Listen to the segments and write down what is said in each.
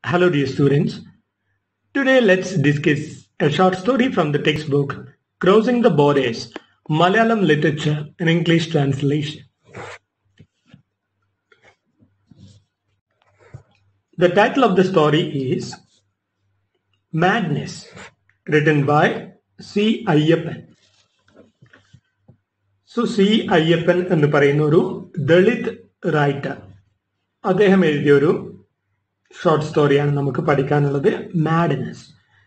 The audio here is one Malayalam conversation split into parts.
Hello, dear students. Today, let's discuss a short story from the textbook Crossing the Borders Malayalam Literature in English Translation. The title of the story is Madness, written by C. Ayyappan. So C Ayyappan എന്ന് പറയുന്ന ഒരു ദളിത് റൈറ്റർ അദ്ദേഹം എഴുതിയ ഒരു ഷോർട്ട് സ്റ്റോറിയാണ് നമുക്ക് പഠിക്കാനുള്ളത് madness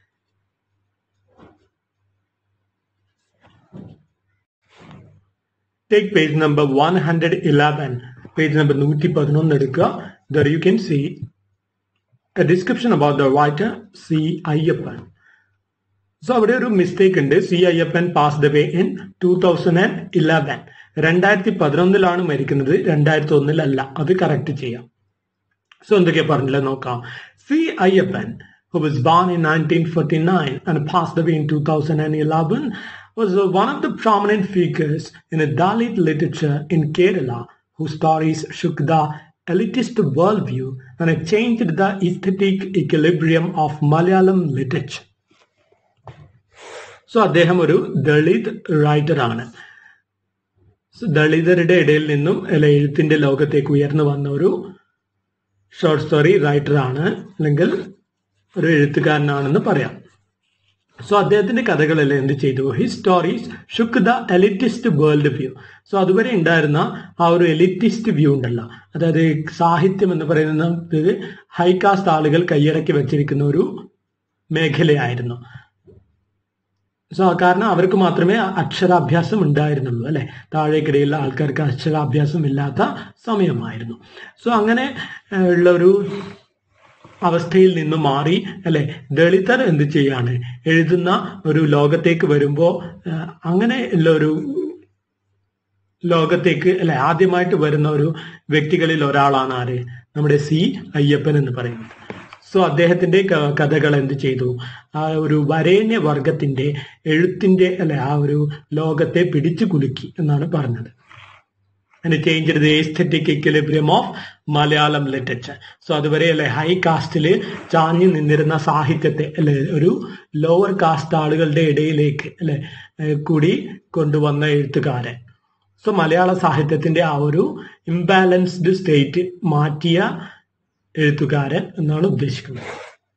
take page number one hundred eleven page number നൂറ്റി പതിനൊന്ന് എടുക്കുക there you can see a description about the writer C Ayyappan so അവിടെ ഒരു മിസ്റ്റേക്ക് ഉണ്ട് C Ayyappan pass the way in two thousand and eleven രണ്ടായിരത്തി പതിനൊന്നിലാണ് മരിക്കുന്നത് രണ്ടായിരത്തി ഒന്നിലല്ല അത് കറക്റ്റ് ചെയ്യാം സോ എന്തൊക്കെയാ പറഞ്ഞില്ല നോക്കാം C Ayyappan who was born in 1949 and passed away in 2011 was one of the prominent figures in the Dalit literature in Kerala whose stories shook the elitist worldview and changed the aesthetic equilibrium of Malayalam literature. So അദ്ദേഹം ഒരു ദളിത് റൈറ്റർ ആണ് ദളിതരുടെ ഇടയിൽ നിന്നും അല്ല എഴുത്തിന്റെ ലോകത്തേക്ക് ഉയർന്നു വന്ന ഒരു ഷോർട്ട് സ്റ്റോറി റൈറ്റർ ആണ് അല്ലെങ്കിൽ ഒരു എഴുത്തുകാരനാണെന്ന് പറയാം സോ അദ്ദേഹത്തിന്റെ കഥകളെല്ലാം എന്ത് ചെയ്തു his stories shook the elitist world view so അതുവരെ ഉണ്ടായിരുന്ന ആ ഒരു എലിറ്റിസ്റ്റ് വ്യൂ ഉണ്ടല്ലോ അതായത് സാഹിത്യം എന്ന് പറയുന്നത് ഹൈകാസ്റ്റ് ആളുകൾ കൈയടക്കി വെച്ചിരിക്കുന്ന ഒരു മേഖലയായിരുന്നു സോ കാരണം അവർക്ക് മാത്രമേ അക്ഷരാഭ്യാസം ഉണ്ടായിരുന്നുള്ളൂ അല്ലെ താഴേക്കിടയിലുള്ള ആൾക്കാർക്ക് അക്ഷരാഭ്യാസം ഇല്ലാത്ത സമയമായിരുന്നു സോ അങ്ങനെ ഉള്ള ഒരു അവസ്ഥയിൽ നിന്ന് മാറി അല്ലെ ദളിതർ എന്ത് ചെയ്യാണ് എഴുതുന്ന ഒരു ലോകത്തേക്ക് വരുമ്പോൾ അങ്ങനെ ഉള്ള ഒരു ലോകത്തേക്ക് അല്ലെ ആദ്യമായിട്ട് വരുന്ന ഒരു വ്യക്തികളിൽ ഒരാളാണ് ആര് നമ്മുടെ സി അയ്യപ്പൻ എന്ന് പറയുന്നത് സോ അദ്ദേഹത്തിന്റെ കഥകൾ എന്ത് ചെയ്തു ആ ഒരു വരേണ്യ വർഗത്തിന്റെ എഴുത്തിന്റെ അല്ലെ ആ ഒരു ലോകത്തെ പിടിച്ചു കുലുക്കി എന്നാണ് പറഞ്ഞത് and changed the aesthetic equilibrium of Malayalam literature so അതുവരെ അല്ലെ ഹൈ കാസ്റ്റില് ചാഞ്ഞു നിന്നിരുന്ന സാഹിത്യത്തെ അല്ലെ ഒരു ലോവർ കാസ്റ്റ് ആളുകളുടെ ഇടയിലേക്ക് അല്ലെ കൂടി കൊണ്ടുവന്ന എഴുത്തുകാരൻ സോ മലയാള സാഹിത്യത്തിന്റെ ആ ഒരു ഇംബാലൻസ്ഡ് സ്റ്റേറ്റ് മാറ്റിയ എഴുത്തുകാരൻ എന്നാണ് ഉദ്ദേശിക്കുന്നത്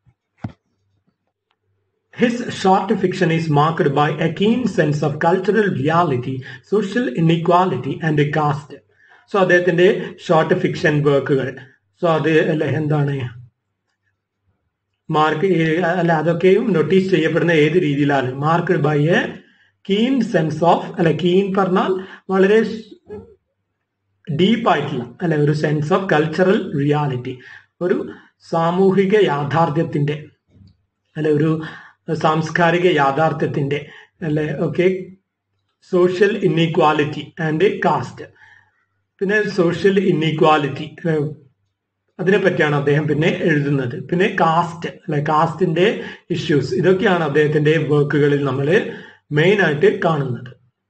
His short fiction is marked by a keen sense of cultural reality, social inequality and caste. So അദ്ദേഹത്തിന്റെ ഷോർട്ട് ഫിക്ഷൻ വർക്കുകൾ സോ അത് അല്ല എന്താണ് മാർക്ക് അല്ല അതൊക്കെയും നോട്ടീസ് ചെയ്യപ്പെടുന്ന ഏത് രീതിയിലാണ് marked by a keen sense of അല്ല കീൻ പറഞ്ഞാൽ വളരെ ഡീപ്പായിട്ടുള്ള അല്ലെ ഒരു സെൻസ് ഓഫ് കൾച്ചറൽ റിയാലിറ്റി ഒരു സാമൂഹിക യാഥാർത്ഥ്യത്തിന്റെ അല്ലെ ഒരു സാംസ്കാരിക യാഥാർത്ഥ്യത്തിന്റെ അല്ലെ okay social inequality and caste പിന്നെ സോഷ്യൽ ഇന്നീക്വാലിറ്റി അതിനെ പറ്റിയാണ് അദ്ദേഹം പിന്നെ എഴുതുന്നത് പിന്നെ കാസ്റ്റ് അല്ലെ കാസ്റ്റിന്റെ ഇഷ്യൂസ് ഇതൊക്കെയാണ് അദ്ദേഹത്തിന്റെ വർക്കുകളിൽ നമ്മൾ മെയിൻ ആയിട്ട് കാണുന്നത്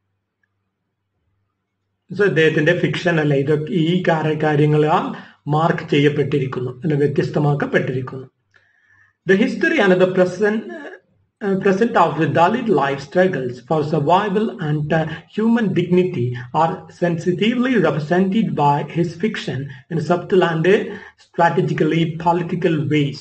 സോ അദ്ദേഹത്തിന്റെ ഫിക്ഷൻ അല്ലെ ഇതൊക്കെ ഈ കാര്യങ്ങളാൽ മാർക്ക് ചെയ്യപ്പെട്ടിരിക്കുന്നു അല്ലെ വ്യത്യസ്തമാക്കപ്പെട്ടിരിക്കുന്നു the history and the present Uh, present of the Dalit life struggles for survival and uh, human dignity are sensitively represented by his fiction in subtle and uh, strategically political ways.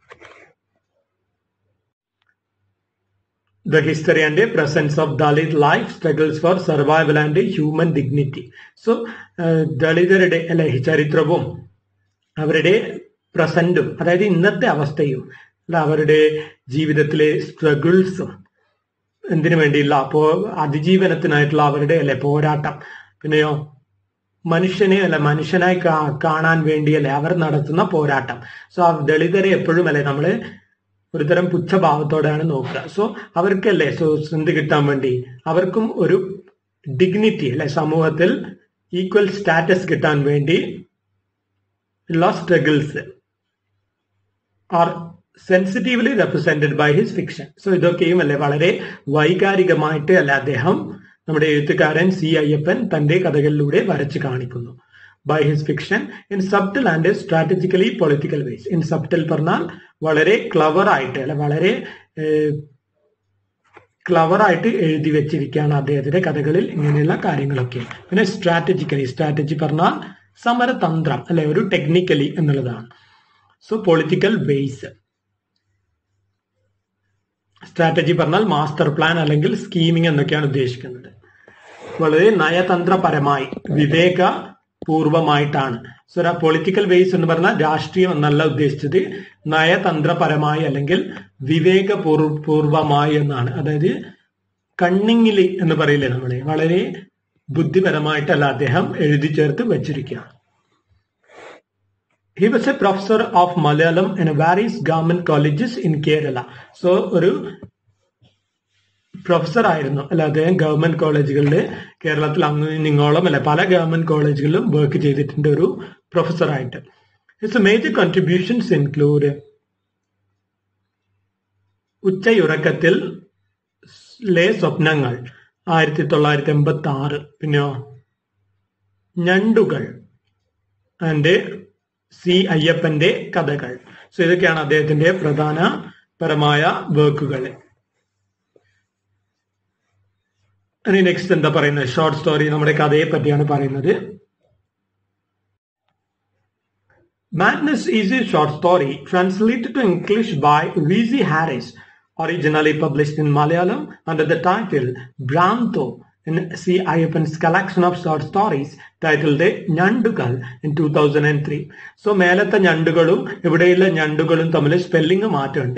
The history and presence of Dalit life struggles for survival and human dignity. So, ദളിതരുടെ അല്ലെ ചരിത്രവും അവരുടെ പ്രസന്റും അതായത് ഇന്നത്തെ അവസ്ഥയും അല്ല അവരുടെ ജീവിതത്തിലെ സ്ട്രഗിൾസും എന്തിനു വേണ്ടിയില്ല അപ്പോ അതിജീവനത്തിനായിട്ടുള്ള അവരുടെ അല്ലെ പോരാട്ടം പിന്നെയോ മനുഷ്യനെ അല്ലെ മനുഷ്യനായി കാണാൻ വേണ്ടിയല്ലേ അവർ നടത്തുന്ന പോരാട്ടം സോ ആ ദളിതരെ എപ്പോഴും അല്ലെ നമ്മള് ഒരുതരം പുച്ഛഭാവത്തോടെയാണ് നോക്കുക സോ അവർക്കല്ലേ സോ എന്ത് കിട്ടാൻ വേണ്ടി അവർക്കും ഒരു ഡിഗ്നിറ്റി അല്ലെ സമൂഹത്തിൽ ഈക്വൽ സ്റ്റാറ്റസ് കിട്ടാൻ വേണ്ടി ഉള്ള struggles are sensitively represented by his fiction so ഇതൊക്കെയും അല്ലെ വളരെ വൈകാരികമായിട്ട് അല്ല അദ്ദേഹം നമ്മുടെ എഴുത്തുകാരൻ സി അയ്യപ്പൻ തന്റെ കഥകളിലൂടെ വരച്ചു കാണിക്കുന്നു by his fiction in subtle and strategically political ways in subtle പറഞ്ഞാൽ വളരെ ക്ലവർ ആയിട്ട് അല്ലെ വളരെ ക്ലവർ ആയിട്ട് എഴുതി വെച്ചിരിക്കുകയാണ് അദ്ദേഹത്തിന്റെ കഥകളിൽ ഇങ്ങനെയുള്ള കാര്യങ്ങളൊക്കെ പിന്നെ സ്ട്രാറ്റജിക്കലി സ്ട്രാറ്റജി പറഞ്ഞാൽ സമരതന്ത്രം അല്ലെ ഒരു ടെക്നിക്കലി എന്നുള്ളതാണ് സോ പൊളിറ്റിക്കൽ ബേസ് സ്ട്രാറ്റജി പറഞ്ഞാൽ മാസ്റ്റർ പ്ലാൻ അല്ലെങ്കിൽ സ്കീമിംഗ് എന്നൊക്കെയാണ് ഉദ്ദേശിക്കുന്നത് വളരെ നയതന്ത്രപരമായി വിവേക പൂർവമായിട്ടാണ് സോ പൊളിറ്റിക്കൽ ബേസ് എന്ന് പറഞ്ഞാൽ രാഷ്ട്രീയം എന്നല്ല ഉദ്ദേശിച്ചത് നയതന്ത്രപരമായി അല്ലെങ്കിൽ വിവേക പൂർവമായി എന്നാണ് അതായത് കണ്ണിങ്ങിലി എന്ന് പറയില്ലേ നമ്മളെ വളരെ ബുദ്ധിപരമായിട്ടല്ല അദ്ദേഹം എഴുതി ചേർത്ത് വെച്ചിരിക്കുകയാണ് He was a professor of Malayalam in various government colleges in Kerala. So ഒരു പ്രൊഫസർ ആയിരുന്നു അല്ല അദ്ദേഹം ഗവൺമെന്റ് കോളേജുകളിൽ കേരളത്തിൽ അങ്ങ് നിങ്ങോളം അല്ലെ പല ഗവൺമെന്റ് കോളേജുകളിലും വർക്ക് ചെയ്തിട്ടുണ്ട് ഒരു പ്രൊഫസറായിട്ട് ഹിസ് മേജർ കോൺട്രിബ്യൂഷൻസ് ഇൻക്ലൂഡ് ഉച്ചയുറക്കത്തിൽ ലേ സ്വപ്നങ്ങൾ ആയിരത്തി തൊള്ളായിരത്തി എൺപത്തി ആറ് പിന്നെയോ ഞണ്ടുകൾ ആൻഡ് സി അയ്യപ്പന്റെ കഥകൾ സോ ഇതൊക്കെയാണ് അദ്ദേഹത്തിന്റെ പ്രധാനപരമായ വർക്കുകൾ ഇനി നെക്സ്റ്റ് എന്താ പറയുന്നത് ഷോർട്ട് സ്റ്റോറി നമ്മുടെ കഥയെ പറ്റിയാണ് പറയുന്നത് Madness is a short story translated to English by V.C. Harris, originally published in Malayalam under the title Branto in C. Ayyappan's collection of short stories titled ഞണ്ടുകൾ in 2003. സോ മേലത്തെ ഞണ്ടുകളും ഇവിടെയുള്ള ഞണ്ടുകളും തമ്മിൽ സ്പെല്ലിംഗ് മാറ്റമുണ്ട്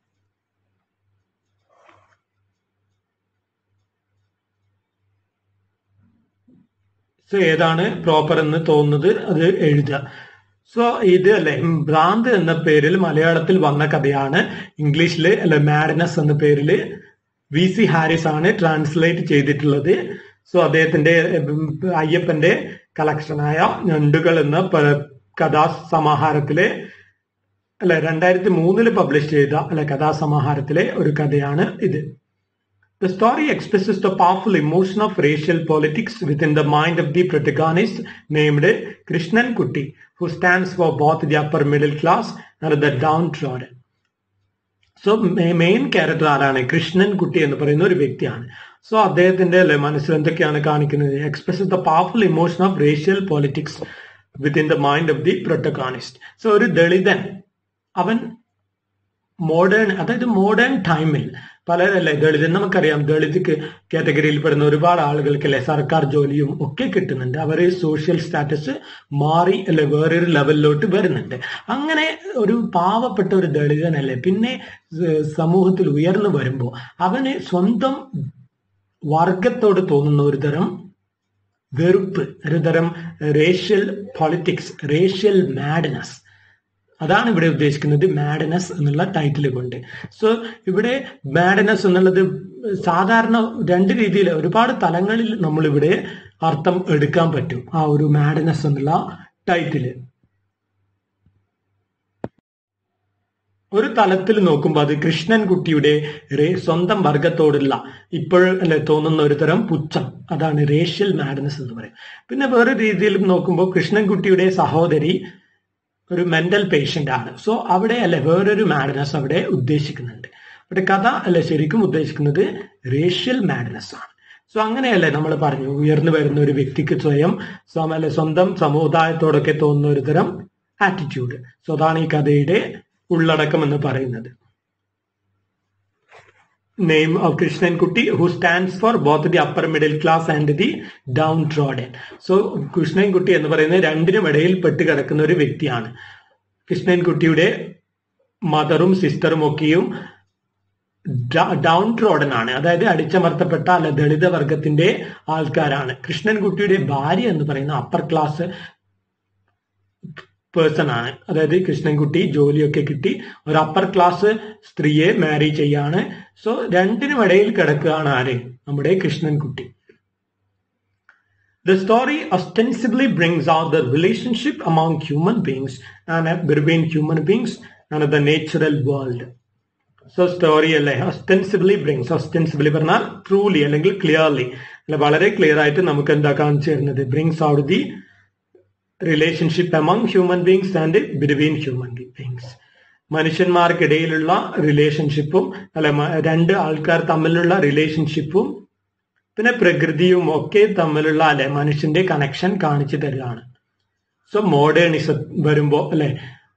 സോ ഏതാണ് പ്രോപ്പർ എന്ന് തോന്നുന്നത് അത് എഴുതുക സോ ഇത് അല്ലെ ഭ്രാന്ത് എന്ന പേരിൽ മലയാളത്തിൽ വന്ന കഥയാണ് ഇംഗ്ലീഷിൽ അല്ലെ മാഡ്നസ് എന്ന പേരിൽ വി സി ഹാരിസ് ആണ് ട്രാൻസ്ലേറ്റ് ചെയ്തിട്ടുള്ളത് സോ അദ്ദേഹത്തിന്റെ അയ്യപ്പന്റെ കളക്ഷനായ ഞണ്ടുകൾ എന്ന കഥാസമാഹാരത്തിലെ അല്ലെ രണ്ടായിരത്തി മൂന്നില് പബ്ലിഷ് ചെയ്ത അല്ലെ കഥാസമാഹാരത്തിലെ ഒരു കഥയാണ് ഇത് The story expresses the powerful emotion of racial politics within the mind of the protagonist named Krishnan Kutti, who stands for both the upper middle class and the downtrodden. So main character ആരാണ് കൃഷ്ണൻ കുട്ടി എന്ന് പറയുന്ന ഒരു വ്യക്തിയാണ് സോ അദ്ദേഹത്തിന്റെ അല്ലെ മനസ്സിൽ എന്തൊക്കെയാണ് കാണിക്കുന്നത് express the powerful emotion of racial politics within the mind of the protagonist so ഒരു ദളിതൻ അവൻ മോഡേൺ അതായത് മോഡേൺ ടൈമിൽ പലരല്ലേ ദളിതൻ നമുക്കറിയാം ദളിത് കാറ്റഗറിയിൽ പെടുന്ന ഒരുപാട് ആളുകൾക്കല്ലേ സർക്കാർ ജോലിയും ഒക്കെ കിട്ടുന്നുണ്ട് അവർ സോഷ്യൽ സ്റ്റാറ്റസ് മാറി അല്ലെ വേറൊരു ലെവലിലോട്ട് വരുന്നുണ്ട് അങ്ങനെ ഒരു പാവപ്പെട്ട ഒരു ദളിതനല്ലേ പിന്നെ സമൂഹത്തിൽ ഉയർന്നു വരുമ്പോൾ അവന് സ്വന്തം വർഗത്തോട് തോന്നുന്ന ഒരു തരം വെറുപ്പ് ഒരു തരം റേഷ്യൽ പൊളിറ്റിക്സ് റേഷ്യൽ മാഡ്നസ് അതാണ് ഇവിടെ ഉദ്ദേശിക്കുന്നത് മാഡനസ് എന്നുള്ള ടൈറ്റിൽ കൊണ്ട് സോ ഇവിടെ മാഡനസ് എന്നുള്ളത് സാധാരണ രണ്ട് രീതിയിൽ ഒരുപാട് തലങ്ങളിൽ നമ്മൾ ഇവിടെ അർത്ഥം എടുക്കാൻ പറ്റും ആ ഒരു മാഡനസ് എന്നുള്ള ടൈറ്റില് ഒരു തലത്തിൽ നോക്കുമ്പോൾ അത് കൃഷ്ണൻകുട്ടിയുടെ സ്വന്തം വർഗത്തോടുള്ള ഇപ്പോഴും അല്ലെ തോന്നുന്ന ഒരു തരം പുച്ഛം അതാണ് റേഷ്യൽ മാഡനസ് എന്ന് പറയും പിന്നെ വേറെ രീതിയിൽ നോക്കുമ്പോൾ കൃഷ്ണൻകുട്ടിയുടെ സഹോദരി ഒരു മെന്റൽ പേഷ്യന്റ് ആണ് സോ അവിടെ അല്ലെ വേറൊരു മാഡ്നസ് അവിടെ ഉദ്ദേശിക്കുന്നുണ്ട് അവിടെ കഥ അല്ലെ ശരിക്കും ഉദ്ദേശിക്കുന്നത് റേഷ്യൽ മാഡ്നസ് ആണ് സോ അങ്ങനെയല്ലേ നമ്മൾ പറഞ്ഞു ഉയർന്നു വരുന്ന ഒരു വ്യക്തിക്ക് സ്വയം അല്ലെ സ്വന്തം സമുദായത്തോടൊക്കെ തോന്നുന്ന ഒരു തരം ആറ്റിറ്റ്യൂഡ് സോ അതാണ് ഈ കഥയുടെ ഉള്ളടക്കം എന്ന് പറയുന്നത് name of Krishnankutty who stands for both the upper middle class and the downtrodden so Krishnankutty എന്ന് പറയുന്നത് രണ്ടിനും ഇടയിൽ പെട്ട് കിടക്കുന്ന ഒരു വ്യക്തിയാണ് കൃഷ്ണൻകുട്ടിയുടെ മദറും സിസ്റ്ററും ഒക്കെയും ഡൗൺ ട്രോഡൻ ആണ് അതായത് അടിച്ചമർത്തപ്പെട്ട അല്ല ദളിത വർഗത്തിന്റെ ആൾക്കാരാണ് കൃഷ്ണൻകുട്ടിയുടെ ഭാര്യ എന്ന് പറയുന്ന അപ്പർ ക്ലാസ് പേഴ്സൺ ആണ് അതായത് കൃഷ്ണൻകുട്ടി ജോലിയൊക്കെ കിട്ടി ഒരു അപ്പർ ക്ലാസ് സ്ത്രീയെ മാരി ചെയ്യാണ് സോ രണ്ടിനും ഇടയിൽ കിടക്കുകയാണ് ആര് നമ്മുടെ Krishnankutty The story ostensibly brings out the relationship among human beings and between human beings and the natural world. So story അല്ലേ ഒസ്റ്റൻസിബിളി ബ്രിങ്സ് ഒസ്റ്റൻസിബിളി പറഞ്ഞാൽ ട്രൂലി അല്ലെങ്കിൽ ക്ലിയർലി അല്ലെ വളരെ ക്ലിയർ ആയിട്ട് നമുക്ക് എന്താ കാണിച്ചു തരുന്നത് brings out the relationship among human beings and between human beings. മനുഷ്യന്മാർക്കിടയിലുള്ള റിലേഷൻഷിപ്പും അല്ലെ മ- രണ്ട് ആൾക്കാർ തമ്മിലുള്ള റിലേഷൻഷിപ്പും പിന്നെ പ്രകൃതിയും ഒക്കെ തമ്മിലുള്ള അല്ലെ മനുഷ്യന്റെ കണക്ഷൻ കാണിച്ചു തരികയാണ് സോ മോഡേണിസം വരുമ്പോ അല്ലെ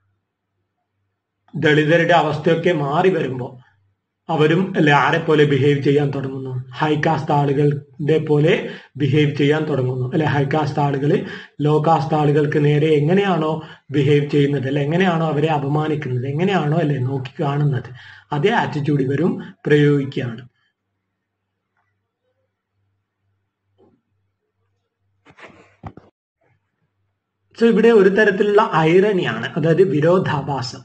ദളിതരുടെ അവസ്ഥയൊക്കെ മാറി വരുമ്പോ അവരും അല്ലെ ആരെ പോലെ ബിഹേവ് ചെയ്യാൻ തുടങ്ങുന്നു ഹൈ കാസ്റ്റ് ആളുകളുടെ പോലെ ബിഹേവ് ചെയ്യാൻ തുടങ്ങുന്നു അല്ലെ ഹൈ കാസ്റ്റ് ആളുകൾ ലോ കാസ്റ്റ് ആളുകൾക്ക് നേരെ എങ്ങനെയാണോ ബിഹേവ് ചെയ്യുന്നത് അല്ലെ എങ്ങനെയാണോ അവരെ അപമാനിക്കുന്നത് എങ്ങനെയാണോ അല്ലെ നോക്കി കാണുന്നത് അതേ ആറ്റിറ്റ്യൂഡ് ഇവരും പ്രയോഗിക്കുകയാണ് സോ ഇവിടെ ഒരു തരത്തിലുള്ള ഐറണിയാണ് അതായത് വിരോധാഭാസം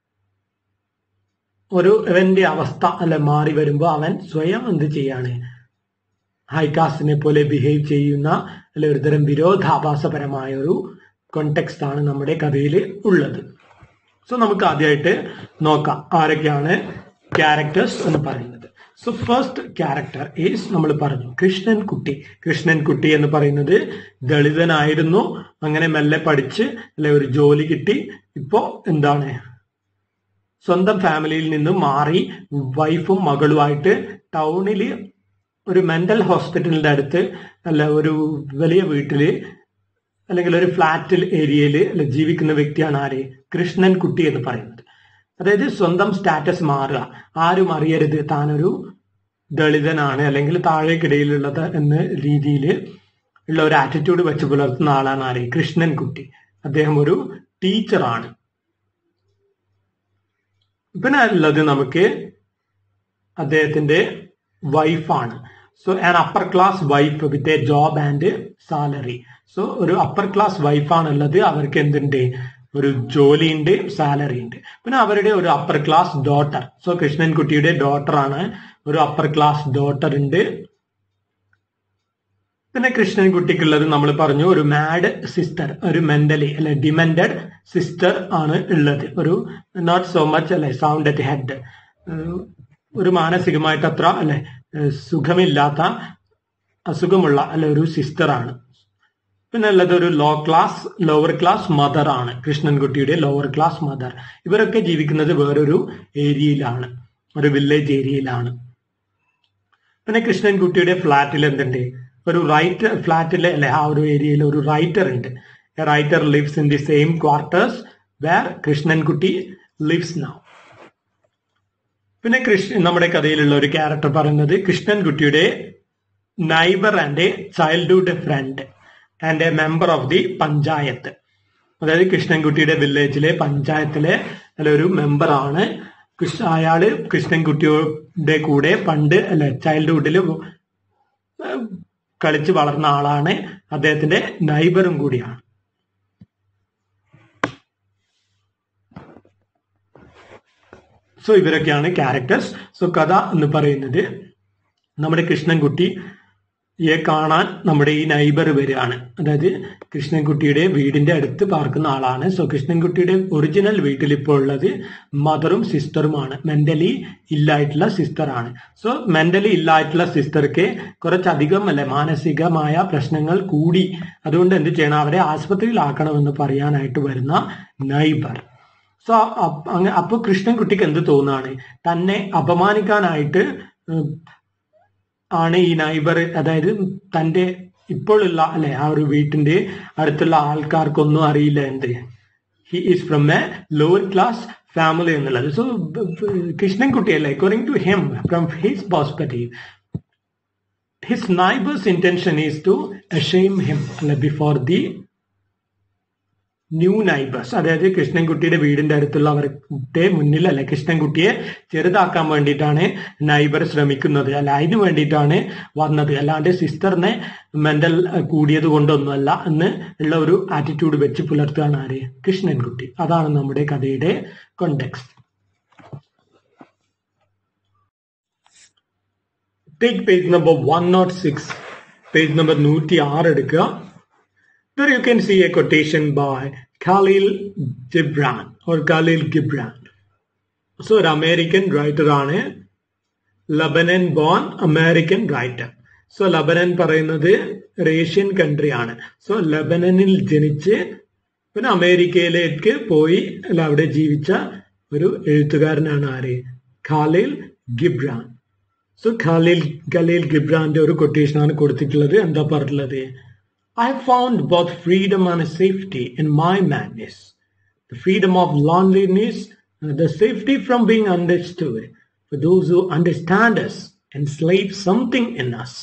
ഒരു ഇവന്റെ അവസ്ഥ അല്ലെ മാറി വരുമ്പോൾ അവൻ സ്വയം എന്ത് ചെയ്യാണ് ഹൈകാസ്റ്റിനെ പോലെ ബിഹേവ് ചെയ്യുന്ന അല്ലെ ഒരുതരം വിരോധാഭാസപരമായ ഒരു കോണ്ടെക്സ്റ്റ് ആണ് നമ്മുടെ കഥയിൽ ഉള്ളത് സോ നമുക്ക് ആദ്യമായിട്ട് നോക്കാം ആരൊക്കെയാണ് ക്യാരക്ടേഴ്സ് എന്ന് പറയുന്നത് സോ ഫസ്റ്റ് ക്യാരക്ടർ ഈസ് നമ്മൾ പറഞ്ഞു കൃഷ്ണൻ കുട്ടി കൃഷ്ണൻ കുട്ടി എന്ന് പറയുന്നത് ദളിതനായിരുന്നു അങ്ങനെ മെല്ലെ പഠിച്ച് അല്ലെ ഒരു ജോലി കിട്ടി ഇപ്പോ എന്താണ് സ്വന്തം ഫാമിലിയിൽ നിന്നും മാറി വൈഫും മകളുമായിട്ട് ടൗണിൽ ഒരു മെന്റൽ ഹോസ്പിറ്റലിന്റെ അടുത്ത് അല്ല ഒരു വലിയ വീട്ടില് അല്ലെങ്കിൽ ഒരു ഫ്ലാറ്റിൽ ഏരിയയിൽ ജീവിക്കുന്ന വ്യക്തിയാണ് ആര് കൃഷ്ണൻ കുട്ടി എന്ന് പറയുന്നത് അതായത് സ്വന്തം സ്റ്റാറ്റസ് മാറുക ആരും അറിയരുത് താനൊരു ദളിതനാണ് അല്ലെങ്കിൽ താഴേക്കിടയിലുള്ളത് എന്ന രീതിയിൽ ഉള്ള ഒരു ആറ്റിറ്റ്യൂഡ് വെച്ച് പുലർത്തുന്ന ആളാണ് ആര് കൃഷ്ണൻ കുട്ടി അദ്ദേഹം ഒരു ടീച്ചറാണ് പിന്നെ ഉള്ളത് നമുക്ക് അദ്ദേഹത്തിന്റെ വൈഫാണ് so an upper class wife with a job and salary so ഒരു അപ്പർ ക്ലാസ് വൈഫാണുള്ളത് അവർക്ക് എന്തുണ്ട് ഒരു ജോലിയുണ്ട് സാലറി ഉണ്ട് പിന്നെ അവരുടെ ഒരു അപ്പർ ക്ലാസ് ഡോട്ടർ സോ കൃഷ്ണൻകുട്ടിയുടെ ഡോട്ടറാണ് ഒരു അപ്പർ ക്ലാസ് ഡോട്ടർ ഉണ്ട് പിന്നെ കൃഷ്ണൻകുട്ടിക്കുള്ളത് നമ്മൾ പറഞ്ഞു ഒരു മാഡ് സിസ്റ്റർ ഒരു മെന്റലി അല്ലെ ഡിമെൻഡഡ് സിസ്റ്റർ ആണ് ഉള്ളത് ഒരു നോട്ട് സോ മച്ച് അല്ലെ സൗണ്ട് അറ്റ് ഹെഡ് ഒരു മാനസികമായിട്ട് അത്ര അല്ലെ സുഖമില്ലാത്ത അസുഖമുള്ള അല്ലെ ഒരു സിസ്റ്റർ ആണ് പിന്നെ ഉള്ളത് ഒരു low class lower class mother ആണ് കൃഷ്ണൻകുട്ടിയുടെ ലോവർ ക്ലാസ് മദർ ഇവരൊക്കെ ജീവിക്കുന്നത് വേറൊരു ഏരിയയിലാണ് ഒരു വില്ലേജ് ഏരിയയിലാണ് പിന്നെ കൃഷ്ണൻകുട്ടിയുടെ ഫ്ലാറ്റിൽ എന്തുണ്ട് ഒരു റൈറ്റർ ഫ്ലാറ്റിലെ അല്ലെ ആ ഒരു ഏരിയയിൽ ഒരു റൈറ്റർ ഉണ്ട് writer lives in the same quarters where Krishnankutty lives now പിന്നെ കൃഷ്ണ നമ്മുടെ കഥയിലുള്ള ഒരു ക്യാരക്ടർ പറയുന്നത് കൃഷ്ണൻകുട്ടിയുടെ neighbour and a childhood friend and a member of the panchayat അതായത് കൃഷ്ണൻകുട്ടിയുടെ വില്ലേജിലെ പഞ്ചായത്തിലെ അല്ല ഒരു മെമ്പറാണ് കൃഷ്ണ അയാള് കൃഷ്ണൻകുട്ടിയുടെ കൂടെ പണ്ട് അല്ലെ ചൈൽഡ്ഹുഡിൽ കളിച്ച് വളർന്ന ആളാണ് അദ്ദേഹത്തിന്റെ നൈബറും കൂടിയാണ് സോ ഇവരൊക്കെയാണ് ക്യാരക്ടേഴ്സ് സോ കഥ എന്ന് പറയുന്നത് നമ്മുടെ കൃഷ്ണൻകുട്ടി യെ കാണാൻ നമ്മുടെ ഈ നൈബർ വരികയാണ് അതായത് കൃഷ്ണൻകുട്ടിയുടെ വീടിന്റെ അടുത്ത് പാർക്കുന്ന ആളാണ് സോ കൃഷ്ണൻകുട്ടിയുടെ ഒറിജിനൽ വീട്ടിൽ ഇപ്പോൾ ഉള്ളത് മദറും സിസ്റ്ററുമാണ് മെന്റലി ഇല്ലായിട്ടുള്ള സിസ്റ്ററാണ് സോ മെന്റലി ഇല്ലായിട്ടുള്ള സിസ്റ്റർക്ക് കുറച്ചധികം അല്ലെ മാനസികമായ പ്രശ്നങ്ങൾ കൂടി അതുകൊണ്ട് എന്ത് ചെയ്യണം അവരെ ആശുപത്രിയിലാക്കണമെന്ന് പറയാനായിട്ട് വരുന്ന നൈബർ സോ അപ്പൊ കൃഷ്ണൻകുട്ടിക്ക് എന്ത് തോന്നാണ് തന്നെ അപമാനിക്കാനായിട്ട് ആണ് ഈ നൈബർ അതായത് തന്റെ ഇപ്പോഴുള്ള അല്ലെ ആ ഒരു വീട്ടിന്റെ അടുത്തുള്ള ആൾക്കാർക്കൊന്നും അറിയില്ല എന്ത് he is from a lower class family എന്നുള്ളത് സോ കൃഷ്ണൻകുട്ടി അല്ലേ according to him from his perspective his neighbours intention is to ashame him അല്ലെ ബിഫോർ ദി ന്യൂ നൈബേഴ്സ് അതായത് കൃഷ്ണൻകുട്ടിയുടെ വീടിന്റെ അടുത്തുള്ളവരുടെ മുന്നിൽ അല്ലെ കൃഷ്ണൻകുട്ടിയെ ചെറുതാക്കാൻ വേണ്ടിയിട്ടാണ് നൈബർ ശ്രമിക്കുന്നത് അല്ല അതിന് വേണ്ടിയിട്ടാണ് വന്നത് അല്ലാണ്ട് സിസ്റ്ററിനെ മെന്റൽ കൂടിയത് കൊണ്ടൊന്നുമല്ല എന്ന് ഉള്ള ഒരു ആറ്റിറ്റ്യൂഡ് വെച്ച് പുലർത്തുകയാണ് ആര് കൃഷ്ണൻകുട്ടി അതാണ് നമ്മുടെ കഥയുടെ context take page number one nought six page number നൂറ്റി ആറ് എടുക്കുക There you can see a quotation by Khalil Gibran or Khalil Gibran. So, ഒരു അമേരിക്കൻ റൈറ്റർ ആണ് Lebanon born American writer so Lebanon പറയുന്നത് ഏഷ്യൻ കൺട്രി ആണ് സോ ലബനനിൽ ജനിച്ച് പിന്നെ അമേരിക്കയിലേക്ക് പോയി അല്ല അവിടെ ജീവിച്ച ഒരു എഴുത്തുകാരനാണ് ആര് ഖാലിൽ ഗിബ്രാൻ സോ ഖാലിൽ ഖലീൽ ഗിബ്രാന്റെ ഒരു കൊട്ടേഷനാണ് കൊടുത്തിട്ടുള്ളത് എന്താ പറഞ്ഞിട്ടുള്ളത് I found both freedom and safety in my madness the freedom of loneliness, and the safety from being understood. For those who understand us, enslave something in us.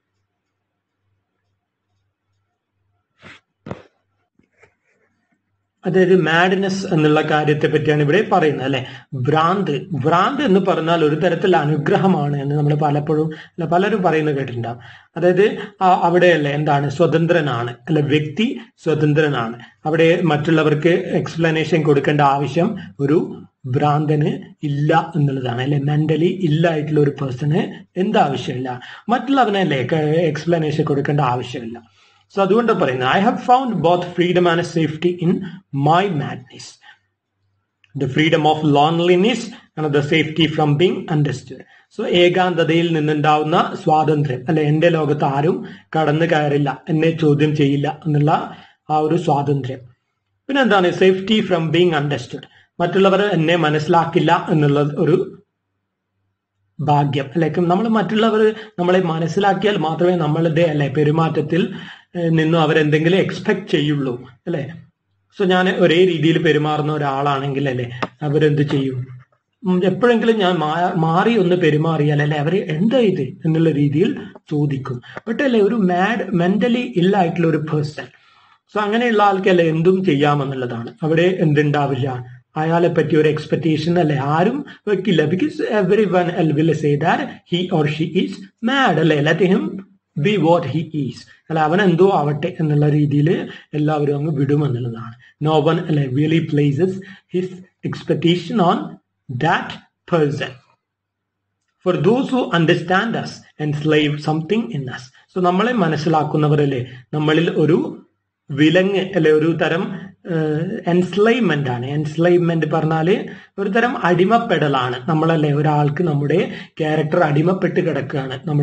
അതായത് മാഡ്നെസ് എന്നുള്ള കാര്യത്തെ പറ്റിയാണ് ഇവിടെ പറയുന്നത് അല്ലെ ഭ്രാന്ത് ഭ്രാന്ത് എന്ന് പറഞ്ഞാൽ ഒരു തരത്തിൽ അനുഗ്രഹമാണ് എന്ന് നമ്മൾ പലപ്പോഴും അല്ല പലരും പറയുന്നത് കേട്ടിട്ടുണ്ടാവും അതായത് അവിടെയല്ലേ എന്താണ് സ്വതന്ത്രനാണ് അല്ലെ വ്യക്തി സ്വതന്ത്രനാണ് അവിടെ മറ്റുള്ളവർക്ക് എക്സ്പ്ലനേഷൻ കൊടുക്കേണ്ട ആവശ്യം ഒരു ഭ്രാന്തന് ഇല്ല എന്നുള്ളതാണ് അല്ലെ മെന്റലി ഇല്ലായിട്ടുള്ള ഒരു പേഴ്സണ് എന്താവശ്യമില്ല മറ്റുള്ളവനല്ലേ എക്സ്പ്ലനേഷൻ കൊടുക്കേണ്ട ആവശ്യമില്ല സോ അതുകൊണ്ട് പറയുന്നത് I have found both freedom and safety in my madness the freedom of loneliness and the safety from being understood so ഏകാന്തതയിൽ നിന്നുണ്ടാവുന്ന സ്വാതന്ത്ര്യം അല്ലെ എന്റെ ലോകത്ത് ആരും കടന്നു കയറില്ല എന്നെ ചോദ്യം ചെയ്യില്ല എന്നുള്ള ആ ഒരു സ്വാതന്ത്ര്യം പിന്നെ എന്താണ് സേഫ്റ്റി ഫ്രം ബീങ് അണ്ടർസ്റ്റുഡ് മറ്റുള്ളവർ എന്നെ മനസ്സിലാക്കില്ല എന്നുള്ള ഒരു ഭാഗ്യം അല്ലെ നമ്മൾ മറ്റുള്ളവർ നമ്മളെ മനസ്സിലാക്കിയാൽ മാത്രമേ നമ്മളുടെ അല്ലെ പെരുമാറ്റത്തിൽ നിന്നും അവരെന്തെങ്കിലും എക്സ്പെക്ട് ചെയ്യുള്ളൂ അല്ലെ സോ ഞാൻ ഒരേ രീതിയിൽ പെരുമാറുന്ന ഒരാളാണെങ്കിൽ അല്ലെ അവരെന്ത് ചെയ്യും എപ്പോഴെങ്കിലും ഞാൻ മാറി ഒന്ന് പെരുമാറിയാൽ അല്ലെ അവർ എന്താ ഇത് എന്നുള്ള രീതിയിൽ ചോദിക്കും ബട്ട് അല്ലെ ഒരു മാഡ് മെന്റലി ഇല്ലായിട്ടുള്ള ഒരു പേഴ്സൺ സോ അങ്ങനെയുള്ള ആൾക്കല്ലേ എന്തും ചെയ്യാമെന്നുള്ളതാണ് അവിടെ എന്തുണ്ടാവില്ല അയാളെ പറ്റി ഒരു എക്സ്പെക്ടേഷൻ അല്ലെ ആരും വെക്കില്ല because every one else will say that he or she is mad അല്ലെ let him be what he is അല്ല അവൻ എന്തോ ആവട്ടെ എന്നുള്ള രീതിയിൽ എല്ലാവരും അങ്ങ് വിടും എന്നുള്ളതാണ് നോ വൺ അല്ലെ really places his expectation on that person for those who understand us enslave something in us so നമ്മളെ മനസ്സിലാക്കുന്നവരല്ലേ നമ്മളിൽ ഒരു വിലങ്ങ് അല്ലെ ഒരു തരം എൻസ്ലൈവ്മെന്റ് ആണ് എൻസ്ലൈവ്മെന്റ് പറഞ്ഞാല് ഒരു തരം അടിമപ്പെടലാണ് നമ്മളല്ലേ ഒരാൾക്ക് നമ്മുടെ ക്യാരക്ടർ അടിമപ്പെട്ട് കിടക്കുകയാണ് നമ്മൾ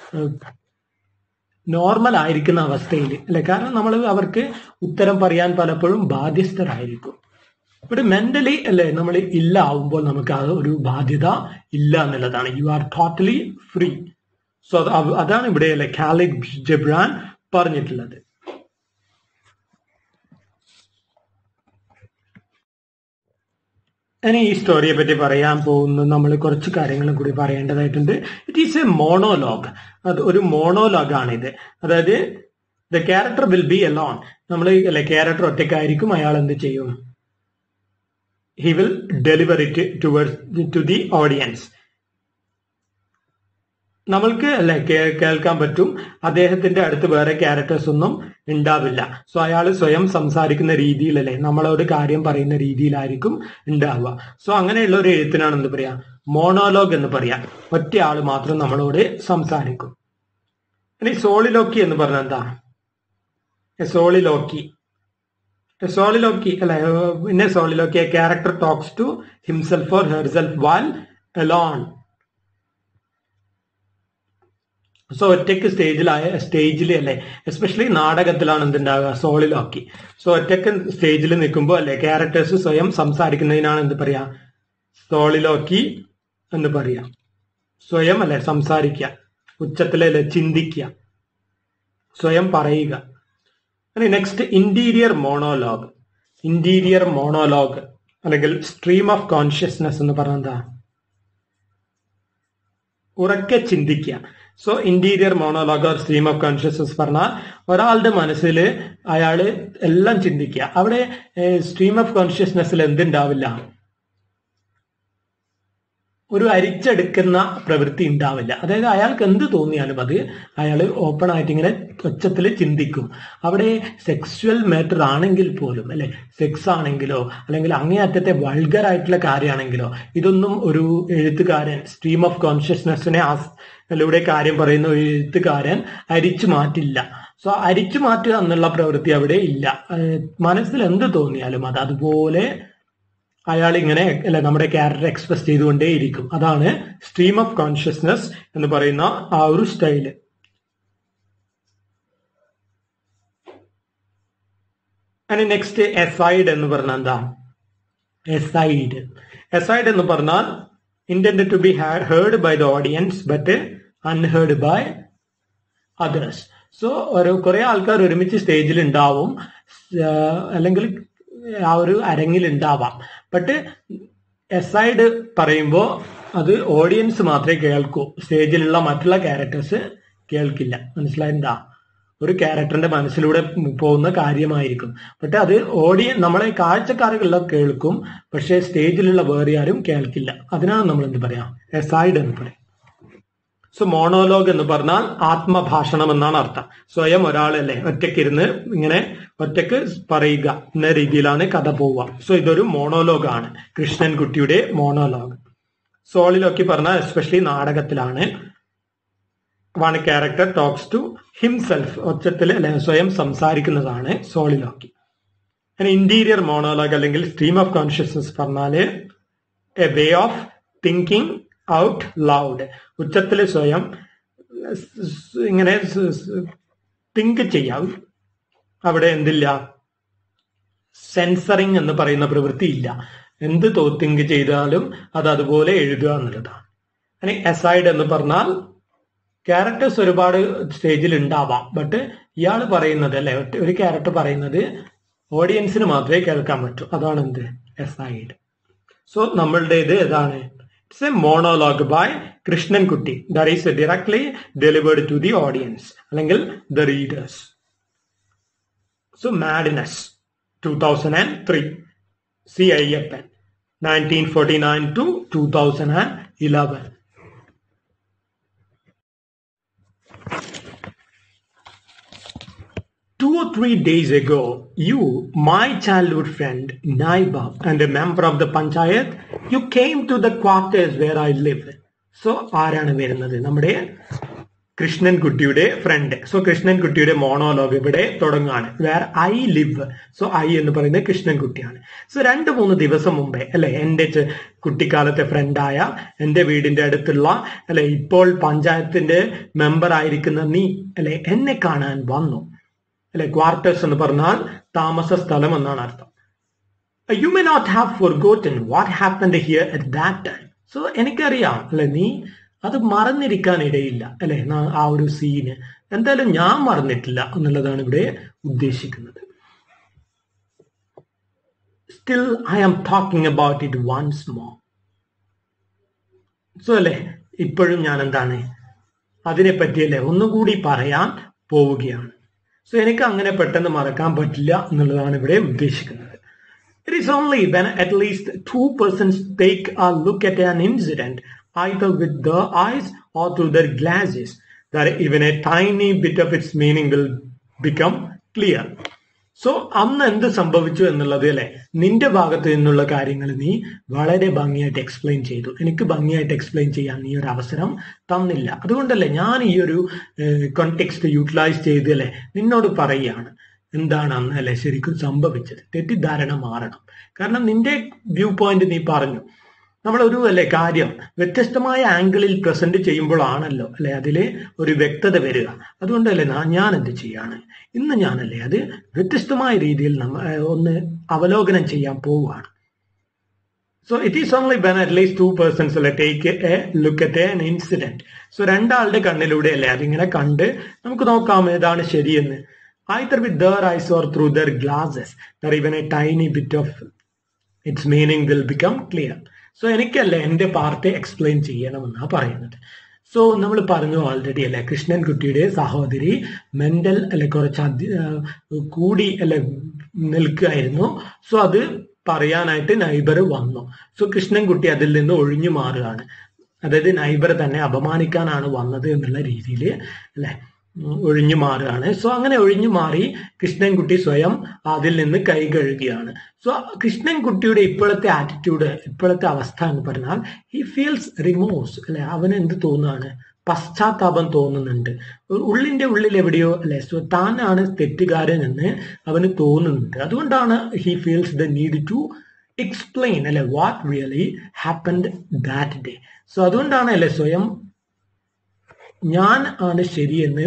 നോർമൽ ആയിരിക്കുന്ന അവസ്ഥയിൽ അല്ലെ കാരണം നമ്മൾ അവർക്ക് ഉത്തരം പറയാൻ പലപ്പോഴും ബാധ്യസ്ഥരായിരിക്കും ഇവിടെ മെന്റലി അല്ലെ നമ്മൾ ഇല്ല ആവുമ്പോൾ നമുക്ക് അത് ഒരു ബാധ്യത ഇല്ല എന്നുള്ളതാണ് you are totally free so അതാണ് ഇവിടെ അല്ലെ ഖാലിദ് ജബ്രാൻ പറഞ്ഞിട്ടുള്ളത് ഇനി ഈ സ്റ്റോറിയെ പറ്റി പറയാൻ പോകുന്ന നമ്മൾ കുറച്ച് കാര്യങ്ങളും കൂടി പറയേണ്ടതായിട്ടുണ്ട് ഇറ്റ് ഈസ് എ മോണോലോഗ് അത് ഒരു മോണോലോഗ് ആണിത് അതായത് the character will be alone നമ്മൾ അല്ലെ ക്യാരക്ടർ ഒറ്റയ്ക്കായിരിക്കും അയാൾ എന്ത് ചെയ്യും he will deliver it towards to the audience നമ്മൾക്ക് അല്ലെ കേൾക്കാൻ പറ്റും അദ്ദേഹത്തിന്റെ അടുത്ത് വേറെ ക്യാരക്ടേഴ്സ് ഒന്നും ഉണ്ടാവില്ല സോ അയാൾ സ്വയം സംസാരിക്കുന്ന രീതിയിലല്ലേ നമ്മളോട് കാര്യം പറയുന്ന രീതിയിലായിരിക്കും ഉണ്ടാവുക സോ അങ്ങനെയുള്ള ഒരു എഴുത്തിനാണ് എന്ത് പറയാ മോണോലോഗ് എന്ന് പറയാ ഒറ്റ ആള് മാത്രം നമ്മളോട് സംസാരിക്കും ഇനി സോളിലോക്കി എന്ന് പറഞ്ഞ എന്താ സോളിലോക്കി സോളിലോക്കി അല്ലെ പിന്നെ soliloquy a character talks to himself or herself while alone so ഒറ്റയ്ക്ക് സ്റ്റേജിലായ സ്റ്റേജിൽ അല്ലേ എസ്പെഷ്യലി നാടകത്തിലാണ് എന്തുണ്ടാവുക സോളിലോക്കി സോ ഒറ്റയ്ക്ക് സ്റ്റേജിൽ നിൽക്കുമ്പോൾ അല്ലെ ക്യാരക്ടേഴ്സ് സ്വയം സംസാരിക്കുന്നതിനാണ് എന്ത് പറയാ സോളിലോക്കി എന്ന് പറയാം സ്വയം അല്ലെ സംസാരിക്കുക ഉച്ചത്തിലല്ലേ ചിന്തിക്കുക സ്വയം പറയുക next interior monologue interior monologue അല്ലെങ്കിൽ സ്ട്രീം ഓഫ് കോൺഷ്യസ്നെസ് എന്ന് പറഞ്ഞാൽ എന്താ ഉറക്കെ ചിന്തിക്കുക so interior monologue or stream of consciousness പറഞ്ഞാൽ ഒരാളുടെ മനസ്സിൽ അയാള് എല്ലാം ചിന്തിക്കുക അവിടെ സ്ട്രീം ഓഫ് കോൺഷ്യസ്നെസ്സിൽ എന്തുണ്ടാവില്ല ഒരു അരിച്ചെടുക്കുന്ന പ്രവൃത്തി ഉണ്ടാവില്ല അതായത് അയാൾക്ക് എന്ത് തോന്നിയാലും അത് അയാൾ ഓപ്പൺ ആയിട്ട് ഇങ്ങനെ ഒച്ചത്തിൽ ചിന്തിക്കും അവിടെ സെക്സ്വൽ മാറ്റർ ആണെങ്കിൽ പോലും അല്ലെ സെക്സ് ആണെങ്കിലോ അല്ലെങ്കിൽ അങ്ങേയറ്റത്തെ വൾഗർ ആയിട്ടുള്ള കാര്യമാണെങ്കിലോ ഇതൊന്നും ഒരു എഴുത്തുകാരൻ സ്ട്രീം ഓഫ് കോൺഷ്യസ്നെസ്സിനെ ലൂടെ കാര്യം പറയുന്ന ഒരു എഴുത്തുകാരൻ അരിച്ചു മാറ്റില്ല സോ അരിച്ചു മാറ്റുക എന്നുള്ള പ്രവൃത്തി അവിടെ ഇല്ല മനസ്സിൽ എന്ത് തോന്നിയാലും അത് അതുപോലെ അയാൾ ഇങ്ങനെ അല്ലെ നമ്മുടെ ക്യാരക്ടർ എക്സ്പ്രസ് ചെയ്തുകൊണ്ടേയിരിക്കും അതാണ് സ്ട്രീം ഓഫ് കോൺഷ്യസ്നെസ് എന്ന് പറയുന്ന ആ ഒരു സ്റ്റൈല് അതിന് നെക്സ്റ്റ് എസൈഡ് എന്ന് പറഞ്ഞ എന്താ എസൈഡ് എസൈഡ് എന്ന് പറഞ്ഞാൽ intend to be heard by the audience but unheard by others so ഒരു കുറെ ആൾക്കാർ ഒരുമിച്ച് സ്റ്റേജിൽ ഉണ്ടാവും അല്ലെങ്കിൽ ആ ഒരു അരങ്ങിൽ ഉണ്ടാവാം ബട്ട് എസൈഡ് പറയുമ്പോൾ അത് ഓഡിയൻസ് മാത്രമേ കേൾക്കൂ സ്റ്റേജിലുള്ള മറ്റുള്ള ക്യാരക്ടേഴ്സ് കേൾക്കില്ല മനസ്സിലായെന്താ ഒരു ക്യാരക്ടറിന്റെ മനസ്സിലൂടെ പോകുന്ന കാര്യമായിരിക്കും പക്ഷെ അത് ഓഡിയൻ നമ്മളെ കാഴ്ചക്കാരുകളെല്ലാം കേൾക്കും പക്ഷെ സ്റ്റേജിലുള്ള വേറെ ആരും കേൾക്കില്ല അതിനാണ് നമ്മൾ എന്ത് പറയാം എസൈഡ് എന്ന് പറയും സോ മോണോലോഗ് എന്ന് പറഞ്ഞാൽ ആത്മഭാഷണം എന്നാണ് അർത്ഥം സ്വയം ഒരാളല്ലേ ഒറ്റയ്ക്കിരുന്ന് ഇങ്ങനെ ഒറ്റയ്ക്ക് പറയുക എന്ന രീതിയിലാണ് കഥ പോവുക സോ ഇതൊരു മോണോലോഗ് ആണ് കൃഷ്ണൻകുട്ടിയുടെ മോണോലോഗ് സോളിലൊക്കെ പറഞ്ഞാൽ എസ്പെഷ്യലി നാടകത്തിലാണ് one character talks to himself ഒച്ചത്തിൽ അല്ലെ സ്വയം സംസാരിക്കുന്നതാണ് സോളിലോക്കി ഇന്റീരിയർ മോണോലോഗ് അല്ലെങ്കിൽ സ്ട്രീം ഓഫ് കോൺഷ്യസ്നസ് പറഞ്ഞാല് a way of thinking out loud ഉച്ചത്തിൽ സ്വയം ഇങ്ങനെ തിങ്ക് ചെയ്യാം അവിടെ എന്തില്ല സെൻസറിങ് എന്ന് പറയുന്ന പ്രവൃത്തി ഇല്ല എന്ത് തോ തിങ്ക് ചെയ്താലും അത് അതുപോലെ എഴുതുക എന്നുള്ളതാണ് ഇനി എസൈഡ് എന്ന് പറഞ്ഞാൽ ക്യാരക്ടേഴ്സ് ഒരുപാട് സ്റ്റേജിൽ ഉണ്ടാവാം ബട്ട് ഇയാൾ പറയുന്നത് അല്ലെ ഒരു ക്യാരക്ടർ പറയുന്നത് ഓഡിയൻസിന് മാത്രമേ കേൾക്കാൻ പറ്റൂ അതാണ് എന്ത് എസൈഡ് സോ നമ്മളുടേത് ഏതാണ് it's a monologue by Krishnankutty that is directly delivered to the audience അല്ലെങ്കിൽ the readers so madness two thousand and three C Ayyappan nineteen forty nine to two thousand and eleven Two or three days ago, you, my childhood friend, Naiba, and a member of the Panchayat, you came to the quarters where I live. So ആരാണ് വരുന്നത് നമ്മുടെ കൃഷ്ണൻകുട്ടിയുടെ ഫ്രണ്ട് സോ കൃഷ്ണൻകുട്ടിയുടെ മോണോലോഗ് ഇവിടെ തുടങ്ങുകയാണ് where I live so I എന്ന് പറയുന്നത് കൃഷ്ണൻകുട്ടിയാണ് സോ രണ്ട് മൂന്ന് ദിവസം മുമ്പേ അല്ലെ എൻ്റെ കുട്ടിക്കാലത്തെ ഫ്രണ്ടായ എൻ്റെ വീടിന്റെ അടുത്തുള്ള അല്ലെ ഇപ്പോൾ പഞ്ചായത്തിന്റെ മെമ്പർ ആയിരിക്കുന്ന നീ അല്ലെ എന്നെ കാണാൻ വന്നു അല്ലെ ക്വാർട്ടേഴ്സ് എന്ന് പറഞ്ഞാൽ താമസ സ്ഥലം എന്നാണ് അർത്ഥം you may not have forgotten what happened here at that time so എനിക്കറിയാം അല്ലെ നീ അത് മറന്നിരിക്കാൻ ഇടയില്ല അല്ലെ ആ ഒരു സീന് എന്തായാലും ഞാൻ മറന്നിട്ടില്ല എന്നുള്ളതാണ് ഇവിടെ ഉദ്ദേശിക്കുന്നത് still I am talking about it once more so അല്ലെ ഇപ്പോഴും ഞാൻ എന്താണ് അതിനെ പറ്റിയല്ലേ ഒന്നുകൂടി പറയാൻ പോവുകയാണ് സോ എനിക്ക് അങ്ങനെ പെട്ടെന്ന് മറക്കാൻ പറ്റില്ല എന്നുള്ളതാണ് ഇവിടെ ഉദ്ദേശിക്കുന്നത് It is only when at least two persons take a look at an incident, either with their eyes or through their glasses, that even a tiny bit of its meaning will become clear. So അന്ന് എന്ത് സംഭവിച്ചു എന്നുള്ളത് അല്ലെ നിന്റെ ഭാഗത്ത് നിന്നുള്ള കാര്യങ്ങൾ നീ വളരെ ഭംഗിയായിട്ട് എക്സ്പ്ലെയിൻ ചെയ്തു എനിക്ക് ഭംഗിയായിട്ട് എക്സ്പ്ലെയിൻ ചെയ്യാൻ നീ ഒരു അവസരം തന്നില്ല അതുകൊണ്ടല്ലേ ഞാൻ ഈ ഒരു കോണ്ടെക്സ്റ്റ് യൂട്ടിലൈസ് ചെയ്ത് അല്ലെ നിന്നോട് പറയുകയാണ് എന്താണ് അന്ന് അല്ലെ ശരിക്കും സംഭവിച്ചത് തെറ്റിദ്ധാരണ മാറണം കാരണം നിന്റെ വ്യൂ പോയിന്റ് നീ പറഞ്ഞു നമ്മളൊരു അല്ലെ കാര്യം വ്യത്യസ്തമായ ആംഗിളിൽ പ്രസന്റ് ചെയ്യുമ്പോഴാണല്ലോ അല്ലെ അതിലെ ഒരു വ്യക്തത വരിക അതുകൊണ്ടല്ലേ ഞാൻ എന്ത് ചെയ്യാണ് ഇന്ന് ഞാനല്ലേ അത് വ്യത്യസ്തമായ രീതിയിൽ നമ്മ ഒന്ന് അവലോകനം ചെയ്യാൻ പോവുകയാണ് so it is only when at least two persons അല്ലെ take a look at an incident so രണ്ടാളുടെ കണ്ണിലൂടെ അല്ലേ അതിങ്ങനെ കണ്ട് നമുക്ക് നോക്കാം ഏതാണ് ശരിയെന്ന് either with their eyes or through their glasses, that even a tiny bit of its meaning will become clear. So എനിക്കല്ല എൻ്റെ പാർട്ടി എക്സ്പ്ലെയിൻ ചെയ്യണമെന്നാണ് പറയുന്നത് സോ നമ്മൾ പറഞ്ഞു ഓൾറെഡി അല്ലെ കൃഷ്ണൻകുട്ടിയുടെ സഹോദരി മെന്റൽ അല്ലെ കുറച്ച് കൂടി അല്ലെ നിൽക്കുകയായിരുന്നു സോ അത് പറയാനായിട്ട് നൈബർ വന്നു സോ കൃഷ്ണൻകുട്ടി അതിൽ നിന്ന് ഒഴിഞ്ഞു മാറുകയാണ് അതായത് നൈബർ തന്നെ അപമാനിക്കാനാണ് വന്നത് എന്നുള്ള രീതിയിൽ അല്ലെ ഒഴിഞ്ഞു മാറുകയാണ് സോ അങ്ങനെ ഒഴിഞ്ഞു മാറി കൃഷ്ണൻകുട്ടി സ്വയം അതിൽ നിന്ന് കൈ കഴുകുകയാണ് സോ കൃഷ്ണൻകുട്ടിയുടെ ഇപ്പോഴത്തെ ആറ്റിറ്റ്യൂഡ് ഇപ്പോഴത്തെ അവസ്ഥ എന്ന് പറഞ്ഞാൽ ഹി ഫീൽസ് റിമോഴ്സ് അല്ലെ അവന് എന്ത് തോന്നുകയാണ് പശ്ചാത്താപം തോന്നുന്നുണ്ട് ഉള്ളിന്റെ ഉള്ളിൽ എവിടെയോ അല്ലെ സോ താനാണ് തെറ്റുകാരൻ എന്ന് അവന് തോന്നുന്നുണ്ട് അതുകൊണ്ടാണ് he feels the need to explain അല്ലെ what really happened that day so അതുകൊണ്ടാണ് അല്ലെ സ്വയം ഞാൻ ആണ് ശരിയെന്ന്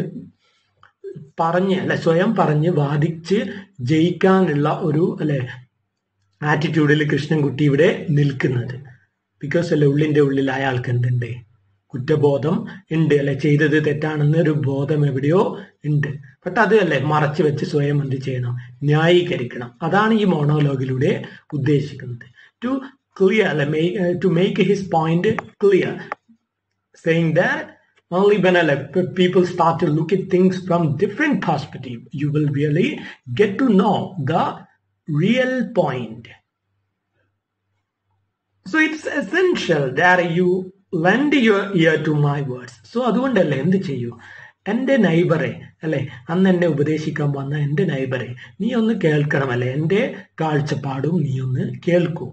പറഞ്ഞ് അല്ലെ സ്വയം പറഞ്ഞ് വാദിച്ച് ജയിക്കാനുള്ള ഒരു അല്ലെ ആറ്റിറ്റ്യൂഡിൽ കൃഷ്ണൻകുട്ടി ഇവിടെ നിൽക്കുന്നത് ബിക്കോസ് അല്ലെ ഉള്ളിന്റെ ഉള്ളിൽ അയാൾക്ക് എന്തുണ്ട് കുറ്റബോധം ഉണ്ട് അല്ലെ ചെയ്തത് തെറ്റാണെന്ന് ഒരു ബോധം എവിടെയോ ഉണ്ട് ബട്ട് അത് അല്ലെ മറച്ചു വെച്ച് സ്വയം എന്ത് ചെയ്യണം ന്യായീകരിക്കണം അതാണ് ഈ മോണോലോഗിലൂടെ ഉദ്ദേശിക്കുന്നത് ടു ക്ലിയർ അല്ലെ to make his point clear saying that only when uh, people start to look at things from different perspective you will really get to know the real point so it's essential that you lend your ear to my words so അതുകൊണ്ടല്ലേ എന്ത് ചെയ്യൂ എൻ്റെ നൈബറെ അല്ലെ അന്ന് എന്നെ ഉപദേശിക്കാൻ വന്ന എൻ്റെ നൈബറെ നീ ഒന്ന് കേൾക്കണം അല്ലെ എൻ്റെ കാഴ്ചപ്പാടും നീ ഒന്ന് കേൾക്കൂ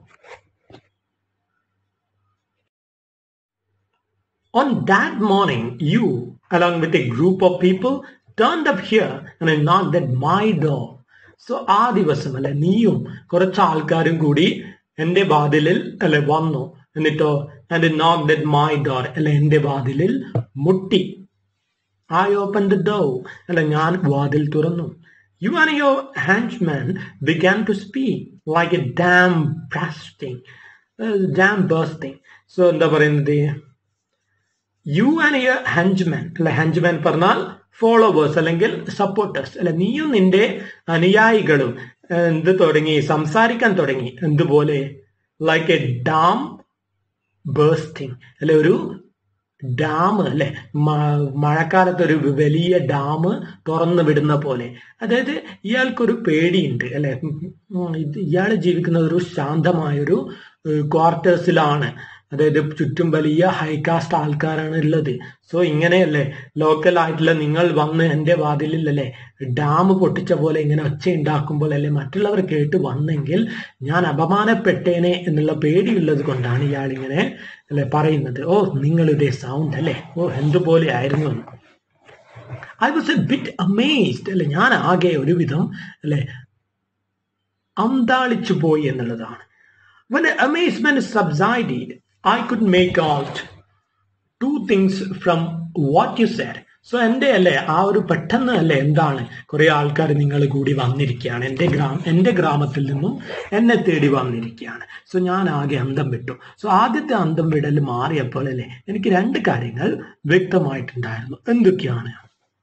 On that morning, you, along with a group of people, turned up here and I knocked at my door. So ആ ദിവസം അല്ലെ നീയും കുറച്ച് ആൾക്കാരും കൂടി എന്റെ വാതിലിൽ അല്ലെ വന്നു എന്നിട്ടോ ആൻഡ് നോക്ക് ദറ്റ് മൈ ഡോർ അല്ലെ എന്റെ വാതിലിൽ മുട്ടി ഐ ഓപ്പൺ ദ ഡോ അല്ലെ ഞാൻ വാതിൽ തുറന്നു you and your handyman began to speak like a dam bursting dam bursting so എന്താ പറയുന്നത് യു ആൻഡ് യർ ഹഞ്ച്മാൻ അല്ലെ ഹഞ്ച്മാൻ പറഞ്ഞാൽ ഫോളോവേഴ്സ് അല്ലെങ്കിൽ സപ്പോർട്ടേഴ്സ് അല്ലെ നീയും നിന്റെ അനുയായികളും എന്ത് തുടങ്ങി സംസാരിക്കാൻ തുടങ്ങി എന്തുപോലെ ലൈക്ക് എ ഡാം ബേസ്റ്റിംഗ് അല്ലെ ഒരു ഡാം അല്ലെ മഴക്കാലത്ത് ഒരു വലിയ ഡാം തുറന്നു വിടുന്ന പോലെ അതായത് ഇയാൾക്കൊരു പേടിയുണ്ട് അല്ലെ ഇയാൾ ജീവിക്കുന്ന ഒരു ശാന്തമായൊരു ക്വാർട്ടേഴ്സിലാണ് അതായത് ചുറ്റും വലിയ ഹൈകാസ്റ്റ് ആൾക്കാരാണ് ഉള്ളത് സോ ഇങ്ങനെയല്ലേ ലോക്കൽ ആയിട്ടുള്ള നിങ്ങൾ വന്ന് എൻ്റെ വാതിലിൽ അല്ലേ ഡാം പൊട്ടിച്ച പോലെ ഇങ്ങനെ ഒച്ച ഉണ്ടാക്കുമ്പോൾ അല്ലെ മറ്റുള്ളവർ കേട്ട് വന്നെങ്കിൽ ഞാൻ അപമാനപ്പെട്ടേനെ എന്നുള്ള പേടിയുള്ളത് കൊണ്ടാണ് ഇയാൾ ഇങ്ങനെ അല്ലെ പറയുന്നത് ഓ നിങ്ങളുടെ സൗണ്ട് അല്ലേ ഓ എന്തുപോലെ ആയിരുന്നു എന്ന് I was a bit amazed അല്ലെ ഞാൻ ആകെ ഒരുവിധം അല്ലെ അന്താളിച്ചു പോയി എന്നുള്ളതാണ് When the amazement subsided, I could make out two things from what you said. So എൻ്റെ അല്ലേ ആ ഒരു പെട്ടെന്ന് അല്ലേ എന്താണ് കുറെ ആൾക്കാർ നിങ്ങൾ കൂടി വന്നിരിക്കുകയാണ് എൻ്റെ ഗ്രാമ എൻ്റെ ഗ്രാമത്തിൽ നിന്നും എന്നെ തേടി വന്നിരിക്കുകയാണ് സോ ഞാൻ ആകെ അന്തം വിട്ടു സോ ആദ്യത്തെ അന്തം വിടൽ മാറിയപ്പോൾ അല്ലേ എനിക്ക് രണ്ട് കാര്യങ്ങൾ വ്യക്തമായിട്ടുണ്ടായിരുന്നു എന്തൊക്കെയാണ്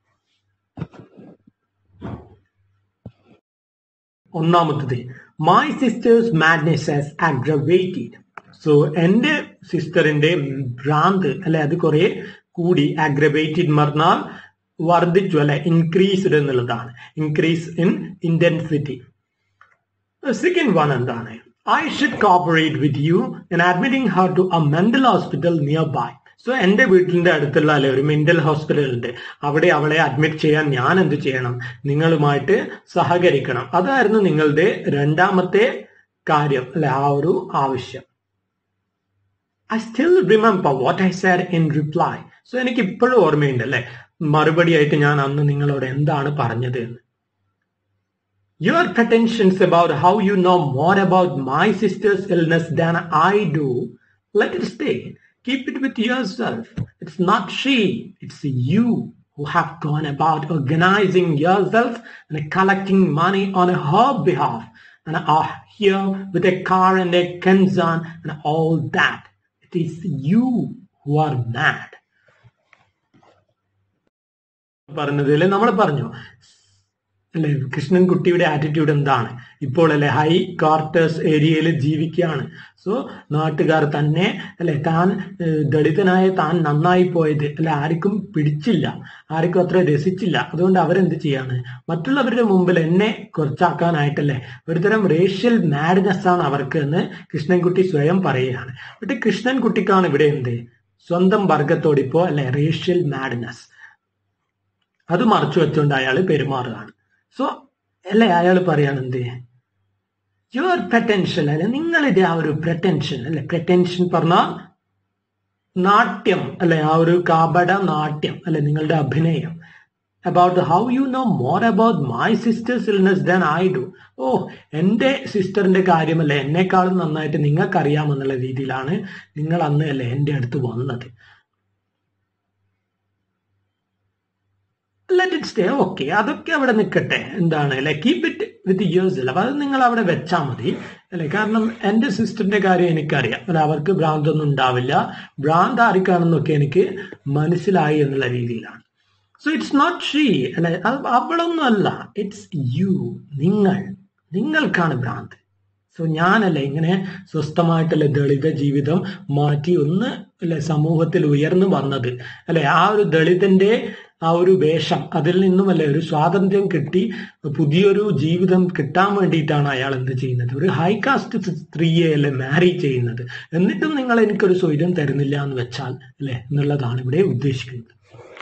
ഒന്നാമത്തത് my sister's madness has aggravated so എൻ്റെ സിസ്റ്ററിന്റെ ഭ്രാന്ത് അല്ലെ അത് കുറെ കൂടി അഗ്രവേറ്റഡ് പറഞ്ഞാൽ വർദ്ധിച്ചു അല്ലെ ഇൻക്രീസ്ഡ് എന്നുള്ളതാണ് increase in intensity second one എന്താണ് I should cooperate with you in admitting her to a mental hospital nearby so എന്റെ വീട്ടിന്റെ അടുത്തുള്ള അല്ലെ ഒരു മെന്റൽ ഹോസ്പിറ്റൽ ഉണ്ട് അവിടെ അവളെ അഡ്മിറ്റ് ചെയ്യാൻ ഞാൻ എന്ത് ചെയ്യണം നിങ്ങളുമായിട്ട് സഹകരിക്കണം അതായിരുന്നു നിങ്ങളുടെ രണ്ടാമത്തെ കാര്യം അല്ലെ ആ ഒരു ആവശ്യം I still remember what I said in reply so എനിക്ക് ഇപ്പോഴും ഓർമ്മയുണ്ട് അല്ലെ മറുപടിയായിട്ട് ഞാൻ അന്ന് നിങ്ങളോട് എന്താണ് പറഞ്ഞത് എന്ന് Your pretensions about how you know more about my sister's illness than I do, let it stay. Keep it with yourself. It's not she, it's you who have gone about organizing yourself and collecting money on her behalf and are here with a car and a concern and all that. It is you who are mad. പറഞ്ഞതിൽ നമ്മൾ പറഞ്ഞു അല്ലെ കൃഷ്ണൻകുട്ടിയുടെ ആറ്റിറ്റ്യൂഡ് എന്താണ് ഇപ്പോൾ അല്ലെ ഹൈ ക്വാർട്ടേഴ്സ് ഏരിയയിൽ ജീവിക്കുകയാണ് സോ നാട്ടുകാർ തന്നെ അല്ലെ താൻ ദളിതനായ താൻ നന്നായി പോയത് അല്ലെ ആർക്കും പിടിച്ചില്ല ആർക്കും അത്ര രസിച്ചില്ല അതുകൊണ്ട് അവരെന്ത് ചെയ്യാണ് മറ്റുള്ളവരുടെ മുമ്പിൽ എന്നെ കുറച്ചാക്കാനായിട്ടല്ലേ ഒരുതരം റേഷ്യൽ മാഡ്നെസ് ആണ് അവർക്ക് എന്ന് കൃഷ്ണൻകുട്ടി സ്വയം പറയുകയാണ് പക്ഷെ കൃഷ്ണൻകുട്ടിക്കാണ് ഇവിടെ എന്ത് സ്വന്തം വർഗത്തോടിപ്പോ അല്ലെ റേഷ്യൽ മാഡ്നെസ് അത് മറച്ചു വെച്ചുകൊണ്ട് അയാൾ പെരുമാറുകയാണ് സോ അല്ലെ അയാൾ പറയാണ് എന്ത് യുവർ പ്രറ്റൻഷൻ അല്ലെ നിങ്ങളുടെ ആ ഒരു പ്രറ്റൻഷൻ അല്ലെ പ്രറ്റൻഷൻ പറഞ്ഞാൽ നാട്യം അല്ലെ ആ ഒരു കാബട നാട്യം അല്ലെ നിങ്ങളുടെ അഭിനയം about how you know more about my sister's illness than I do ഓ എൻ്റെ സിസ്റ്ററിന്റെ കാര്യമല്ലേ എന്നെക്കാളും നന്നായിട്ട് നിങ്ങൾക്കറിയാമെന്നുള്ള രീതിയിലാണ് നിങ്ങൾ അന്ന് അല്ലേ എൻ്റെ അടുത്ത് വന്നത് ലെറ്റ് ഇറ്റ് സ്റ്റേ ഓക്കെ അതൊക്കെ അവിടെ നിൽക്കട്ടെ എന്താണ് അല്ലെ കീപ് ഇറ്റ് വിത്ത് ഇയേഴ്സ് അല്ല അപ്പൊ അത് നിങ്ങൾ അവിടെ വെച്ചാൽ മതി അല്ലെ കാരണം എന്റെ സിസ്റ്ററിന്റെ കാര്യം എനിക്കറിയാം അല്ല അവർക്ക് ഭ്രാന്തൊന്നും ഉണ്ടാവില്ല ഭ്രാന്ത് ആർക്കാണെന്നൊക്കെ എനിക്ക് മനസ്സിലായി എന്നുള്ള രീതിയിലാണ് സോ ഇറ്റ്സ് നോട്ട് ഷീ അല്ലെ അത് അവളൊന്നും അല്ല ഇറ്റ്സ് യു നിങ്ങൾ നിങ്ങൾക്കാണ് ഭ്രാന്ത് സോ ഞാനല്ലേ ഇങ്ങനെ സ്വസ്ഥമായിട്ടുള്ള ദളിത ജീവിതം മാറ്റി ഒന്ന് അല്ലെ സമൂഹത്തിൽ ഉയർന്നു വന്നത് അല്ലെ ആ ഒരു ദളിതന്റെ ആ ഒരു വേഷം അതിൽ നിന്നുമല്ലേ ഒരു സ്വാതന്ത്ര്യം കിട്ടി പുതിയൊരു ജീവിതം കിട്ടാൻ വേണ്ടിയിട്ടാണ് അയാൾ എന്ത് ചെയ്യുന്നത് ഒരു ഹൈ കാസ്റ്റ് സ്ത്രീയെ അല്ലെ മാരി ചെയ്യുന്നത് എന്നിട്ടും നിങ്ങൾ എനിക്കൊരു സ്വൈര്യം തരുന്നില്ല എന്ന് വെച്ചാൽ അല്ലെ എന്നുള്ളതാണ് ഇവിടെ ഉദ്ദേശിക്കുന്നത്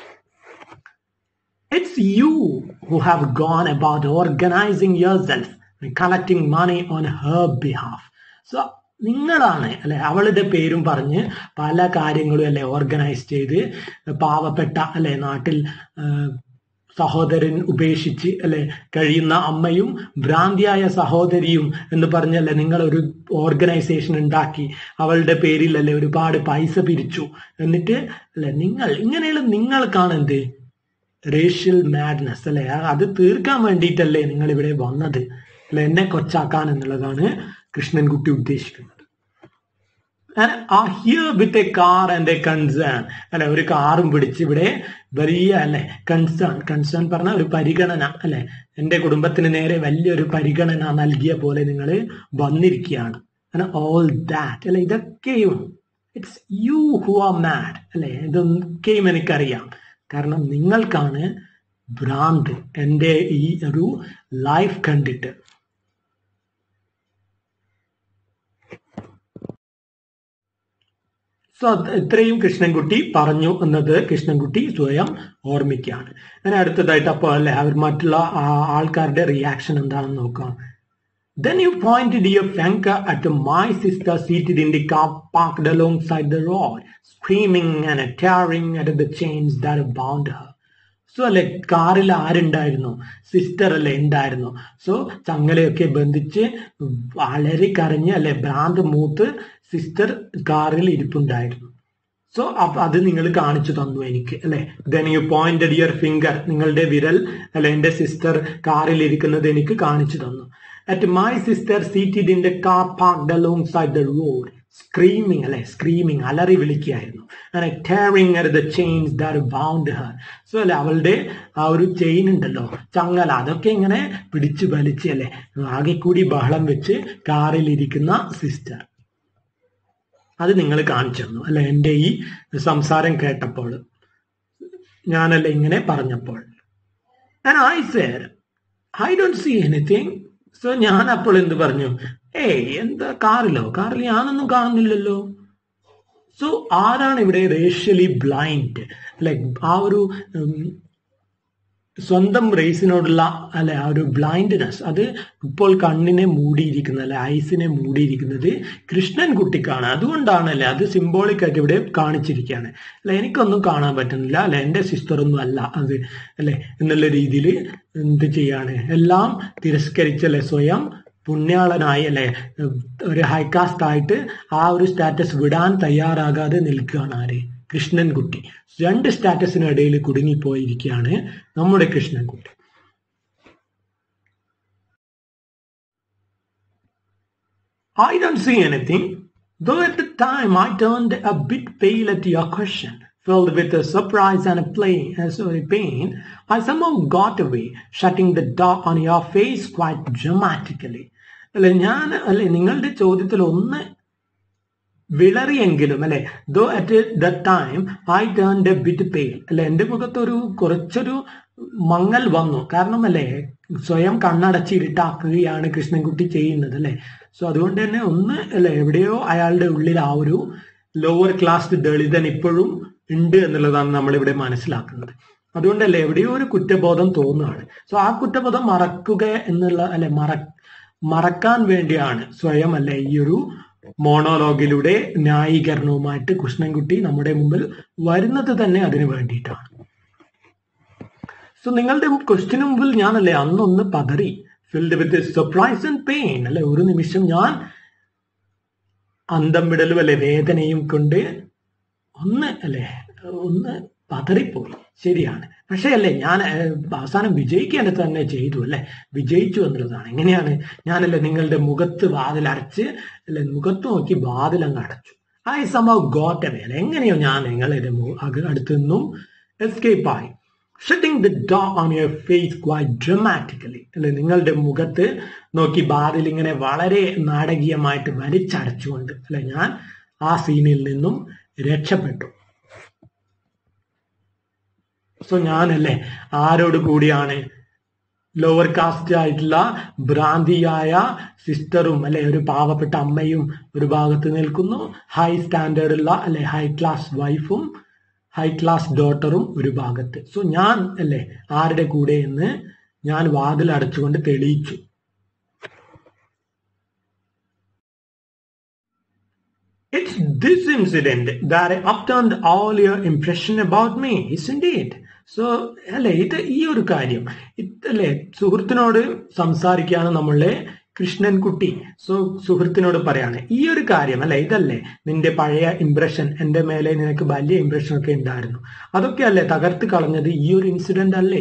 It's you who have gone about organizing yourself and collecting money on her behalf. So നിങ്ങളാണ് അല്ലെ അവളുടെ പേരും പറഞ്ഞ് പല കാര്യങ്ങളും അല്ലെ ഓർഗനൈസ് ചെയ്ത് പാവപ്പെട്ട അല്ലെ നാട്ടിൽ സഹോദരൻ ഉപേക്ഷിച്ച് അല്ലെ കഴിയുന്ന അമ്മയും ഭ്രാന്തിയായ സഹോദരിയും എന്ന് പറഞ്ഞല്ലേ നിങ്ങൾ ഒരു ഓർഗനൈസേഷൻ ഉണ്ടാക്കി അവളുടെ പേരിൽ അല്ലെ ഒരുപാട് പൈസ പിരിച്ചു എന്നിട്ട് അല്ലെ നിങ്ങൾ ഇങ്ങനെയുള്ള നിങ്ങൾക്കാണ് എന്ത് റേഷ്യൽ മാഡ്നസ് അല്ലെ അത് തീർക്കാൻ വേണ്ടിയിട്ടല്ലേ നിങ്ങൾ ഇവിടെ വന്നത് അല്ലെ എന്നെ കൊച്ചാക്കാൻ എന്നുള്ളതാണ് കൃഷ്ണൻകുട്ടി ഉദ്ദേശിക്കുന്നത് ആ here with a car and a concern അല്ലെ ഒരു കാറും പിടിച്ച് ഇവിടെ വലിയ അല്ലെ കൺസേൺ കൺസേൺ പറഞ്ഞ ഒരു പരിഗണന അല്ലെ എന്റെ കുടുംബത്തിന് നേരെ വലിയൊരു പരിഗണന നൽകിയ പോലെ നിങ്ങൾ വന്നിരിക്കുകയാണ് ഓൾ ദാറ്റ് അല്ലെ ഇതൊക്കെയും it's you who are mad അല്ലെ ഇതൊക്കെയും എനിക്കറിയാം കാരണം നിങ്ങൾക്കാണ് ഭ്രാന്ത് എൻ്റെ ഈ ഒരു ലൈഫ് കണ്ടിട്ട് സോ ഇത്രയും കൃഷ്ണൻകുട്ടി പറഞ്ഞു എന്നത് കൃഷ്ണൻകുട്ടി സ്വയം ഓർമ്മിക്കുകയാണ് അങ്ങനെ അടുത്തതായിട്ട് അപ്പോൾ അല്ലെ അവർ മറ്റുള്ള ആൾക്കാരുടെ റിയാക്ഷൻ എന്താണെന്ന് നോക്കാം Then you pointed your finger at my sister seated in the car parked alongside the road, screaming and tearing at the chains that bound her. So അല്ലെ കാറിൽ ആരുണ്ടായിരുന്നു സിസ്റ്റർ അല്ലെ ഉണ്ടായിരുന്നു സോ ചങ്ങലയൊക്കെ ബന്ധിച്ച് വളരെ കരഞ്ഞ് അല്ലെ ഭ്രാന്ത് മൂത്ത് സിസ്റ്റർ കാറിൽ ഇരിപ്പുണ്ടായിരുന്നു സോ അത് നിങ്ങൾ കാണിച്ചു തന്നു എനിക്ക് അല്ലെ then you pointed your finger നിങ്ങളുടെ വിരൽ അല്ലെ എന്റെ സിസ്റ്റർ കാറിൽ ഇരിക്കുന്നത് എനിക്ക് കാണിച്ചു തന്നു at my sister seated in the car parked alongside the road screaming അല്ലെ സ്ക്രീമിങ് അലറി വിളിക്കുകയായിരുന്നു അങ്ങനെ tearing at the chains that bound her so അല്ലെ അവളുടെ ആ ഒരു ചെയിൻ ഉണ്ടല്ലോ ചങ്ങല അതൊക്കെ ഇങ്ങനെ പിടിച്ചു വലിച്ച് അല്ലെ ആകെ കൂടി ബഹളം വെച്ച് കാറിൽ ഇരിക്കുന്ന സിസ്റ്റർ അത് നിങ്ങൾ കാണിച്ചു തന്നു അല്ലെ എൻ്റെ ഈ സംസാരം കേട്ടപ്പോൾ ഞാനല്ല ഇങ്ങനെ പറഞ്ഞപ്പോൾ I said I don't see anything so ഞാൻ അപ്പോൾ എന്ത് പറഞ്ഞു ഏയ് എന്താ കാറിലോ കാറിൽ ഞാനൊന്നും കാണുന്നില്ലല്ലോ സോ ആരാണ് ഇവിടെ റേഷ്യലി ബ്ലൈൻഡ് ലൈക് ആ ഒരു സ്വന്തം റേസിനോടുള്ള അല്ലെ ആ ഒരു ബ്ലൈൻഡ്നെസ് അത് ഇപ്പോൾ കണ്ണിനെ മൂടിയിരിക്കുന്നത് അല്ലെ ഐസിനെ മൂടിയിരിക്കുന്നത് കൃഷ്ണൻ കുട്ടിക്കാണ് അതുകൊണ്ടാണ് അല്ലെ അത് സിംബോളിക് ആയിട്ട് ഇവിടെ കാണിച്ചിരിക്കുകയാണ് അല്ലെ എനിക്കൊന്നും കാണാൻ പറ്റുന്നില്ല അല്ലെ എൻ്റെ സിസ്റ്ററൊന്നും അല്ല അത് അല്ലെ എന്നുള്ള രീതിയിൽ എന്ത് ചെയ്യാണ് എല്ലാം തിരസ്കരിച്ചല്ലേ സ്വയം പുണ്യാളനായി അല്ലെ ഒരു ഹൈകാസ്റ്റ് ആയിട്ട് ആ ഒരു സ്റ്റാറ്റസ് വിടാൻ തയ്യാറാകാതെ നിൽക്കുകയാണ് ആര് കൃഷ്ണൻകുട്ടി രണ്ട് സ്റ്റാറ്റസിനിടയിൽ കുടുങ്ങിപ്പോയിരിക്കുകയാണ് നമ്മുടെ Krishnankutty I don't see anything, though at the time I turned a bit pale at your question. Filled with a surprise and a play, uh, sorry, pain, I somehow got away, shutting the door on your face quite dramatically. അല്ലെ ഞാൻ അല്ലെ നിങ്ങളുടെ ചോദ്യത്തിൽ ഒന്ന് വിളറിയെങ്കിലും അല്ലെ though at the time I turn a bit pale അല്ലെ എന്റെ മുഖത്തൊരു കുറച്ചൊരു മങ്ങൽ വന്നു കാരണം അല്ലെ സ്വയം കണ്ണടച്ച് ഇരുട്ടാക്കുകയാണ് കൃഷ്ണൻകുട്ടി ചെയ്യുന്നത് അല്ലെ സോ അതുകൊണ്ട് തന്നെ ഒന്ന് അല്ലെ എവിടെയോ അയാളുടെ ഉള്ളിൽ ആ ഒരു ലോവർ ക്ലാസ് ദളിതൻ ഇപ്പോഴും ഉണ്ട് എന്നുള്ളതാണ് നമ്മളിവിടെ മനസ്സിലാക്കുന്നത് അതുകൊണ്ടല്ലേ എവിടെയോ ഒരു കുറ്റബോധം തോന്നുകയാണ് സോ ആ കുറ്റബോധം മറക്കുക എന്നുള്ള അല്ലെ മറ മറക്കാൻ വേണ്ടിയാണ് സ്വയം അല്ലെ ഈ ഒരു മോണോലോഗിലൂടെ ന്യായീകരണവുമായിട്ട് കൃഷ്ണൻകുട്ടി നമ്മുടെ മുമ്പിൽ വരുന്നത് തന്നെ അതിനു വേണ്ടിയിട്ടാണ് സോ നിങ്ങളുടെ ക്വസ്റ്റിന് മുമ്പിൽ ഞാനല്ലേ അന്നൊന്ന് പതറി filled with surprise and pain അല്ലെ ഒരു നിമിഷം ഞാൻ അന്തം വിടലും അല്ലെ വേദനയും കൊണ്ട് ഒന്ന് അല്ലെ ഒന്ന് പതറിപ്പോയി ശരിയാണ് പക്ഷേ അല്ലേ ഞാൻ ഏഹ്, അവസാനം വിജയിക്കേണ്ടത് തന്നെ ചെയ്തു അല്ലെ വിജയിച്ചു എന്നുള്ളതാണ് എങ്ങനെയാണ് ഞാനല്ലേ നിങ്ങളുടെ മുഖത്ത് വാതിലടച്ച് അല്ലെ മുഖത്ത് നോക്കി വാതിലങ്ങ് അടച്ചു ഐ സംഭവം ഗോട്ട് അവേ അല്ലെ എങ്ങനെയോ ഞാൻ നിങ്ങളുടെ മു- അക- അടുത്ത് നിന്നും എസ്കേപ്പ് ആയി shutting the door on your face quite dramatically അല്ലെ നിങ്ങളുടെ മുഖത്ത് നോക്കി വാതിൽ ഇങ്ങനെ വളരെ നാടകീയമായിട്ട് വലിച്ചടച്ചുകൊണ്ട് അല്ലെ ഞാൻ ആ സീനിൽ നിന്നും രക്ഷപ്പെട്ടു സോ ഞാനല്ലേ ആരോട് കൂടിയാണ് ലോവർ കാസ്റ്റ് ആയിട്ടുള്ള ഭ്രാന്തിയായ സിസ്റ്ററും അല്ലെ ഒരു പാവപ്പെട്ട അമ്മയും ഒരു ഭാഗത്ത് നിൽക്കുന്നു ഹൈ സ്റ്റാൻഡേർഡുള്ള അല്ലെ ഹൈ ക്ലാസ് വൈഫും ഹൈ ക്ലാസ് ഡോട്ടറും ഒരു ഭാഗത്ത് സോ ഞാൻ അല്ലെ ആരുടെ കൂടെ എന്ന് ഞാൻ വാതിൽ അടച്ചുകൊണ്ട് തെളിയിച്ചു It's this incident that upturned all your impression about me, isn't it? So അല്ലെ ഇത് ഈ ഒരു കാര്യം ഇതല്ലേ സുഹൃത്തിനോട് സംസാരിക്കുകയാണ് നമ്മളെ കൃഷ്ണൻകുട്ടി സോ സുഹൃത്തിനോട് പറയാണ് ഈ ഒരു കാര്യം അല്ലെ ഇതല്ലേ നിന്റെ പഴയ ഇംപ്രഷൻ എന്റെ മേലെ നിനക്ക് വലിയ ഇംപ്രഷൻ ഒക്കെ ഉണ്ടായിരുന്നു അതൊക്കെ അല്ലേ തകർത്ത് കളഞ്ഞത് ഈ ഒരു ഇൻസിഡന്റ് അല്ലേ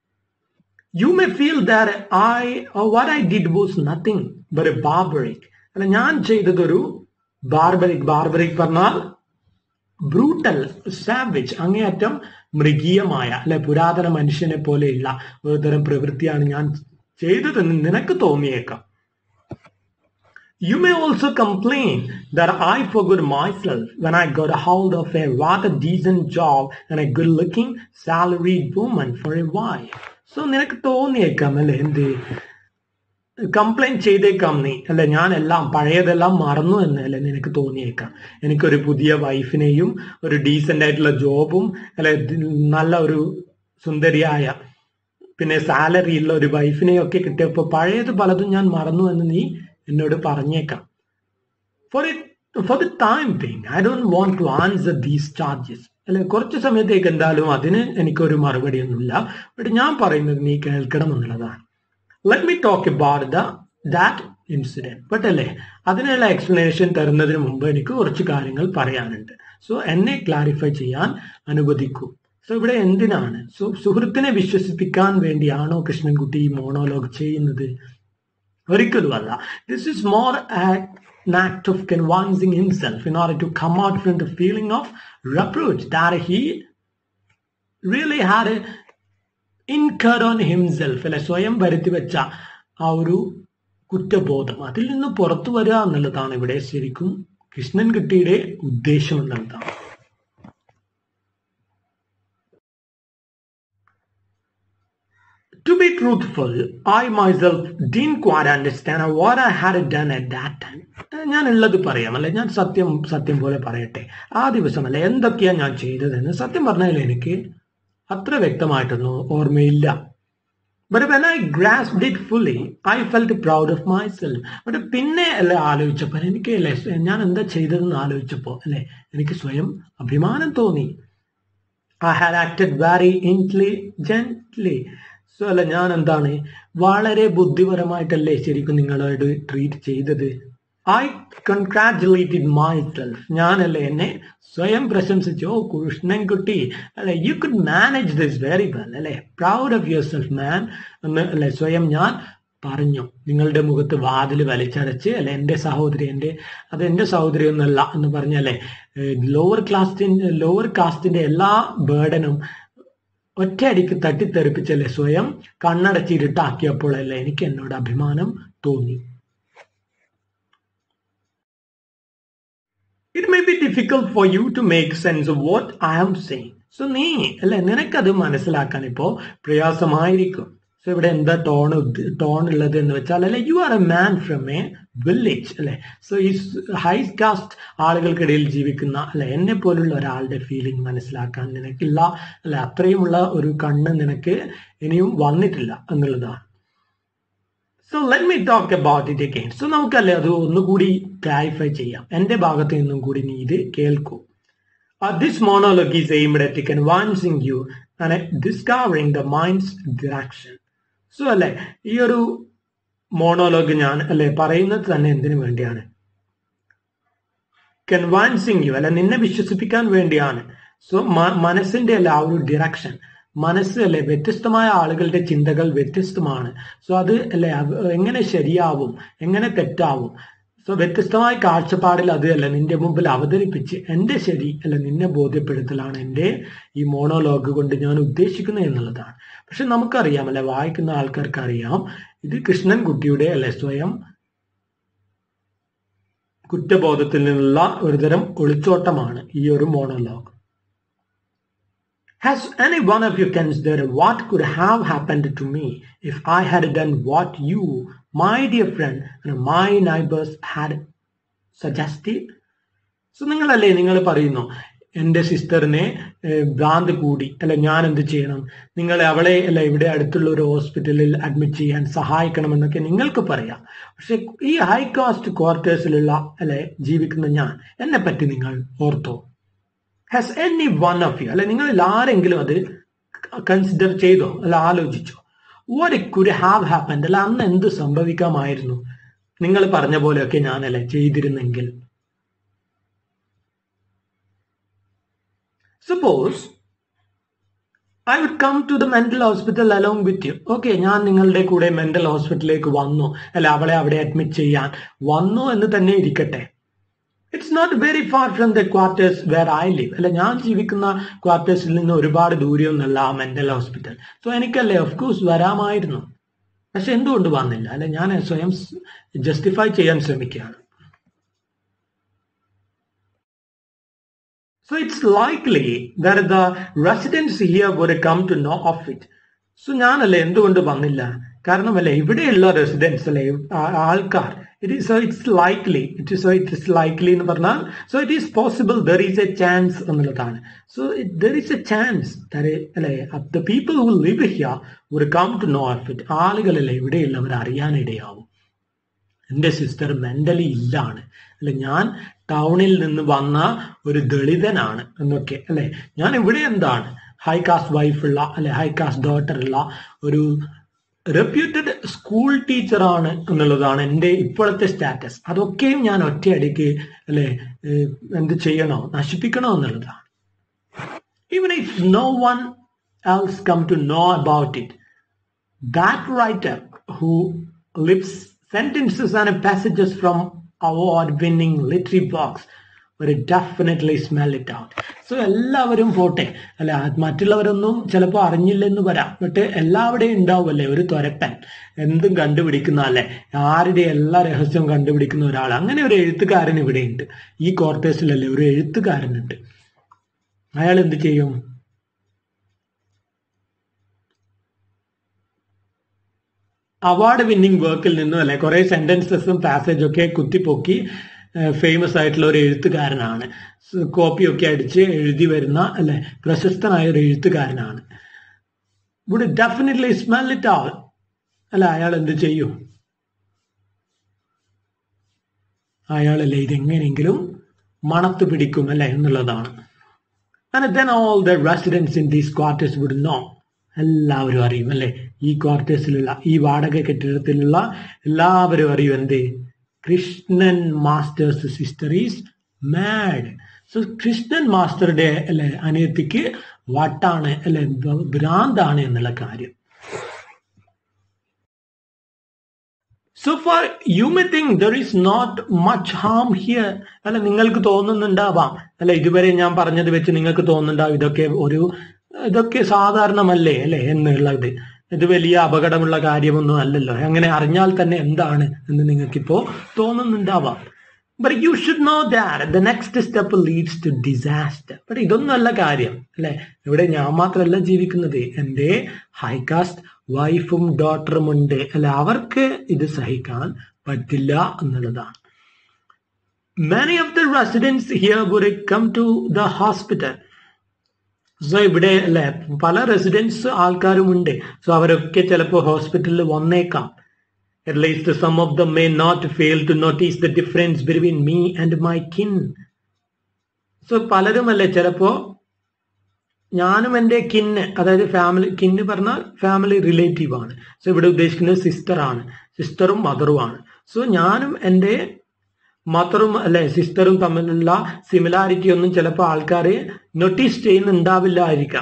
you may feel that I what I did was nothing but a barbaric അല്ല ഞാൻ ചെയ്തതൊരു ബാർബറിക് ബാർബറിക് പറഞ്ഞാൽ ബ്രൂട്ടൽ സാവിച്ച് അങ്ങേയറ്റം മൃഗീയമായ അല്ലെ പുരാതന മനുഷ്യനെ പോലെയുള്ള ഒരു തരം പ്രവൃത്തിയാണ് ഞാൻ ചെയ്തതെന്ന് നിനക്ക് തോന്നിയേക്കാം You may also complain that I forgot myself when I got a hold of a rather decent job and a good looking salaried woman for a while. So നിനക്ക് തോന്നിയേക്കാം അല്ലെ എന്ത് കംപ്ലൈന്റ് ചെയ്തേക്കാം നീ അല്ലെ ഞാൻ എല്ലാം പഴയതെല്ലാം മറന്നു എന്ന് അല്ലെ നിനക്ക് തോന്നിയേക്കാം എനിക്കൊരു പുതിയ വൈഫിനെയും ഒരു ഡീസന്റ് ആയിട്ടുള്ള ജോബും അല്ലെ നല്ല ഒരു സുന്ദരിയായ പിന്നെ സാലറി ഉള്ള ഒരു വൈഫിനെയും ഒക്കെ കിട്ടിയപ്പോൾ പഴയത് പലതും ഞാൻ മറന്നു എന്ന് നീ എന്നോട് പറഞ്ഞേക്കാം forget for the time thing I don't want to answer these charges അല്ലെ കുറച്ച് സമയത്തേക്ക് എന്തായാലും അതിന് എനിക്കൊരു മറുപടി ഒന്നുമില്ല ബട്ട് ഞാൻ പറയുന്നത് നീ കേൾക്കണം എന്നുള്ളതാണ് let me talk about the that incident but അല്ലേ അതിനുള്ള എക്സ്പ്ലനേഷൻ തരുന്നതിന് മുമ്പ് എനിക്ക് കുറച്ച് കാര്യങ്ങൾ പറയാനുണ്ട് സോ എന്നെ ക്ലാരിഫൈ ചെയ്യാൻ അനുവദിക്കൂ സോ ഇവിടെ എന്തിനാണ് സോ സുഹൃത്തിനെ വിശ്വസിപ്പിക്കാൻ വേണ്ടിയാണോ കൃഷ്ണൻകുട്ടി ഈ മോണോലോഗ് ചെയ്യുന്നത് ഒരിക്കലുമല്ല this is more an act of convincing himself in order to come out from the feeling of reproach that he really had a incurred on himself അല്ലെ സ്വയം വരുത്തി വെച്ച ആ ഒരു കുറ്റബോധം അതിൽ നിന്ന് പുറത്തു വരിക എന്നുള്ളതാണ് ഇവിടെ ശരിക്കും കൃഷ്ണൻകുട്ടിയുടെ ഉദ്ദേശം എന്നുള്ളതാണ് To be truthful, I myself didn't quite understand what I had done at that time. ഞാൻ ഉള്ളത് പറയാം അല്ലെ ഞാൻ സത്യം സത്യം പോലെ പറയട്ടെ ആ ദിവസം അല്ലെ എന്തൊക്കെയാ ഞാൻ ചെയ്തതെന്ന് സത്യം പറഞ്ഞാൽ എനിക്ക് അത്ര വ്യക്തമായിട്ടൊന്നും ഓർമ്മയില്ല but when I grasped it fully I felt proud of myself but പിന്നെ അല്ലെ ആലോചിച്ചപ്പോൾ എനിക്ക് അല്ലെ ഞാൻ എന്താ ചെയ്തതെന്ന് ആലോചിച്ചപ്പോൾ അല്ലെ എനിക്ക് സ്വയം അഭിമാനം തോന്നി I had acted very intelligently so അല്ല ഞാൻ എന്താണ് വളരെ ബുദ്ധിപരമായിട്ടല്ലേ ശരിക്കും നിങ്ങളോട് ട്രീറ്റ് ചെയ്തത് ഐ കൺഗ്രാറ്റുലേറ്റഡ് മൈ സെൽഫ് ഞാനല്ലേ എന്നെ സ്വയം പ്രശംസിച്ചു ഓ കൃഷ്ണൻകുട്ടി അല്ലെ you could manage this very well അല്ലെ proud of yourself man എന്ന് അല്ലെ സ്വയം ഞാൻ പറഞ്ഞു നിങ്ങളുടെ മുഖത്ത് വാതിൽ വലിച്ചടച്ച് അല്ലെ എൻ്റെ സഹോദരി എൻ്റെ അത് എൻ്റെ സഹോദരി ഒന്നല്ല എന്ന് പറഞ്ഞല്ലേ ലോവർ ക്ലാസ്റ്റിൻ്റെ ലോവർ കാസ്റ്റിന്റെ എല്ലാ ബേർഡനും ഒറ്റയടിക്ക് തട്ടിത്തെറിപ്പിച്ചല്ലേ സ്വയം കണ്ണടച്ച് ഇരുട്ടാക്കിയപ്പോഴല്ലേ എനിക്ക് എന്നോട് അഭിമാനം തോന്നി it may be difficult for you to make sense of what I am saying so നീ അല്ലെ നിനക്കത് മനസ്സിലാക്കാൻ ഇപ്പോ പ്രയാസമായിരിക്കും സോ ഇവിടെ എന്താ ടോൺ ടോൺ ഉള്ളത് എന്ന് വെച്ചാൽ അല്ലെ you are a man from a village അല്ലെ സോ ഈ ഹൈ കാസ്റ്റ് ആളുകൾക്കിടയിൽ ജീവിക്കുന്ന അല്ലെ എന്നെ പോലുള്ള ഒരാളുടെ ഫീലിംഗ് മനസ്സിലാക്കാൻ നിനക്കില്ല അല്ലെ അത്രയുമുള്ള ഒരു കണ്ണ് നിനക്ക് ഇനിയും വന്നിട്ടില്ല എന്നുള്ളതാണ് so let me talk about it again so നമുക്കല്ലേ അത് ഒന്നുകൂടി ക്ലാരിഫൈ ചെയ്യാം എന്റെ ഭാഗത്ത് നിന്നും കൂടി നീ ഇത് കേൾക്കൂ this monologue is aimed at convincing you and discovering the mind's direction so അല്ലെ ഈ ഒരു മോണോലോഗ് ഞാൻ അല്ലെ പറയുന്നത് തന്നെ എന്തിനു വേണ്ടിയാണ് കൺവാൻസിങ് യു അല്ലെ നിന്നെ വിശ്വസിപ്പിക്കാൻ വേണ്ടിയാണ് സോ മനസ്സിന്റെ അല്ല ആ ഒരു ഡിറക്ഷൻ മനസ്സ് അല്ലെ വ്യത്യസ്തമായ ആളുകളുടെ ചിന്തകൾ വ്യത്യസ്തമാണ് സോ അത് അല്ലെ എങ്ങനെ ശരിയാവും എങ്ങനെ തെറ്റാവും സോ വ്യത്യസ്തമായ കാഴ്ചപ്പാടിൽ അത് അല്ല നിന്റെ മുമ്പിൽ അവതരിപ്പിച്ച് എന്റെ ശരി അല്ല നിന്നെ ബോധ്യപ്പെടുത്തലാണ് എൻ്റെ ഈ മോണോലോഗ് കൊണ്ട് ഞാൻ ഉദ്ദേശിക്കുന്നത് എന്നുള്ളതാണ് പക്ഷെ നമുക്കറിയാം അല്ലെ വായിക്കുന്ന ആൾക്കാർക്ക് അറിയാം ഇത് കൃഷ്ണൻകുട്ടിയുടെ അല്ലെ സ്വയം കുറ്റബോധത്തിൽ നിന്നുള്ള ഒരുതരം ഒളിച്ചോട്ടമാണ് ഈ ഒരു monologue Has any one of you considered what could have happened to me if I had done what you, my dear friend, and my neighbors had suggested? So നിങ്ങളല്ലേ നിങ്ങൾ പറയുന്നു എൻ്റെ സിസ്റ്ററിനെ ഭ്രാന്ത് കൂടി അല്ല ഞാൻ എന്ത് ചെയ്യണം നിങ്ങൾ അവളെ അല്ല ഇവിടെ അടുത്തുള്ള ഒരു ഹോസ്പിറ്റലിൽ അഡ്മിറ്റ് ചെയ്യാൻ സഹായിക്കണമെന്നൊക്കെ നിങ്ങൾക്ക് പറയാം പക്ഷെ ഈ ഹൈ കാസ്റ്റ് ക്വാർട്ടേഴ്സിലുള്ള അല്ലെ ജീവിക്കുന്ന ഞാൻ എന്നെ പറ്റി നിങ്ങൾ ഓർത്തോ has any one of you അല്ലെ നിങ്ങളിൽ ആരെങ്കിലും അത് കൺസിഡർ ചെയ്തോ അല്ല ആലോചിച്ചോ വാട്ട് കുഡ് ഹാവ് ഹാപ്പൻഡ് അല്ല അന്ന് എന്ത് സംഭവിക്കാമായിരുന്നു നിങ്ങൾ പറഞ്ഞ പോലെയൊക്കെ ഞാനല്ലേ ചെയ്തിരുന്നെങ്കിൽ suppose I would come to the mental hospital along with you okay ഞാൻ നിങ്ങളുടെ കൂടെ മെന്റൽ ഹോസ്പിറ്റലിലേക്ക് വന്നു അല്ല അവളെ അവിടെ അഡ്മിറ്റ് ചെയ്യാൻ വന്നു എന്ന് തന്നെ ഇരിക്കട്ടെ it's not very far from the quarters where I live അല്ല ഞാൻ ജീവിക്കുന്ന ക്വാർട്ടേഴ്സിൽ നിന്ന് ഒരുപാട് ദൂരെയൊന്നുമല്ല ആ മെന്റൽ ഹോസ്പിറ്റൽ സോ എനിക്കല്ലേ ഓഫ് കോഴ്സ് വരാമായിരുന്നു പക്ഷെ എന്തുകൊണ്ട് വന്നില്ല അല്ലെ ഞാൻ സ്വയം ജസ്റ്റിഫൈ ചെയ്യാൻ ശ്രമിക്കുകയാണ് So it's likely that the residents here would come to know of it. So ഞാനല്ലേ എന്തുകൊണ്ട് വന്നില്ല കാരണമല്ലേ ഇവിടെയുള്ള റെസിഡൻസ് അല്ലേ ആൾക്കാർ it is so it's likely it is so it is likely എന്ന് പറഞ്ഞാൽ so it is possible there is a chance എന്നുള്ളതാണ് so there is a chance അല്ലെ the people who live here ഒരു come to know of it ആളുകളല്ലേ ഇവിടെയുള്ളവർ അറിയാനിടയാവും എൻ്റെ സിസ്റ്റർ മെന്റലി ഇല്ലാണ് അല്ലെ ഞാൻ ടൗണിൽ നിന്ന് വന്ന ഒരു ദളിതനാണ് എന്നൊക്കെ അല്ലെ ഞാൻ ഇവിടെ എന്താണ് ഹൈ കാസ്റ്റ് വൈഫുള്ള അല്ലെ ഹൈ കാസ്റ്റ് ഡോട്ടർ ഉള്ള ഒരു റെപ്യൂട്ടഡ് സ്കൂൾ ടീച്ചറാണ് എന്നുള്ളതാണ് എൻ്റെ ഇപ്പോഴത്തെ സ്റ്റാറ്റസ് അതൊക്കെയും ഞാൻ ഒറ്റയടിക്ക് അല്ലെ എന്ത് ചെയ്യണോ നശിപ്പിക്കണോ എന്നുള്ളതാണ് even if no one else come to know about it that writer who lips sentences and passages from award winning literary books will definitely smell it out so എല്ലാവരും പോട്ടെ അല്ലെ മറ്റുള്ളവരൊന്നും ചിലപ്പോൾ അറിഞ്ഞില്ലെന്ന് വരാം ബട്ട് എല്ലാവിടെയും ഉണ്ടാവും അല്ലേ ഒരു തൊരപ്പൻ എന്തും കണ്ടുപിടിക്കുന്ന അല്ലെ ആരുടെ എല്ലാ രഹസ്യവും കണ്ടുപിടിക്കുന്ന ഒരാൾ അങ്ങനെ ഒരു എഴുത്തുകാരൻ ഇവിടെയുണ്ട് ഈ ക്വാർട്ടേഴ്സിലല്ലേ ഒരു എഴുത്തുകാരനുണ്ട് അയാൾ എന്ത് ചെയ്യും അവാർഡ് വിന്നിംഗ് വർക്കിൽ നിന്നും അല്ലെ കുറെ സെന്റൻസസും പാസേജും ഒക്കെ കുത്തിപ്പൊക്കി ഫേമസ് ആയിട്ടുള്ള ഒരു എഴുത്തുകാരനാണ് കോപ്പിയൊക്കെ അടിച്ച് എഴുതി വരുന്ന അല്ലെ പ്രശസ്തനായ ഒരു എഴുത്തുകാരനാണ് വുഡ് ഡെഫിനറ്റ്ലി സ്മെൽ ഇറ്റ് ആൾ അല്ല അയാൾ എന്ത് ചെയ്യും അയാളല്ലേ ഇതെങ്ങനെയെങ്കിലും മണത്ത് പിടിക്കും അല്ലെ എന്നുള്ളതാണ് and then all the residents in these quarters would know എല്ലാവരും അറിയും അല്ലെ ഈ ക്വാർട്ടേഴ്സിലുള്ള ഈ വാടക കെട്ടിടത്തിലുള്ള എല്ലാവരും അറിയും എന്ത് Krishnan master's sister is mad so Krishnan മാസ്റ്ററുടെ അല്ലെ അനിയത്തിക്ക് വട്ടാണ് അല്ലെ ഭ്രാന്താണ് എന്നുള്ള കാര്യം so far you may think there is not much harm here അല്ല നിങ്ങൾക്ക് തോന്നുന്നുണ്ടാവാം അല്ല ഇതുവരെ ഞാൻ പറഞ്ഞത് വെച്ച് നിങ്ങൾക്ക് തോന്നുന്നുണ്ടാവും ഇതൊക്കെ ഒരു ഇതൊക്കെ സാധാരണമല്ലേ അല്ലെ എന്നുള്ളത് ഇത് വലിയ അപകടമുള്ള കാര്യമൊന്നും അല്ലല്ലോ അങ്ങനെ അറിഞ്ഞാൽ തന്നെ എന്താണ് എന്ന് നിങ്ങൾക്കിപ്പോ തോന്നുന്നുണ്ടാവാം but you should know that the next step leads to disaster but ഇതൊന്നുമല്ല കാര്യം അല്ലെ ഇവിടെ ഞാൻ മാത്രമല്ല ജീവിക്കുന്നത് എൻ്റെ ഹൈകാസ്റ്റ് വൈഫും ഡോട്ടറും ഉണ്ട് അല്ലെ അവർക്ക് ഇത് സഹിക്കാൻ പറ്റില്ല എന്നുള്ളതാണ് many of the residents here would come to the hospital so ഇവിടെ അല്ലെ പല റെസിഡൻസ് ആൾക്കാരും ഉണ്ട് സോ അവരൊക്കെ ചിലപ്പോൾ ഹോസ്പിറ്റലിൽ വന്നേക്കാം At least some of them may not fail to notice the difference between me and my kin. So പലരും അല്ലേ ചിലപ്പോ ഞാനും എൻ്റെ കിന്ന് അതായത് ഫാമിലി കിന്ന് പറഞ്ഞാൽ ഫാമിലി റിലേറ്റീവ് ആണ് സോ ഇവിടെ ഉദ്ദേശിക്കുന്നത് സിസ്റ്റർ ആണ് സിസ്റ്ററും മദറും ആണ് സോ ഞാനും എൻ്റെ മദറും അല്ലെ സിസ്റ്ററും തമ്മിലുള്ള സിമിലാരിറ്റി ഒന്നും ചിലപ്പോൾ ആൾക്കാർ നോട്ടീസ് ചെയ്യുന്നുണ്ടാവില്ലായിരിക്കാം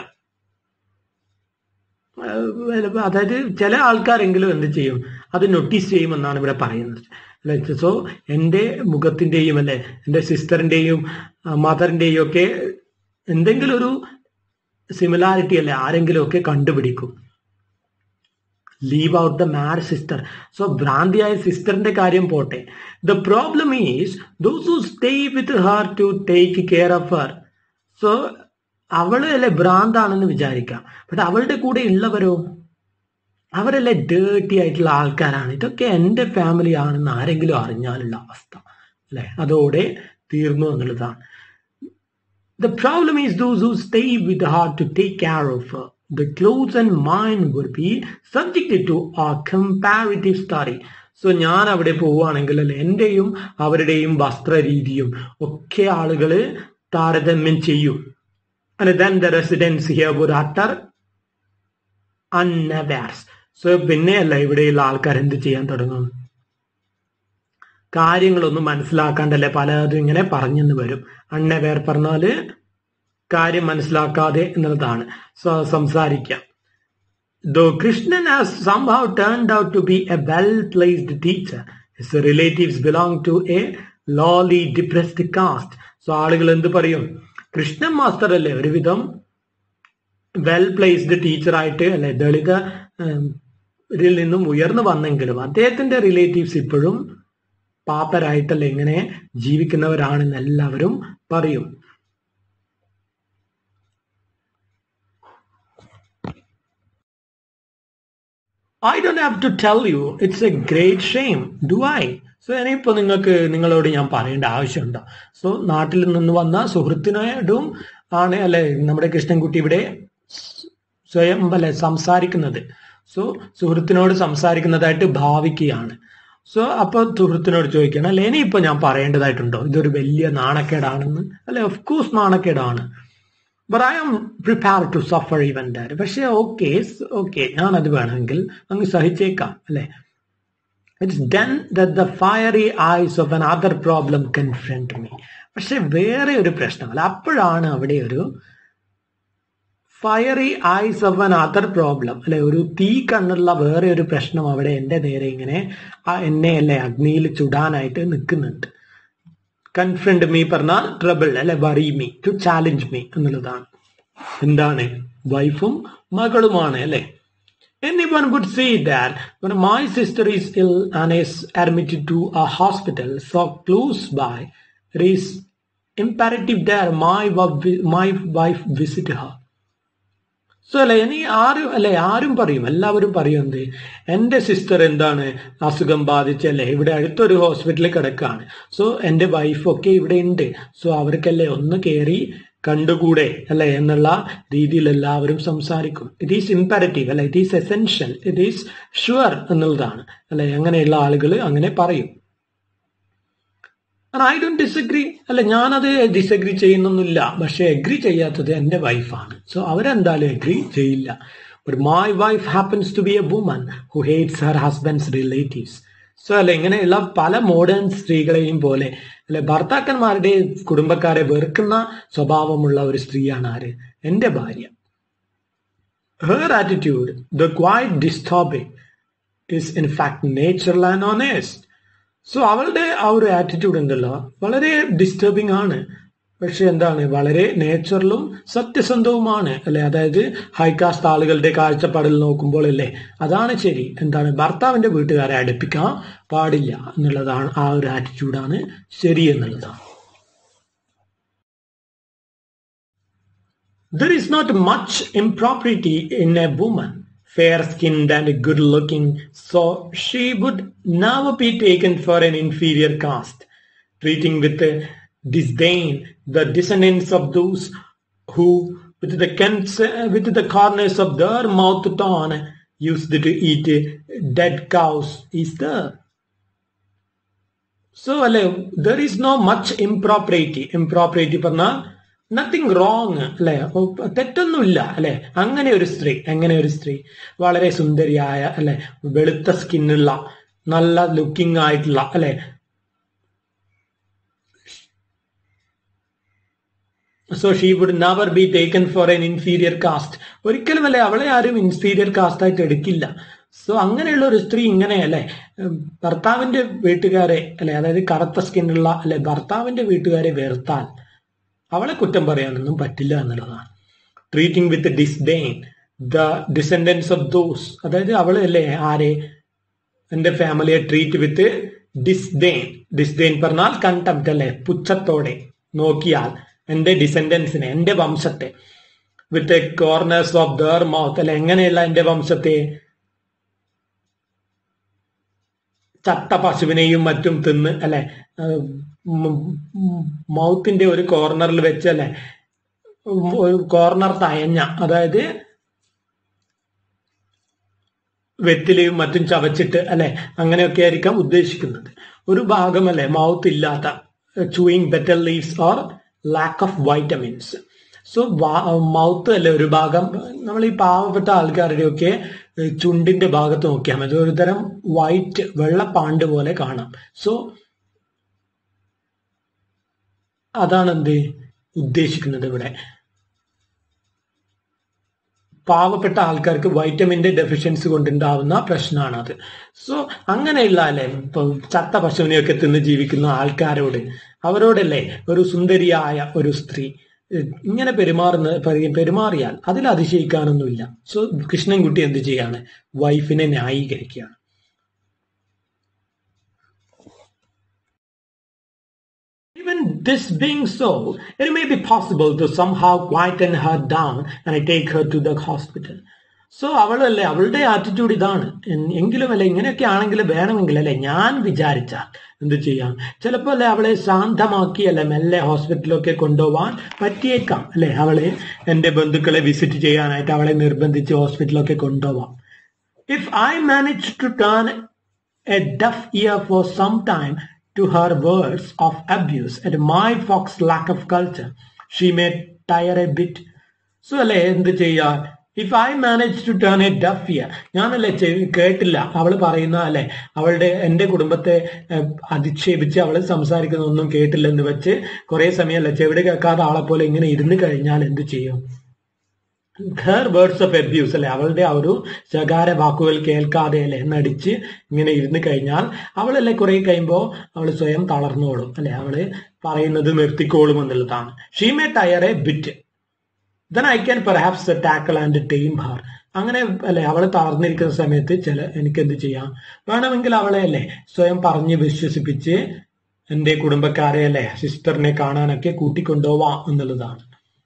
ഏഹ് അതായത് ചില ആൾക്കാരെങ്കിലും എന്ത് ചെയ്യും അത് നോട്ടീസ് ചെയ്യുമെന്നാണ് ഇവിടെ പറയുന്നത് അല്ലെ സോ എൻ്റെ മുഖത്തിൻ്റെയും അല്ലെ എൻ്റെ സിസ്റ്ററിൻ്റെയും മദറിൻ്റെയും ഒക്കെ എന്തെങ്കിലും ഒരു സിമിലാരിറ്റി അല്ലെ ആരെങ്കിലും ഒക്കെ കണ്ടുപിടിക്കും leave out the mad sister so ഭ്രാന്തിയായ സിസ്റ്ററിന്റെ കാര്യം പോട്ടെ the problem is those who stay with her to take care of her so അവള് അല്ലെ ഭ്രാന്താണെന്ന് വിചാരിക്കാം ബട്ട് അവളുടെ കൂടെ ഉള്ളവരോ അവരല്ലേ ഡേർട്ടി ആയിട്ടുള്ള ആൾക്കാരാണ് ഇതൊക്കെ എൻ്റെ ഫാമിലി ആണെന്ന് ആരെങ്കിലും അറിഞ്ഞാലുള്ള അവസ്ഥ അല്ലെ അതോടെ തീർന്നു എന്നുള്ളതാണ് The problem is those who stay with her to take care of her. The clothes and mind would be subjected to a comparative study. So ഞാൻ അവിടെ പോവുകയാണെങ്കിൽ അല്ലെ എന്റെയും അവരുടെയും വസ്ത്രരീതിയും ഒക്കെ ആളുകൾ താരതമ്യം ചെയ്യും and then the residents here would utter unawares. So പിന്നെയല്ല ഇവിടെയുള്ള ആൾക്കാർ എന്ത് ചെയ്യാൻ തുടങ്ങും കാര്യങ്ങളൊന്നും മനസ്സിലാക്കാണ്ടല്ലേ പലതും ഇങ്ങനെ പറഞ്ഞെന്ന് വരും അണ്ണവേർ പറഞ്ഞാല് കാര്യം മനസ്സിലാക്കാതെ എന്നുള്ളതാണ് സോ സംസാരിക്കാം Though Krishnan has somehow turned out to be a well-placed teacher, his relatives belong to a lowly depressed caste. So ആളുകൾ എന്ത് പറയും കൃഷ്ണൻ മാസ്റ്റർ അല്ലേ ഒരുവിധം വെൽ പ്ലേസ്ഡ് ടീച്ചറായിട്ട് അല്ലെ ദളിത ഇതിൽ നിന്നും ഉയർന്നു വന്നെങ്കിലും അദ്ദേഹത്തിന്റെ റിലേറ്റീവ്സ് ഇപ്പോഴും പാപ്പരായിട്ടല്ല ഇങ്ങനെ ജീവിക്കുന്നവരാണെന്ന് എല്ലാവരും പറയും I don't have to tell you it's a great shame do I so ഇനിയിപ്പോ നിങ്ങൾക്ക് നിങ്ങളോട് ഞാൻ പറയേണ്ട ആവശ്യമുണ്ടോ സോ നാട്ടിൽ നിന്ന് വന്ന സുഹൃത്തിനോടും ആണ് അല്ലെ നമ്മുടെ കൃഷ്ണൻകുട്ടി ഇവിടെ സ്വയം അല്ലെ സംസാരിക്കുന്നത് സോ സുഹൃത്തിനോട് സംസാരിക്കുന്നതായിട്ട് ഭാവിക്കുകയാണ് സോ അപ്പൊ സുഹൃത്തിനോട് ചോദിക്കണം അല്ലെ ഇനിയിപ്പോ ഞാൻ പറയേണ്ടതായിട്ടുണ്ടോ ഇതൊരു വലിയ നാണക്കേടാണെന്ന് അല്ലെ ഓഫ് കോഴ്സ് നാണക്കേടാണ് but I am prepare to suffer even that പക്ഷേ ഓക്കെ ഓക്കെ ഞാൻ അത് വേണമെങ്കിൽ അങ്ങ് സഹിച്ചേക്കാം അല്ലെ it's done the fiery eyes of an other problem confront me പക്ഷെ വേറെ ഒരു പ്രശ്നമല്ല അപ്പോഴാണ് അവിടെ ഒരു fiery eyes of an other problem അല്ലെ ഒരു തീ കണ്ണുള്ള വേറെ ഒരു പ്രശ്നം അവിടെ എൻ്റെ നേരെ ഇങ്ങനെ എന്നെ അല്ലെ അഗ്നിയിൽ ചുടാനായിട്ട് നിൽക്കുന്നുണ്ട് കൺഫ്രണ്ട് മീ പറഞ്ഞാൽ ട്രബിൾ അല്ലെ worry me to challenge me എന്നുള്ളതാണ് എന്താണ് വൈഫും മകളുമാണ് അല്ലെ Anyone would say that when my sister is ill and is admitted to a hospital so close by, it is imperative that my, my wife visit her. So അല്ലെ ഇനി ആരും അല്ലെ ആരും പറയും എല്ലാവരും പറയും എന്ത് എൻ്റെ സിസ്റ്റർ എന്താണ് അസുഖം ബാധിച്ചല്ലേ ഇവിടെ അടുത്തൊരു ഹോസ്പിറ്റലിൽ കിടക്കാണ് സോ എൻ്റെ വൈഫൊക്കെ ഇവിടെ ഉണ്ട് സോ അവർക്കല്ലേ ഒന്ന് കയറി കണ്ടുകൂടെ അല്ലെ എന്നുള്ള രീതിയിൽ എല്ലാവരും സംസാരിക്കും ഇറ്റ് ഈസ് ഇമ്പരറ്റീവ് അല്ലെ it is essential it is sure എന്നുള്ളതാണ് അല്ലെ അങ്ങനെയുള്ള ആളുകൾ അങ്ങനെ പറയും ഐ ഡോണ്ട് ഡിസഗ്രി അല്ല ഞാനത് ഡിസഗ്രി ചെയ്യുന്നൊന്നുമില്ല പക്ഷെ എഗ്രി ചെയ്യാത്തത് എൻ്റെ വൈഫാണ് സോ അവരെന്തായാലും എഗ്രി ചെയ്യില്ല but my wife happens to be a woman who hates her husband's relatives so അല്ല ഇങ്ങനെയുള്ള പല മോഡേൺ സ്ത്രീകളെയും പോലെ അല്ലെ ഭർത്താക്കന്മാരുടെ കുടുംബക്കാരെ വെറുക്കുന്ന സ്വഭാവമുള്ള ഒരു സ്ത്രീയാണ് ആര് എൻ്റെ ഭാര്യ her attitude the quite disturbing is in fact natural and honest so അവളുടെ ആ ഒരു ആറ്റിറ്റ്യൂഡ് ഉണ്ടല്ലോ വളരെ ഡിസ്റ്റർബിംഗ് ആണ് പക്ഷെ എന്താണ് വളരെ നേച്ചുറലും സത്യസന്ധവുമാണ് അല്ലെ അതായത് ഹൈകാസ്റ്റ് ആളുകളുടെ കാഴ്ചപ്പാടിൽ നോക്കുമ്പോൾ അല്ലേ അതാണ് ശരി എന്താണ് ഭർത്താവിന്റെ വീട്ടുകാരെ അടുപ്പിക്കാൻ പാടില്ല എന്നുള്ളതാണ് ആ ഒരു ആറ്റിറ്റ്യൂഡാണ് ശരി എന്നുള്ളതാണ് There is not much impropriety in a woman fair skinned and good looking, so she would never be taken for an inferior caste, treating with disdain the descendants of those who, with the, with the corners of their mouth torn, used to eat dead cows, is there. So, there is no much impropriety. Impropriety പറഞ്ഞാൽ നത്തിങ് റോങ് അല്ലെ തെറ്റൊന്നുമില്ല അല്ലെ അങ്ങനെ ഒരു സ്ത്രീ എങ്ങനെ ഒരു സ്ത്രീ വളരെ സുന്ദരിയായ അല്ലെ വെളുത്ത സ്കിന്നുള്ള നല്ല ലുക്കിംഗ് ആയിട്ടുള്ള അല്ലെ so she would never be taken for an inferior caste ഒരിക്കലും അല്ലെ അവളെ ആരും ഇൻഫീരിയർ കാസ്റ്റ് ആയിട്ട് എടുക്കില്ല സോ അങ്ങനെയുള്ള ഒരു സ്ത്രീ ഇങ്ങനെ അല്ലെ ഭർത്താവിന്റെ വീട്ടുകാരെ അല്ലെ അതായത് കറുത്ത സ്കിന്നുള്ള അല്ലെ ഭർത്താവിന്റെ വീട്ടുകാരെ വെറുത്താൽ അവളെ കുറ്റം പറയാനൊന്നും പറ്റില്ല എന്നുള്ളതാണ് treating with disdain the descendants of those അതായത് അവള് അല്ലേ ആരെ എന്റെ ഫാമിലിയെ ട്രീറ്റ് വിത്ത് ഡിസ്ഡെയിൻ ഡിസ്ഡെയിൻ പറഞ്ഞാൽ കണ്ടംപ്റ്റ് അല്ലെ പുച്ഛത്തോടെ നോക്കിയാൽ എന്റെ ഡിസെൻഡൻസിനെ എന്റെ വംശത്തെ with corners of their mouth അല്ലെ എങ്ങനെയുള്ള എന്റെ വംശത്തെ ചത്ത പശുവിനെയും മറ്റും തിന്ന് അല്ലെ മൗത്തിന്റെ ഒരു കോർണറിൽ വെച്ച് അല്ലെ ഒരു കോർണർ തയഞ്ഞ അതായത് വെറ്റിലയും മറ്റും ചവച്ചിട്ട് അല്ലെ അങ്ങനെയൊക്കെ ആയിരിക്കാം ഉദ്ദേശിക്കുന്നത് ഒരു ഭാഗം അല്ലെ മൗത്ത് ഇല്ലാത്ത chewing betel leaves or lack of vitamins so mouth അല്ലെ ഒരു ഭാഗം നമ്മൾ ഈ പാവപ്പെട്ട ആൾക്കാരുടെയൊക്കെ ചുണ്ടിന്റെ ഭാഗത്ത് നോക്കിയാൽ മതി ഒരു തരം വൈറ്റ് വെള്ളപ്പാണ്ട് പോലെ കാണാം സോ അതാണ് എന്ത് ഉദ്ദേശിക്കുന്നത് ഇവിടെ പാവപ്പെട്ട ആൾക്കാർക്ക് വൈറ്റമിന്റെ ഡെഫിഷ്യൻസി കൊണ്ടുണ്ടാവുന്ന പ്രശ്നമാണ് അത് സോ അങ്ങനെയുള്ള അല്ലെ ഇപ്പൊ ചത്ത പശുവിനെയൊക്കെ തിന്ന് ജീവിക്കുന്ന ആൾക്കാരോട് അവരോടല്ലേ ഒരു സുന്ദരിയായ ഒരു സ്ത്രീ ഇങ്ങനെ പെരുമാറുന്ന പെരുമാറിയാൽ അതിൽ അതിശയിക്കാനൊന്നുമില്ല സോ കൃഷ്ണൻകുട്ടി എന്ത് ചെയ്യാണ് വൈഫിനെ ന്യായീകരിക്കുകയാണ് Even this being so, it may be possible to somehow quieten her down and I take her to the hospital. So അവളല്ലേ അവളുടെ ആറ്റിറ്റ്യൂഡ് ഇതാണ് എങ്കിലും അല്ലെ ഇങ്ങനെയൊക്കെ ആണെങ്കിൽ വേണമെങ്കിൽ അല്ലെ ഞാൻ വിചാരിച്ചാൽ എന്ത് ചെയ്യാം ചിലപ്പോൾ അല്ലെ അവളെ ശാന്തമാക്കി അല്ലെ മെല്ലെ ഹോസ്പിറ്റലിലൊക്കെ കൊണ്ടുപോകാൻ പറ്റിയേക്കാം അല്ലെ അവളെ എന്റെ ബന്ധുക്കളെ വിസിറ്റ് ചെയ്യാനായിട്ട് അവളെ നിർബന്ധിച്ച് ഹോസ്പിറ്റലിലൊക്കെ കൊണ്ടുപോവാം if I manage to turn a deaf ear for some time to her words of abuse at my fox lack of culture. She may tire a bit. So അല്ലേ എന്ത് ചെയ്യാ if I manage to turn a deaf ear ഞാനല്ലേ കേട്ടില്ല അവൾ പറയുന്ന അല്ലെ അവളുടെ എന്റെ കുടുംബത്തെ അധിക്ഷേപിച്ച് അവൾ സംസാരിക്കുന്ന ഒന്നും കേട്ടില്ലെന്ന് വെച്ച് കുറെ സമയം അല്ലെ ചെവിടെ കേൾക്കാതെ ആളെ പോലെ ഇങ്ങനെ ഇരുന്ന് കഴിഞ്ഞാൽ എന്ത് ചെയ്യും ഹെർ വേർഡ്സ് ഓഫ് അബ്യൂസ് അല്ലെ അവളുടെ ആ ഒരു ശകാര വാക്കുകൾ കേൾക്കാതെ അല്ലെ നടിച്ച് ഇങ്ങനെ ഇരുന്ന് കഴിഞ്ഞാൽ അവളല്ലേ കുറെ കഴിയുമ്പോൾ അവൾ സ്വയം തളർന്നോളും അല്ലെ അവള് പറയുന്നത് നിർത്തിക്കോളും എന്നുള്ളതാണ് she may tire a bit then I can perhaps tackle and time her അങ്ങനെ അല്ലെ അവള് തളർന്നിരിക്കുന്ന സമയത്ത് ചില എനിക്ക് എന്ത് ചെയ്യാം വേണമെങ്കിൽ അവളെ അല്ലെ സ്വയം പറഞ്ഞ് വിശ്വസിപ്പിച്ച് എന്റെ കുടുംബക്കാരെ അല്ലെ സിസ്റ്ററിനെ കാണാനൊക്കെ കൂട്ടിക്കൊണ്ടുപോവാം എന്നുള്ളതാണ്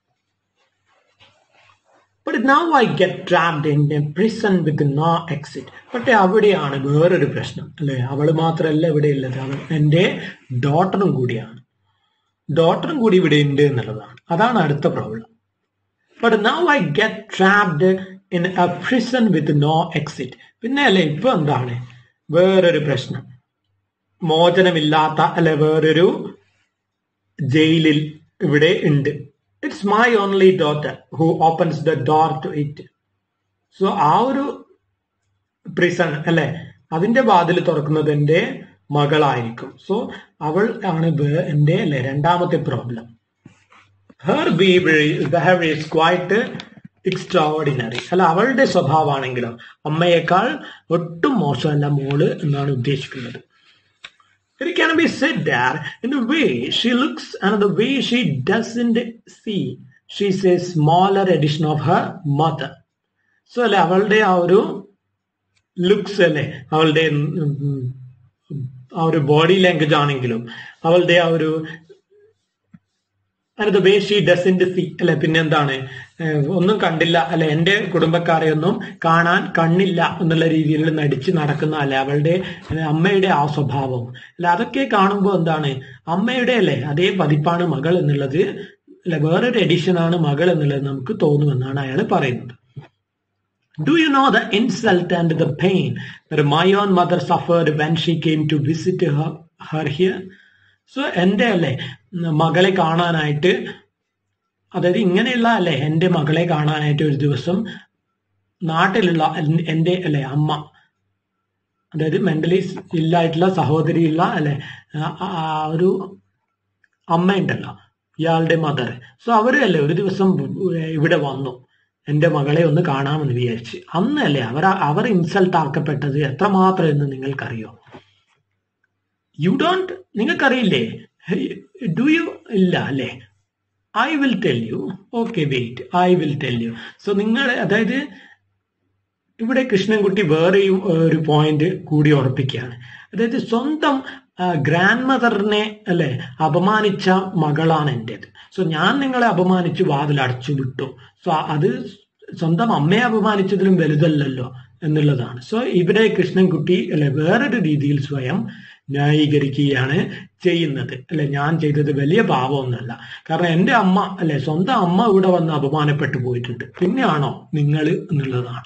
but now I get trapped in a prison with no exit പക്ഷെ അവിടെയാണ് വേറൊരു പ്രശ്നം അല്ലെ അവള് മാത്രമല്ല ഇവിടെ ഉള്ളത് അവൾ എൻ്റെ ഡോട്ടറും കൂടിയാണ് ഡോട്ടറും കൂടി ഇവിടെ ഉണ്ട് എന്നുള്ളതാണ് അതാണ് അടുത്ത problem but now I get trapped in a prison with no exit പിന്നെ അല്ലെ ഇപ്പൊ എന്താണ് വേറൊരു പ്രശ്നം മോചനമില്ലാത്ത അല്ലെ വേറൊരു ജയിലിൽ ഇവിടെ ഉണ്ട് it's my only daughter who opens the door to it so ആ ഒരു പ്രിസൺ അല്ലെ അതിന്റെ വാതിൽ തുറക്കുന്നത് എന്റെ മകളായിരിക്കും സോ അവൾ ആണ് എന്റെ അല്ലെ രണ്ടാമത്തെ problem her behaviour is quite extra ordinary അല്ല അവളുടെ സ്വഭാവമാണെങ്കിലോ അമ്മയേക്കാൾ ഒട്ടും മോശമല്ല മോള് എന്നാണ് ഉദ്ദേശിക്കുന്നത് It can be said there in the way she looks and the way she doesn't see. She's a smaller edition of her mother. So അല്ലെ അവളുടെ ആ ഒരു ലുക്സ് അല്ലെ അവളുടെ ആ ഒരു ബോഡി ലാംഗ്വേജ് ആണെങ്കിലും അവളുടെ ആ ഒരു അത് വേ ഷീ ഡസൻറ്റ് സി അല്ലെ പിന്നെന്താണ് ഒന്നും കണ്ടില്ല അല്ലെ എന്റെ കുടുംബക്കാരെ ഒന്നും കാണാൻ കണ്ണില്ല എന്നുള്ള രീതിയിൽ നടിച്ച് നടക്കുന്ന അല്ലെ അവളുടെ അമ്മയുടെ ആ സ്വഭാവം അല്ലെ അതൊക്കെ കാണുമ്പോൾ എന്താണ് അമ്മയുടെ അല്ലെ അതേ പതിപ്പാണ് മകൾ എന്നുള്ളത് അല്ലെ വേറൊരു എഡിഷൻ ആണ് മകൾ എന്നുള്ളത് നമുക്ക് തോന്നുമെന്നാണ് അയാൾ പറയുന്നത് Do you know the insult and the pain that my own mother suffered when she came to visit her, her here? So എൻ്റെ അല്ലേ മകളെ കാണാനായിട്ട് അതായത് ഇങ്ങനെയുള്ള അല്ലേ എൻ്റെ മകളെ കാണാനായിട്ട് ഒരു ദിവസം നാട്ടിലുള്ള എൻ്റെ അല്ലെ അമ്മ അതായത് മെന്റലി ഇല്ലായിട്ടുള്ള സഹോദരിയുള്ള അല്ലെ ആ ഒരു അമ്മ ഉണ്ടല്ലോ ഇയാളുടെ മദർ സോ അവരല്ലേ ഒരു ദിവസം ഇവിടെ വന്നു എന്റെ മകളെ ഒന്ന് കാണാമെന്ന് വിചാരിച്ച് അന്നല്ലേ അവർ അവർ ഇൻസൾട്ട് ആക്കപ്പെട്ടത് എത്രമാത്രം എന്ന് നിങ്ങൾക്കറിയോ യു ഡോണ്ട് നിങ്ങൾക്കറിയില്ലേ ഡു യു ഇല്ല അല്ലേ I will tell you okay wait I will tell you so നിങ്ങൾ അതായത് ഇവിടെ കൃഷ്ണൻകുട്ടി വേറെയും ഒരു പോയിന്റ് കൂടി ഉറപ്പിക്കുകയാണ് അതായത് സ്വന്തം ഗ്രാൻഡ് മദറിനെ അല്ലെ അപമാനിച്ച മകളാണ് എൻ്റെത് സോ ഞാൻ നിങ്ങളെ അപമാനിച്ച് വാതിൽ അടച്ചു വിട്ടു സോ അത് സ്വന്തം അമ്മയെ അപമാനിച്ചതിലും വലുതല്ലല്ലോ എന്നുള്ളതാണ് സോ ഇവിടെ കൃഷ്ണൻകുട്ടി അല്ലെ വേറൊരു രീതിയിൽ സ്വയം ന്യായീകരിക്കുകയാണ് ചെയ്യുന്നത് അല്ലെ ഞാൻ ചെയ്തത് വലിയ പാപമൊന്നുമല്ല കാരണം എൻ്റെ അമ്മ അല്ലെ സ്വന്തം അമ്മ ഇവിടെ വന്ന് അപമാനപ്പെട്ടു പോയിട്ടുണ്ട് പിന്നെയാണോ നിങ്ങൾ എന്നുള്ളതാണ്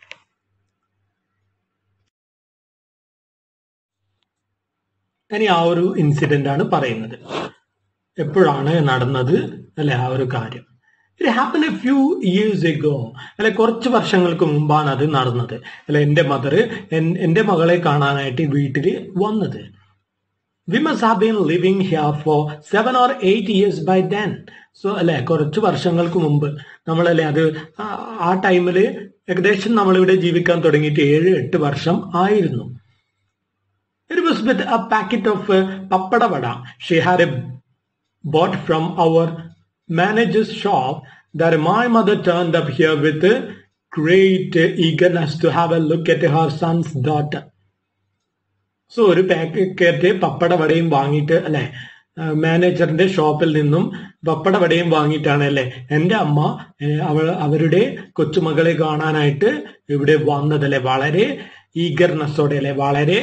ഇനി ആ ഒരു ഇൻസിഡന്റ് ആണ് പറയുന്നത് എപ്പോഴാണ് നടന്നത് അല്ലെ ആ ഒരു കാര്യം it happen a few years ago അല്ലെ കുറച്ച് വർഷങ്ങൾക്ക് മുമ്പാണ് അത് നടന്നത് അല്ലെ എൻ്റെ മദർ എൻ്റെ മകളെ കാണാനായിട്ട് വീട്ടിൽ വന്നത് we must have been living here for seven or eight years by then so അല്ലെ കുറച്ച് വർഷങ്ങൾക്ക് മുമ്പ് നമ്മളല്ലേ അത് ആ ടൈമിൽ ഏകദേശം നമ്മളിവിടെ ജീവിക്കാൻ തുടങ്ങിയിട്ട് ഏഴ് എട്ട് വർഷം ആയിരുന്നു it was with a packet of pappadavada she had a bought from our manager's shop that my mother turned up here with great eagerness to have a look at her son's daughter. So ഒരു പാക്കറ്റ് പപ്പട വടയും വാങ്ങിയിട്ട് അല്ലെ മാനേജറിന്റെ ഷോപ്പിൽ നിന്നും പപ്പട വടയും വാങ്ങിയിട്ടാണ് അല്ലെ എൻ്റെ അമ്മ അവൾ അവരുടെ കൊച്ചുമകളെ കാണാനായിട്ട് ഇവിടെ വന്നതല്ലേ വളരെ ഈഗർനെസ്സോടെ അല്ലെ വളരെ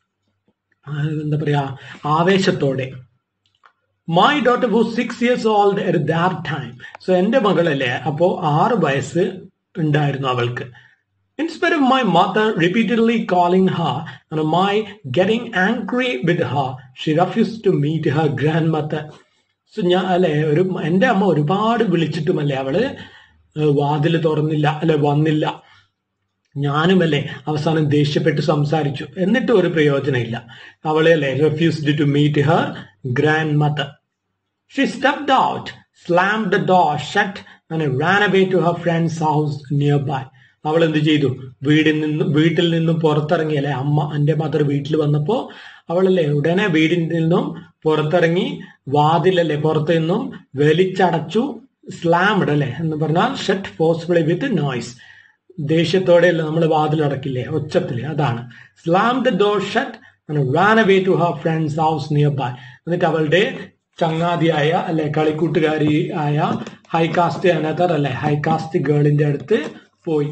എന്താ പറയാ ആവേശത്തോടെ my daughter was six years old at that time so എൻ്റെ മകളല്ലേ അപ്പോൾ ആറ് വയസ്സ് ഉണ്ടായിരുന്നു അവൾക്ക് in spite of my mother repeatedly calling her and my getting angry with her she refuse to meet her grandmother so ഞാൻ അല്ലെ ഒരു എൻ്റെ അമ്മ ഒരുപാട് വിളിച്ചിട്ടുമല്ലേ അവള് വാതിൽ തുറന്നില്ല അല്ലെ വന്നില്ല ഞാനുമല്ലേ അവസാനം ദേഷ്യപ്പെട്ട് സംസാരിച്ചു എന്നിട്ട് ഒരു പ്രയോജനമില്ല അവളെ അല്ലേ refused to meet her grandmother she stepped out slam the door shut and ran away to her friend's house nearby അവൾ എന്ത് ചെയ്തു വീടിൽ നിന്നും വീട്ടിൽ നിന്നും പുറത്തിറങ്ങി അല്ലെ അമ്മ എൻ്റെ മദർ വീട്ടിൽ വന്നപ്പോ അവളല്ലേ ഉടനെ വീടിൽ നിന്നും പുറത്തിറങ്ങി വാതിലല്ലേ പുറത്തു നിന്നും വലിച്ചടച്ചു സ്ലാംഡ് അല്ലെ എന്ന് പറഞ്ഞാൽ ഷട്ട് ഫോഴ്സ്ഫുള്ളി വിത്ത് നോയ്സ് ദേഷ്യത്തോടെയല്ല നമ്മൾ വാതിലടക്കില്ലേ ഒച്ചത്തില് അതാണ് slam the door shut ran away to her friend's house nearby എന്നിട്ട് അവളുടെ ചങ്ങാതിയായ അല്ലെ കളിക്കൂട്ടുകാരി ആയ ഹൈകാസ്റ്റ് അനതർ അല്ലെ ഹൈകാസ്റ്റ് ഗേളിന്റെ അടുത്ത് പോയി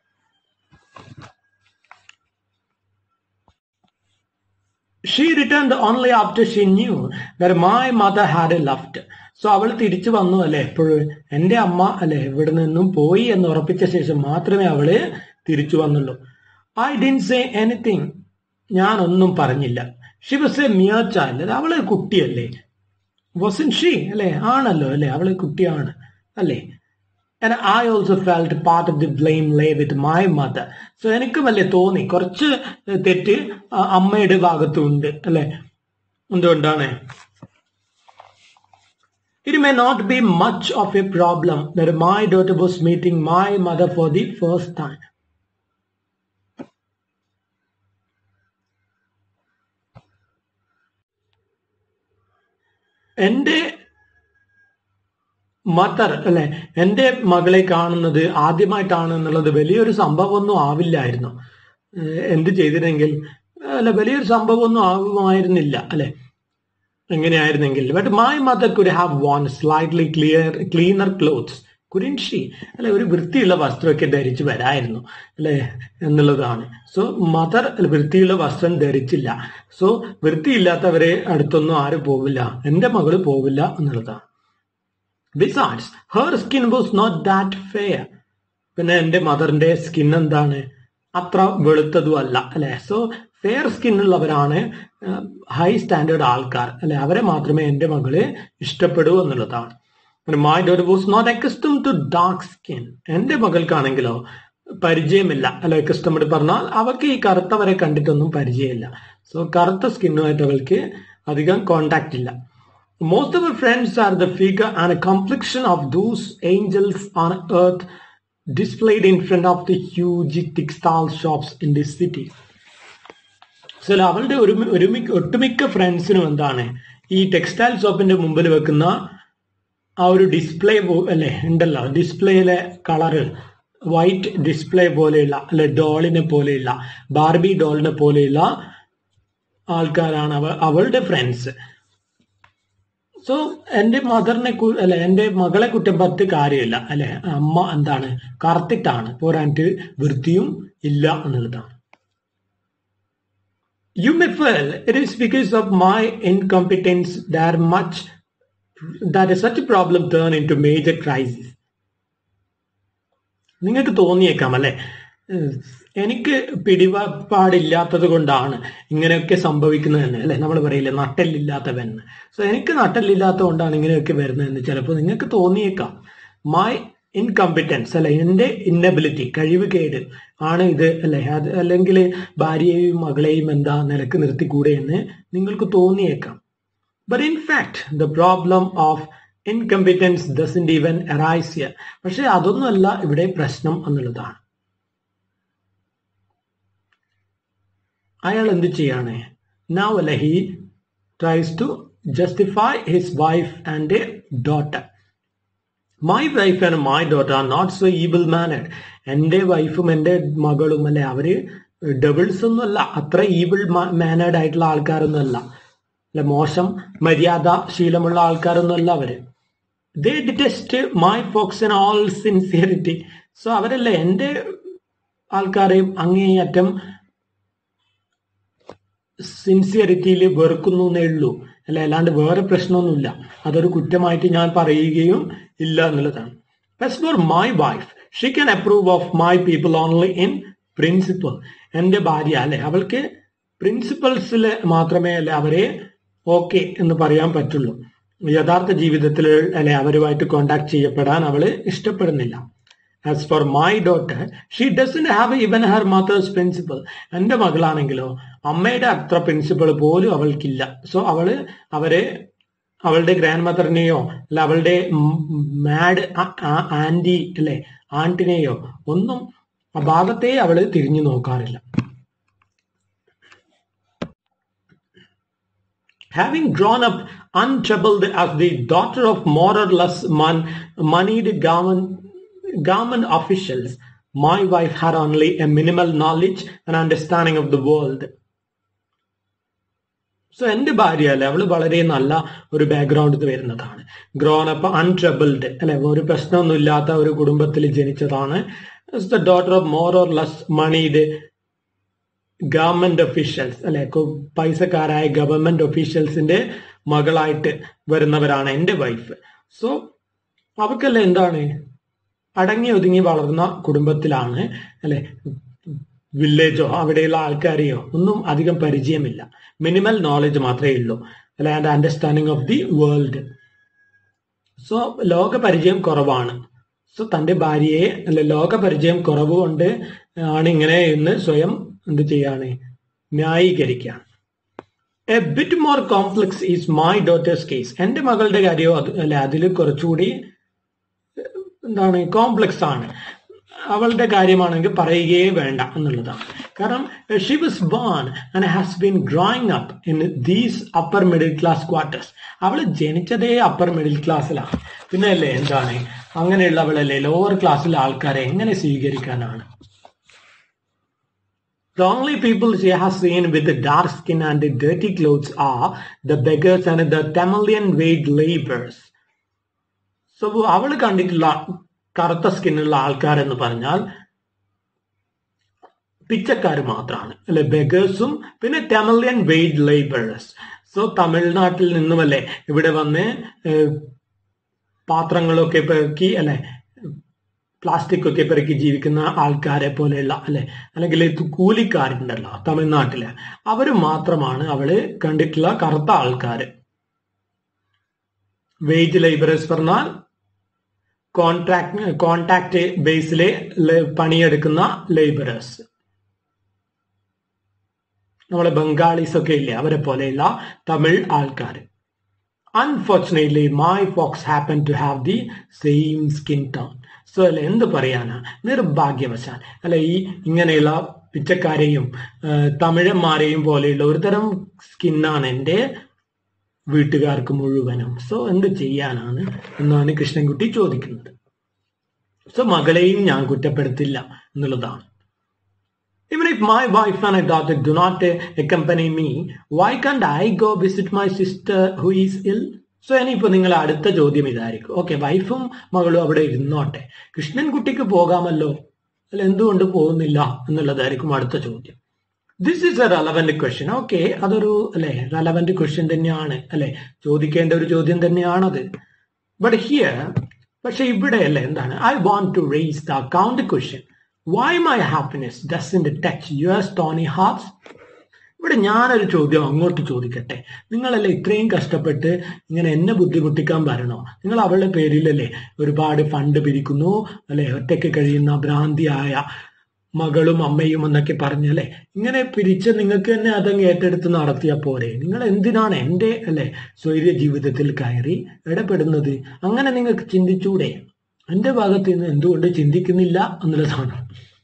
she return only after she knew that my mother had a left so അവൾ തിരിച്ചു വന്നു അല്ലെ എപ്പോഴും എൻ്റെ അമ്മ അല്ലെ ഇവിടെ നിന്നും പോയി എന്ന് ഉറപ്പിച്ച ശേഷം മാത്രമേ അവള് തിരിച്ചു വന്നുള്ളൂ ഐ ഡിൻ സേ എനിത്തിങ് ഞാനൊന്നും പറഞ്ഞില്ല she was a mere child അവള് കുട്ടിയല്ലേ വസൻ ഷീ അല്ലെ ആണല്ലോ അല്ലെ അവള് കുട്ടിയാണ് അല്ലേ and I also felt part of the blame lay with my mother so എനിക്കും അല്ലേ തോന്നി കുറച്ച് തെറ്റ് അമ്മയുടെ ഭാഗത്തും ഉണ്ട് അല്ലെ എന്തുകൊണ്ടാണ് It may not be much of a problem that my daughter was meeting my mother for the first time. എൻ്റെ മദർ അല്ലെ എൻ്റെ മകളെ കാണുന്നത് ആദ്യമായിട്ടാണ് എന്നുള്ളത് വലിയൊരു സംഭവമൊന്നും ആവില്ലായിരുന്നു എന്ത് ചെയ്തിരുന്നെങ്കിൽ അല്ലെ വലിയൊരു സംഭവമൊന്നും ആകുമായിരുന്നില്ല അല്ലെ എങ്ങനെയായിരുന്നെങ്കിൽ but my mother could have worn slightly clear cleaner clothes കുരിൻ ഷീ അല്ലെ ഒരു വൃത്തിയുള്ള വസ്ത്രമൊക്കെ ധരിച്ച് വരായിരുന്നു അല്ലെ എന്നുള്ളതാണ് സോ മദർ വൃത്തിയുള്ള വസ്ത്രം ധരിച്ചില്ല സോ വൃത്തിയില്ലാത്തവരെ അടുത്തൊന്നും ആരും പോവില്ല എൻ്റെ മകള് പോവില്ല എന്നുള്ളതാണ് besides her skin was not that fair പിന്നെ എൻ്റെ മദറിന്റെ സ്കിൻ എന്താണ് അത്ര വെളുത്തതും അല്ല അല്ലെ സോ ഫെയർ സ്കിൻ ഉള്ളവരാണ് ഹൈ സ്റ്റാൻഡേർഡ് ആൾക്കാർ അല്ലെ അവരെ മാത്രമേ എൻ്റെ മകള് ഇഷ്ടപ്പെടൂ എന്നുള്ളതാണ് my daughter was not accustom to dark skin എൻ്റെ മകൾക്കാണെങ്കിലോ പരിചയമില്ല അല്ലെ കസ്റ്റമർ പറഞ്ഞാൽ അവർക്ക് ഈ കറുത്തവരെ കണ്ടിട്ടൊന്നും പരിചയമില്ല സോ കറുത്ത സ്കിന്നുമായിട്ട് അവൾക്ക് അധികം കോണ്ടാക്ട് ഇല്ല Most of our friends are the figure and a complexion of those angels on earth displayed in front of the huge textile shops in this city. So അവളുടെ ഒരു ഒരുമി ഒട്ടുമിക്ക ഫ്രണ്ട്സിനും എന്താണ് ഈ ടെക്സ്റ്റൈൽ ഷോപ്പിന്റെ മുമ്പിൽ വെക്കുന്ന ആ ഒരു ഡിസ്പ്ലേ അല്ലെ ഉണ്ടല്ലോ ഡിസ്പ്ലേയിലെ കളറ് വൈറ്റ് ഡിസ്പ്ലേ പോലെയുള്ള അല്ലെ ഡോളിനെ പോലെയുള്ള ബാർബി ഡോളിനെ പോലെയുള്ള ആൾക്കാരാണ് അവ അവളുടെ ഫ്രണ്ട്സ് സോ എന്റെ മദറിനെ അല്ലെ എന്റെ മകളെ കുറ്റം പറഞ്ഞിട്ട് കാര്യമില്ല അല്ലെ അമ്മ എന്താണ് കറുത്തിട്ടാണ് പോരാനിട്ട് വൃത്തിയും ഇല്ല എന്നുള്ളതാണ് You may feel it is because of my incompetence that much that is such a problem turn into major crisis. നിങ്ങൾക്ക് തോന്നിയേക്കാം അല്ലെ എനിക്ക് പിടിപാടില്ലാത്തത് കൊണ്ടാണ് ഇങ്ങനെയൊക്കെ സംഭവിക്കുന്നതെന്ന് അല്ലെ നമ്മൾ പറയില്ലേ നട്ടല്ലില്ലാത്തവൻ സോ എനിക്ക് നട്ടല്ലില്ലാത്തത് കൊണ്ടാണ് ഇങ്ങനെയൊക്കെ വരുന്നതെന്ന് ചിലപ്പോൾ നിങ്ങൾക്ക് തോന്നിയേക്കാം മൈ ഇൻകമ്പിറ്റൻസ് അല്ലെ എന്റെ ഇന്നബിലിറ്റി കഴിവ് കേട് ആണ് ഇത് അല്ലെ അത് അല്ലെങ്കിൽ ഭാര്യയെയും മകളെയും എന്താ നിലക്ക് നിർത്തിക്കൂടെ എന്ന് നിങ്ങൾക്ക് തോന്നിയേക്കാം but in fact the problem of incompetence doesn't even arise here പക്ഷെ അതൊന്നുമല്ല ഇവിടെ പ്രശ്നം എന്നുള്ളതാണ് അയാൾ എന്ത് ചെയ്യാണ് നൗ അല്ലെ he tries to justify his wife and a daughter my wife and my daughter are not so able mannered എൻ്റെ വൈഫും എൻ്റെ മകളും അല്ലെ അവര് ഡബിൾസ് ഒന്നുമല്ല അത്ര ഈബിൾ മാനേഡ് ആയിട്ടുള്ള ആൾക്കാരൊന്നും അല്ല അല്ലെ മോശം മര്യാദ ശീലമുള്ള ആൾക്കാരൊന്നും അല്ല അവര് they detest my folks and all sincerity so അവരല്ലേ എൻ്റെ ആൾക്കാരെയും അങ്ങേയറ്റം സിൻസിയറിറ്റിയിൽ വെറുക്കുന്നു എന്നേ ഉള്ളൂ അല്ല അല്ലാണ്ട് വേറെ പ്രശ്നമൊന്നുമില്ല അതൊരു കുറ്റമായിട്ട് ഞാൻ പറയുകയും ഇല്ല എന്നുള്ളതാണ് as for my wife she can approve of my people only in principle എൻ്റെ ഭാര്യ അല്ലെ അവൾക്ക് പ്രിൻസിപ്പൾസിൽ മാത്രമേ അല്ലെ അവരെ ഓക്കെ എന്ന് പറയാൻ പറ്റുള്ളൂ യഥാർത്ഥ ജീവിതത്തിൽ അല്ലെ അവരുമായിട്ട് കോണ്ടാക്ട് ചെയ്യപ്പെടാൻ അവള് ഇഷ്ടപ്പെടുന്നില്ല as for my daughter she doesn't have even her mother's principle എൻ്റെ മകളാണെങ്കിലോ അമ്മയുടെ അത്ര പ്രിൻസിപ്പൾ പോലും അവൾക്കില്ല സോ അവള് അവരെ അവളുടെ ഗ്രാൻഡ് മദറിനെയോ അല്ല അവളുടെ മാഡ് ആന്റി അല്ലെ ആന്റിനെയോ ഒന്നും ആ ഭാഗത്തെ അവള് തിരിഞ്ഞു നോക്കാറില്ല Having grown up untroubled as the daughter of more or less mon- moneyed government, government officials, my wife had only a minimal knowledge and understanding of the world. So എൻ്റെ ഭാര്യ അല്ലെ അവള് വളരെ നല്ല ഒരു ബാക്ക്ഗ്രൗണ്ടിൽ വരുന്നതാണ് ഗ്രോൺ അപ്പ് അൺട്രബിൾഡ് അല്ലെ ഒരു പ്രശ്നമൊന്നും ഇല്ലാത്ത ഒരു കുടുംബത്തിൽ ജനിച്ചതാണ് the daughter of more or less moneyed government officials അല്ലെ പൈസക്കാരായ ഗവൺമെന്റ് ഒഫീഷ്യൽസിന്റെ മകളായിട്ട് വരുന്നവരാണ് എൻ്റെ വൈഫ് സോ അവർക്കല്ലേ എന്താണ് അടങ്ങി ഒതുങ്ങി വളർന്ന കുടുംബത്തിലാണ് അല്ലെ വില്ലേജോ അവിടെയുള്ള ആൾക്കാരെയോ ഒന്നും അധികം പരിചയമില്ല മിനിമൽ നോളജ് മാത്രമേ ഉള്ളൂ അല്ലെ and understanding of the world so ലോക പരിചയം കുറവാണ് സോ തന്റെ ഭാര്യയെ അല്ലെ ലോക പരിചയം കുറവ് കൊണ്ട് ആണ് ഇങ്ങനെ എന്ന് സ്വയം എന്ത് ചെയ്യാണ് ന്യായീകരിക്കുകയാണ് a bit more complex is my daughter's case എന്റെ മകളുടെ കാര്യമോ അത് അല്ലെ അതിൽ കുറച്ചുകൂടി എന്താണ് കോംപ്ലക്സ് ആണ് അവളുടെ കാര്യമാണെങ്കിൽ പറയുകയേ വേണ്ട എന്നുള്ളതാണ് കാരണം she was born and has been growing up in these upper middle class quarters അവൾ ജനിച്ചതേ അപ്പർ മിഡിൽ ക്ലാസ്സിലാണ് പിന്നെ അല്ലേ എന്താണ് അങ്ങനെയുള്ളവളല്ലേ ലോവർ ക്ലാസ്സിലെ ആൾക്കാരെ എങ്ങനെ സ്വീകരിക്കാനാണ് The only people she has seen with the dark skin and the dirty clothes are the beggars and the Tamilian wage laborers. So അവൾ കണ്ടിട്ടുള്ള കറുത്ത സ്കിന്നുള്ള ആൾക്കാരെന്ന് പറഞ്ഞാൽ പിച്ചക്കാർ മാത്രമാണ് അല്ലെ ബെഗേഴ്സും പിന്നെ തമിളിയൻ വെയ്ഡ് ലേബേഴ്സ് സോ തമിഴ്നാട്ടിൽ നിന്നുമല്ലേ ഇവിടെ വന്ന് പാത്രങ്ങളൊക്കെ പെറുക്കി അല്ലെ പ്ലാസ്റ്റിക് ഒക്കെ പെറുക്കി ജീവിക്കുന്ന ആൾക്കാരെ പോലെയുള്ള അല്ലെ അല്ലെങ്കിൽ കൂലിക്കാരുണ്ടല്ലോ തമിഴ്നാട്ടില് അവര് മാത്രമാണ് അവള് കണ്ടിട്ടുള്ള കറുത്ത ആൾക്കാര് വെയ്ജ് ലേബറേഴ്സ് പറഞ്ഞാൽ കോൺട്രാക്ട് കോൺടാക്ട് ബേസിലെ പണിയെടുക്കുന്ന ലേബറേഴ്സ് നമ്മളെ ബംഗാളീസ് ഒക്കെ ഇല്ലേ അവരെ പോലെയുള്ള തമിഴ് ആൾക്കാർ unfortunately my folks happen to have the same skin tone so അല്ലെ എന്ത് പറയാനാ നിർഭാഗ്യവശാൽ അല്ലെ ഈ ഇങ്ങനെയുള്ള പിച്ചക്കാരെയും തമിഴന്മാരെയും പോലെയുള്ള ഒരു തരം സ്കിന്നാണ് എൻ്റെ വീട്ടുകാർക്ക് മുഴുവനും സോ എന്ത് ചെയ്യാനാണ് എന്നാണ് കൃഷ്ണൻകുട്ടി ചോദിക്കുന്നത് സോ മകളെയും ഞാൻ കുറ്റപ്പെടുത്തില്ല എന്നുള്ളതാണ് Even if my wife and a daughter do not uh, accompany me, why can't I go visit my sister who is ill? So ഇനിയിപ്പോ നിങ്ങൾ അടുത്ത ചോദ്യം ഇതായിരിക്കും ഓക്കെ വൈഫും മകളും അവിടെ ഇരുന്നോട്ടെ കൃഷ്ണൻകുട്ടിക്ക് പോകാമല്ലോ അല്ല എന്തുകൊണ്ട് പോകുന്നില്ല എന്നുള്ളതായിരിക്കും അടുത്ത ചോദ്യം this is a relevant question okay അതൊരു അല്ലെ റെലവെന്റ് ക്വസ്റ്റ്യൻ തന്നെയാണ് അല്ലെ ചോദിക്കേണ്ട ഒരു ചോദ്യം തന്നെയാണത് ബട്ട് ഹിയർ പക്ഷെ ഇവിടെ അല്ലേ എന്താണ് I want to raise the account question why my happiness does touch your stony hearts ഇവിടെ ഞാനൊരു ചോദ്യം അങ്ങോട്ട് ചോദിക്കട്ടെ നിങ്ങളല്ലേ ഇത്രയും കഷ്ടപ്പെട്ട് ഇങ്ങനെ എന്നെ ബുദ്ധിമുട്ടിക്കാൻ വരണോ നിങ്ങൾ അവളുടെ പേരിലല്ലേ ഒരുപാട് ഫണ്ട് പിരിക്കുന്നു അല്ലെ ഒറ്റയ്ക്ക് കഴിയുന്ന ഭ്രാന്തിയായ മകളും അമ്മയും എന്നൊക്കെ പറഞ്ഞല്ലേ ഇങ്ങനെ പിരിച്ച് നിങ്ങൾക്ക് തന്നെ അതങ്ങ് ഏറ്റെടുത്ത് നടത്തിയ പോരെ നിങ്ങൾ എന്തിനാണ് എൻ്റെ അല്ലെ സ്വൈര്യ ജീവിതത്തിൽ കയറി ഇടപെടുന്നത് അങ്ങനെ നിങ്ങൾക്ക് ചിന്തിച്ചൂടെ എൻ്റെ ഭാഗത്ത് നിന്ന് എന്തുകൊണ്ട് ചിന്തിക്കുന്നില്ല എന്നുള്ളതാണ്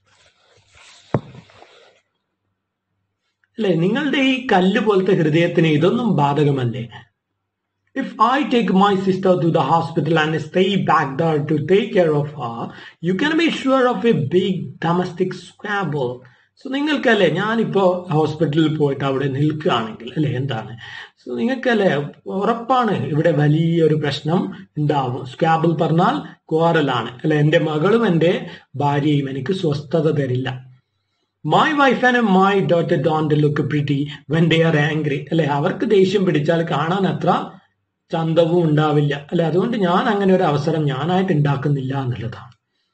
അല്ലെ നിങ്ങളുടെ ഈ കല്ല് പോലത്തെ ഹൃദയത്തിന് ഇതൊന്നും ബാധകമല്ലേ If I take my sister to the hospital and stay back there to take care of her, you can be sure of a big domestic squabble. So നിങ്ങൾക്കല്ലേ ഞാനിപ്പോ ഹോസ്പിറ്റലിൽ പോയിട്ട് അവിടെ നിൽക്കുകയാണെങ്കിൽ അല്ലെ എന്താണ് സോ നിങ്ങൾക്കല്ലേ ഉറപ്പാണ് ഇവിടെ വലിയൊരു പ്രശ്നം ഉണ്ടാവും സ്ക്വാബിൾ പറഞ്ഞാൽ ക്വാറലാണ് അല്ലെ എന്റെ മകളും എന്റെ ഭാര്യയും എനിക്ക് സ്വസ്ഥത തരില്ല my wife and my daughter don't look pretty when they are angry അല്ലെ അവർക്ക് ദേഷ്യം പിടിച്ചാൽ കാണാൻ അത്ര ചന്തവും ഉണ്ടാവില്ല അല്ലെ അതുകൊണ്ട് ഞാൻ അങ്ങനെ ഒരു അവസരം ഞാനായിട്ട് ഉണ്ടാക്കുന്നില്ല എന്നുള്ളതാണ്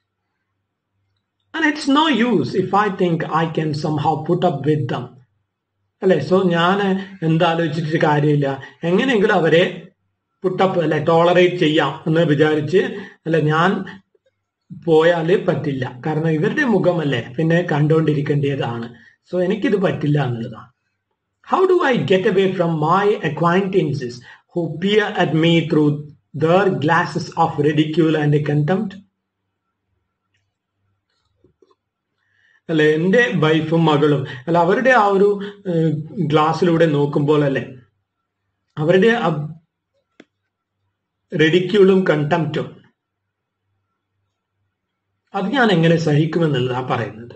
and it's no use if I think I can somehow put up with them അല്ലെ സോ ഞാൻ എന്താലോചിച്ചിട്ട് കാര്യമില്ല എങ്ങനെയെങ്കിലും അവരെ പുട്ടപ്പ് അല്ലെ ടോളറേറ്റ് ചെയ്യാം എന്ന് വിചാരിച്ച് അല്ലെ ഞാൻ പോയാൽ പറ്റില്ല കാരണം ഇവരുടെ മുഖമല്ലേ പിന്നെ കണ്ടുകൊണ്ടിരിക്കേണ്ടതാണ് സോ എനിക്കിത് പറ്റില്ല എന്നുള്ളതാണ് how do I get away from my acquaintances who peer at me through their glasses of ridicule and contempt? അല്ലെ എൻ്റെ വൈഫും മകളും അല്ല അവരുടെ ആ ഒരു ഗ്ലാസ്സിലൂടെ നോക്കുമ്പോൾ അല്ലെ അവരുടെ റെഡിക്യൂളും കണ്ടംപ്റ്റും അത് ഞാൻ എങ്ങനെ സഹിക്കുമെന്നുള്ളതാണ് പറയുന്നത്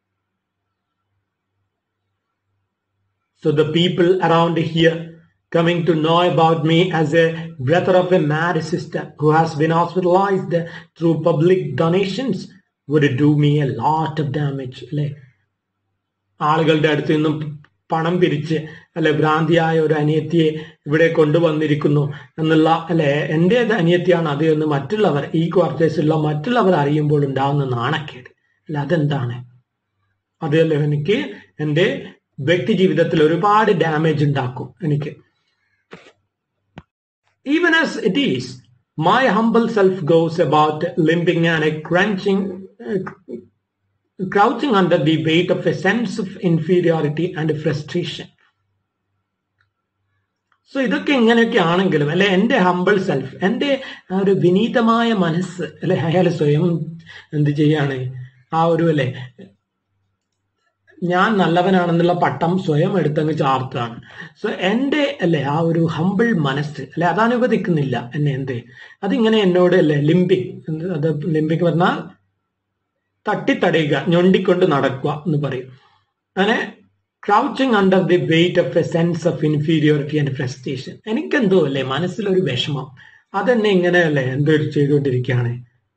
so the people around here coming to know about me as a brother of a mad sister who has been hospitalized through public donations would do me a lot of damage അല്ലെ ആളുകളുടെ അടുത്ത് നിന്നും പണം പിരിച്ച് അല്ലെ ഭ്രാന്തിയായ ഒരു അനിയത്തിയെ ഇവിടെ കൊണ്ടുവന്നിരിക്കുന്നു എന്നുള്ള അല്ലെ എൻ്റെ അനിയത്തിയാണ് അത് എന്ന് മറ്റുള്ളവർ ഈ ക്വാർട്ടേഴ്സിലുള്ള മറ്റുള്ളവർ അറിയുമ്പോൾ ഉണ്ടാകുന്ന നാണക്കേട് അല്ല അതെന്താണ് അതല്ലേ എനിക്ക് എൻ്റെ വ്യക്തി ജീവിതത്തിൽ ഒരുപാട് ഡാമേജ് ഉണ്ടാക്കും എനിക്ക് Even as it is, my humble self goes about limping and a crunching, uh, crouching under the weight of a sense of inferiority and frustration. So ഇതൊക്കെ ഇങ്ങനെയൊക്കെ ആണെങ്കിലും അല്ലെ എൻ്റെ ഹമ്പിൾ സെൽഫ് എൻ്റെ ആ ഒരു വിനീതമായ മനസ്സ് അല്ലെ അയാൾ സ്വയം എന്ത് ചെയ്യാണ് ആ ഒരു അല്ലെ ഞാൻ നല്ലവനാണെന്നുള്ള പട്ടം സ്വയം എടുത്തങ്ങ് ചാർത്തുകയാണ് സോ എൻ്റെ അല്ലെ ആ ഒരു ഹമ്പിൾ മനസ്സ് അല്ലെ അത് അനുവദിക്കുന്നില്ല എന്നെ എന്ത് അതിങ്ങനെ എന്നോട് അല്ലെ ലിംബിക് അത് ലിംബിക് പറഞ്ഞാൽ തട്ടിത്തടയുക ഞൊണ്ടിക്കൊണ്ട് നടക്കുക എന്ന് പറയും അങ്ങനെ crouching under the weight of a sense of inferiority and frustration എനിക്കെന്തോ അല്ലേ മനസ്സിലൊരു വിഷമം അതെന്നെ ഇങ്ങനെ അല്ലേ എന്തോ ചെയ്തുകൊണ്ടിരിക്കുകയാണ്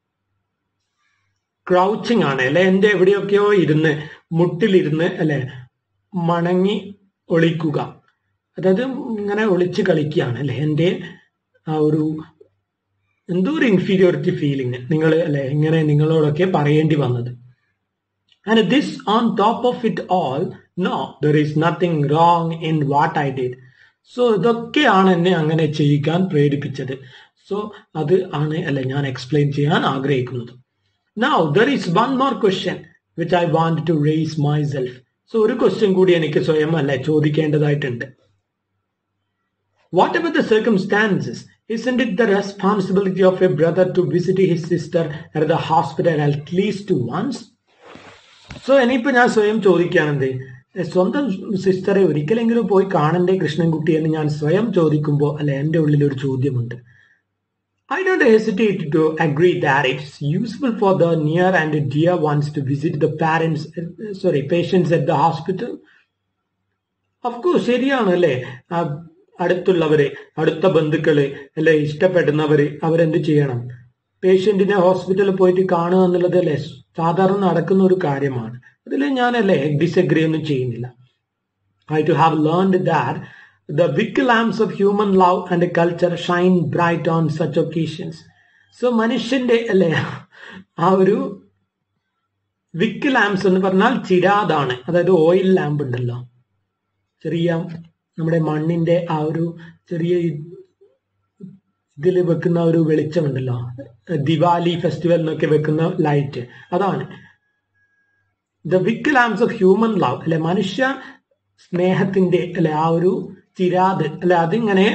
ക്രൗച്ചിങ് ആണ് അല്ലെ എൻ്റെ എവിടെയൊക്കെയോ ഇരുന്ന് മുട്ടിലിരുന്ന് അല്ലെ മണങ്ങി ഒളിക്കുക അതായത് ഇങ്ങനെ ഒളിച്ച് കളിക്കുകയാണ് അല്ലെ എൻ്റെ ആ ഒരു എന്തോ ഒരു ഇൻഫീരിയോറിറ്റി ഫീലിംഗ് നിങ്ങൾ അല്ലെ ഇങ്ങനെ നിങ്ങളോടൊക്കെ പറയേണ്ടി വന്നത് and this on top of it all no there is nothing wrong in what I did so ഇതൊക്കെയാണ് എന്നെ അങ്ങനെ ചെയ്യിക്കാൻ പ്രേരിപ്പിച്ചത് സോ അത് ആണ് അല്ലെ ഞാൻ എക്സ്പ്ലെയിൻ ചെയ്യാൻ ആഗ്രഹിക്കുന്നത് now there is one more question which I want to raise myself so ഒരു ക്വസ്റ്റ്യൻ കൂടി എനിക്ക് സ്വയം അല്ലെ ചോദിക്കേണ്ടതായിട്ടുണ്ട് whatever the circumstances Isn't it the responsibility of a brother to visit his sister at the hospital at least once? So ഇനിയിപ്പോ ഞാൻ സ്വയം ചോദിക്കുകയാണെന്ത് സ്വന്തം സിസ്റ്ററെ ഒരിക്കലെങ്കിലും പോയി കാണണ്ടേ കൃഷ്ണൻകുട്ടി എന്ന് ഞാൻ സ്വയം ചോദിക്കുമ്പോൾ അല്ലെ എൻ്റെ ഉള്ളിൽ ഒരു ചോദ്യമുണ്ട് I don't hesitate to agree that it's useful for the near and dear ones to visit the parents sorry patients at the hospital of course ശരിയാണ് അല്ലേ അടുത്തുള്ളവര് അടുത്ത ബന്ധുക്കള് അല്ലെ ഇഷ്ടപ്പെടുന്നവര് അവരെന്ത് ചെയ്യണം പേഷ്യന്റിനെ ഹോസ്പിറ്റലിൽ പോയിട്ട് കാണുക എന്നുള്ളത് അല്ലേ സാധാരണ നടക്കുന്ന ഒരു കാര്യമാണ് അതിൽ ഞാനല്ലേ ഡിസഗ്രി ഒന്നും ചെയ്യുന്നില്ല I too have learned that the big lamps of human love and culture shine bright on such occasions so മനുഷ്യന്റെ അല്ലേ ആ ഒരു വിക്ക് ലാംസ് എന്ന് പറഞ്ഞാൽ ചിരാതാണ് അതായത് ഓയിൽ ലാമ്പ് ഉണ്ടല്ലോ ചെറിയ നമ്മുടെ മണ്ണിന്റെ ആ ഒരു ചെറിയ ഇതിൽ വെക്കുന്ന ഒരു വെളിച്ചമുണ്ടല്ലോ ദിവാലി ഫെസ്റ്റിവലിനൊക്കെ വെക്കുന്ന ലൈറ്റ് അതാണ് the wick lamps of human love അല്ലെ മനുഷ്യ സ്നേഹത്തിന്റെ അല്ലെ ആ ഒരു ചിരാത് അല്ലെ അതിങ്ങനെ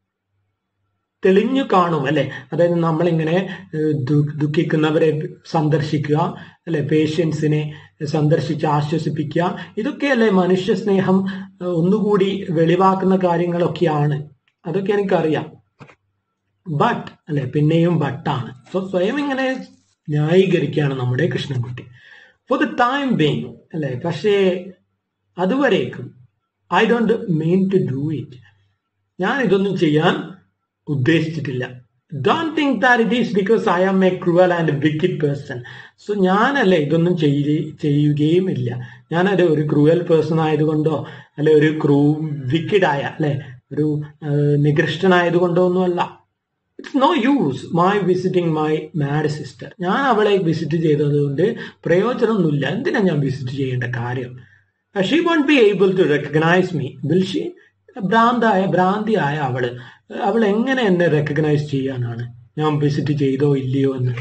തെളിഞ്ഞു കാണും അല്ലെ അതായത് നമ്മളിങ്ങനെ ദുഃഖിക്കുന്നവരെ സന്ദർശിക്കുക അല്ലെ പേഷ്യൻസിനെ സന്ദർശിച്ച് ആശ്വസിപ്പിക്കുക ഇതൊക്കെയല്ലേ മനുഷ്യ സ്നേഹം ഒന്നുകൂടി വെളിവാക്കുന്ന കാര്യങ്ങളൊക്കെയാണ് അതൊക്കെ എനിക്കറിയാം ബട്ട് അല്ലെ പിന്നെയും ബട്ടാണ് സോ സ്വയം ഇങ്ങനെ ന്യായീകരിക്കുകയാണ് നമ്മുടെ Krishnankutty for the time being അല്ലെ പക്ഷേ അതുവരേക്കും I don't mean to do it ഞാൻ ഇതൊന്നും ചെയ്യാൻ ഉദ്ദേശിച്ചിട്ടില്ല don't think that it is because I am a cruel and wicked person so ഞാനല്ലേ ഇതൊന്നും ചെയ്യുകയും ഇല്ല ഞാനൊരു ഒരു ക്രൂവൽ പേഴ്സൺ ആയതുകൊണ്ടോ അല്ലെ ഒരു ക്രൂ വിക്കിഡായ അല്ലെ ഒരു നികൃഷ്ടനായതുകൊണ്ടോ ഒന്നുമല്ല it's no use my visiting my mad sister ഞാൻ അവളെ വിസിറ്റ് ചെയ്തതുകൊണ്ട് പ്രയോജനമൊന്നുമില്ല എന്തിനാ ഞാൻ വിസിറ്റ് ചെയ്യേണ്ട കാര്യം she won't be able to recognise me will she ഭ്രാന്തായ ഭ്രാന്തിയായ അവള് അവൾ എങ്ങനെ എന്നെ റെക്കഗ്നൈസ് ചെയ്യാനാണ് ഞാൻ വിസിറ്റ് ചെയ്തോ ഇല്ലയോ എന്ന്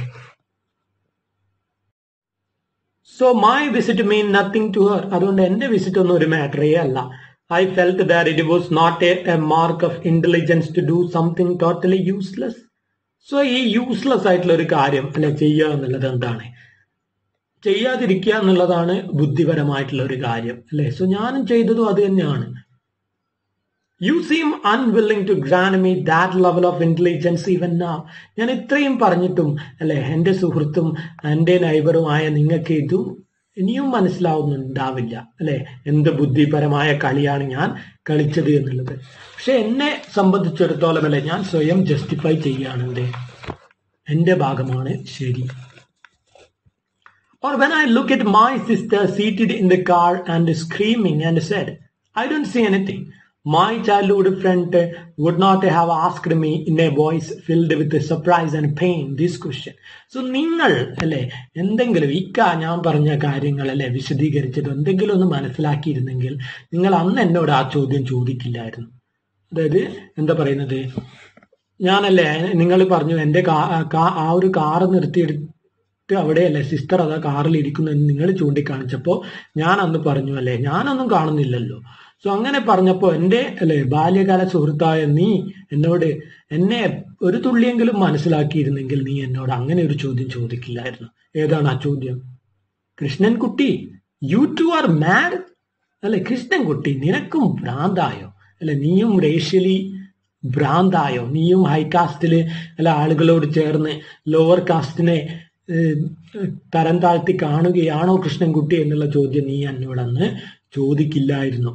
so my visit mean nothing to her അതുകൊണ്ട് എന്റെ വിസിറ്റ് ഒന്നും ഒരു മാറ്ററേ അല്ല I felt that it was not a mark of intelligence to do something totally useless so ഈ യൂസ്ലെസ് ആയിട്ടുള്ള ഒരു കാര്യം അല്ലെ ചെയ്യുക എന്നുള്ളത് എന്താണ് ചെയ്യാതിരിക്കുക എന്നുള്ളതാണ് ബുദ്ധിപരമായിട്ടുള്ള ഒരു കാര്യം അല്ലെ സോ ഞാനും ചെയ്തതും അത് തന്നെയാണ് you seem unwilling to grant me that level of intelligence even നാ ഞാൻ ഇത്രയും പറഞ്ഞിട്ടും അല്ലെ എൻ്റെ സുഹൃത്തും എൻ്റെ നൈബറുമായ നിങ്ങൾക്ക് ഇതും ഇനിയും മനസ്സിലാവുന്നുണ്ടാവില്ല അല്ലെ എന്ത് ബുദ്ധിപരമായ കളിയാണ് ഞാൻ കളിച്ചത് എന്നുള്ളത് പക്ഷെ എന്നെ സംബന്ധിച്ചിടത്തോളം അല്ലെ ഞാൻ സ്വയം ജസ്റ്റിഫൈ ചെയ്യാണ് എന്റെ എന്റെ ഭാഗമാണ് ശരി Or when I look at my sister seated in the car and screaming and said, I don't see anything. My childhood friend would not have asked me in a voice filled with surprise and pain this question. So നിങ്ങൾ അല്ലെ എന്തെങ്കിലും ഇക്ക ഞാൻ പറഞ്ഞ കാര്യങ്ങൾ അല്ലെ വിശദീകരിച്ചത് എന്തെങ്കിലും ഒന്ന് മനസ്സിലാക്കിയിരുന്നെങ്കിൽ നിങ്ങൾ അന്ന് എന്നോട് ആ ചോദ്യം ചോദിക്കില്ലായിരുന്നു അതായത് എന്താ പറയുന്നത് ഞാനല്ലേ നിങ്ങൾ പറഞ്ഞു എൻ്റെ ആ ഒരു കാറ് നിർത്തിയെടുത്ത് അവിടെയല്ലേ സിസ്റ്റർ അതാ കാറിൽ ഇരിക്കുന്നു എന്ന് നിങ്ങൾ ചൂണ്ടിക്കാണിച്ചപ്പോൾ ഞാൻ അന്ന് പറഞ്ഞു അല്ലേ ഞാനൊന്നും കാണുന്നില്ലല്ലോ സോ അങ്ങനെ പറഞ്ഞപ്പോൾ എൻ്റെ അല്ലെ ബാല്യകാല സുഹൃത്തായ നീ എന്നോട് എന്നെ ഒരു തുള്ളിയെങ്കിലും മനസ്സിലാക്കിയിരുന്നെങ്കിൽ നീ എന്നോട് അങ്ങനെ ഒരു ചോദ്യം ചോദിക്കില്ലായിരുന്നു ഏതാണ് ആ ചോദ്യം Krishnankutty you too are mad അല്ലെ കൃഷ്ണൻകുട്ടി നിനക്കും ഭ്രാന്തായോ അല്ലെ നീയും റേഷ്യലി ഭ്രാന്തായോ നീയും ഹൈ കാസ്റ്റില് അല്ല ആളുകളോട് ചേർന്ന് ലോവർ കാസ്റ്റിനെ തരം താഴ്ത്തി കാണുകയാണോ കൃഷ്ണൻകുട്ടി എന്നുള്ള ചോദ്യം നീ എന്നോടന്ന് ചോദിക്കില്ലായിരുന്നു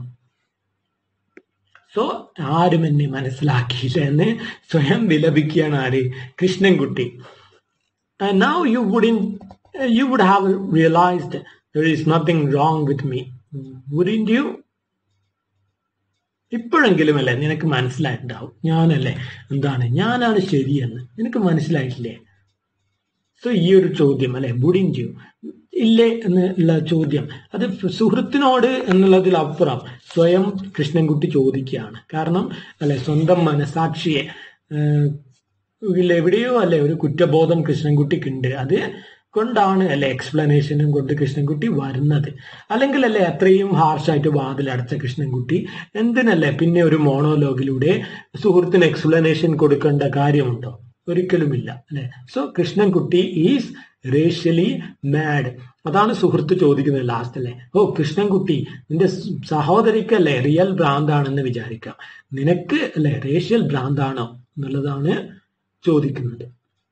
സോ ആരും എന്നെ മനസ്സിലാക്കിയില്ല എന്ന് സ്വയം വിലപിക്കുകയാണ് ആര് Krishnankutty now you wouldn't you would have realised there is nothing wrong with me wouldn't you ഇപ്പോഴെങ്കിലും അല്ലേ നിനക്ക് മനസ്സിലായിട്ടുണ്ടാവും ഞാനല്ലേ എന്താണ് ഞാനാണ് ശരിയെന്ന് നിനക്ക് മനസ്സിലായിട്ടില്ലേ സോ ഈ ഒരു ചോദ്യം അല്ലെ വുഡിൻ യു ഇല്ലേ എന്നുള്ള ചോദ്യം അത് സുഹൃത്തിനോട് എന്നുള്ളതിലപ്പുറം സ്വയം കൃഷ്ണൻകുട്ടി ചോദിക്കുകയാണ് കാരണം അല്ലെ സ്വന്തം മനസാക്ഷിയെ എവിടെയോ അല്ലെ ഒരു കുറ്റബോധം കൃഷ്ണൻകുട്ടിക്കുണ്ട് അത് കൊണ്ടാണ് അല്ലെ എക്സ്പ്ലനേഷനും കൊണ്ട് കൃഷ്ണൻകുട്ടി വരുന്നത് അല്ലെങ്കിൽ അല്ലെ അത്രയും ഹാർഷായിട്ട് വാതിലടച്ച കൃഷ്ണൻകുട്ടി എന്തിനല്ലേ പിന്നെ ഒരു മോണോലോഗിലൂടെ സുഹൃത്തിന് എക്സ്പ്ലനേഷൻ കൊടുക്കേണ്ട കാര്യമുണ്ടോ ഒരിക്കലുമില്ല അല്ലെ so Krishnankutty is racially mad അതാണ് സുഹൃത്ത് ചോദിക്കുന്നത് ലാസ്റ്റ് അല്ലേ ഓ കൃഷ്ണൻകുട്ടി നിന്റെ സഹോദരിക്കല്ലേ റിയൽ ഭ്രാന്താണെന്ന് വിചാരിക്കാം നിനക്ക് അല്ലെ റേഷ്യൽ ഭ്രാന്താണോ എന്നുള്ളതാണ് ചോദിക്കുന്നത്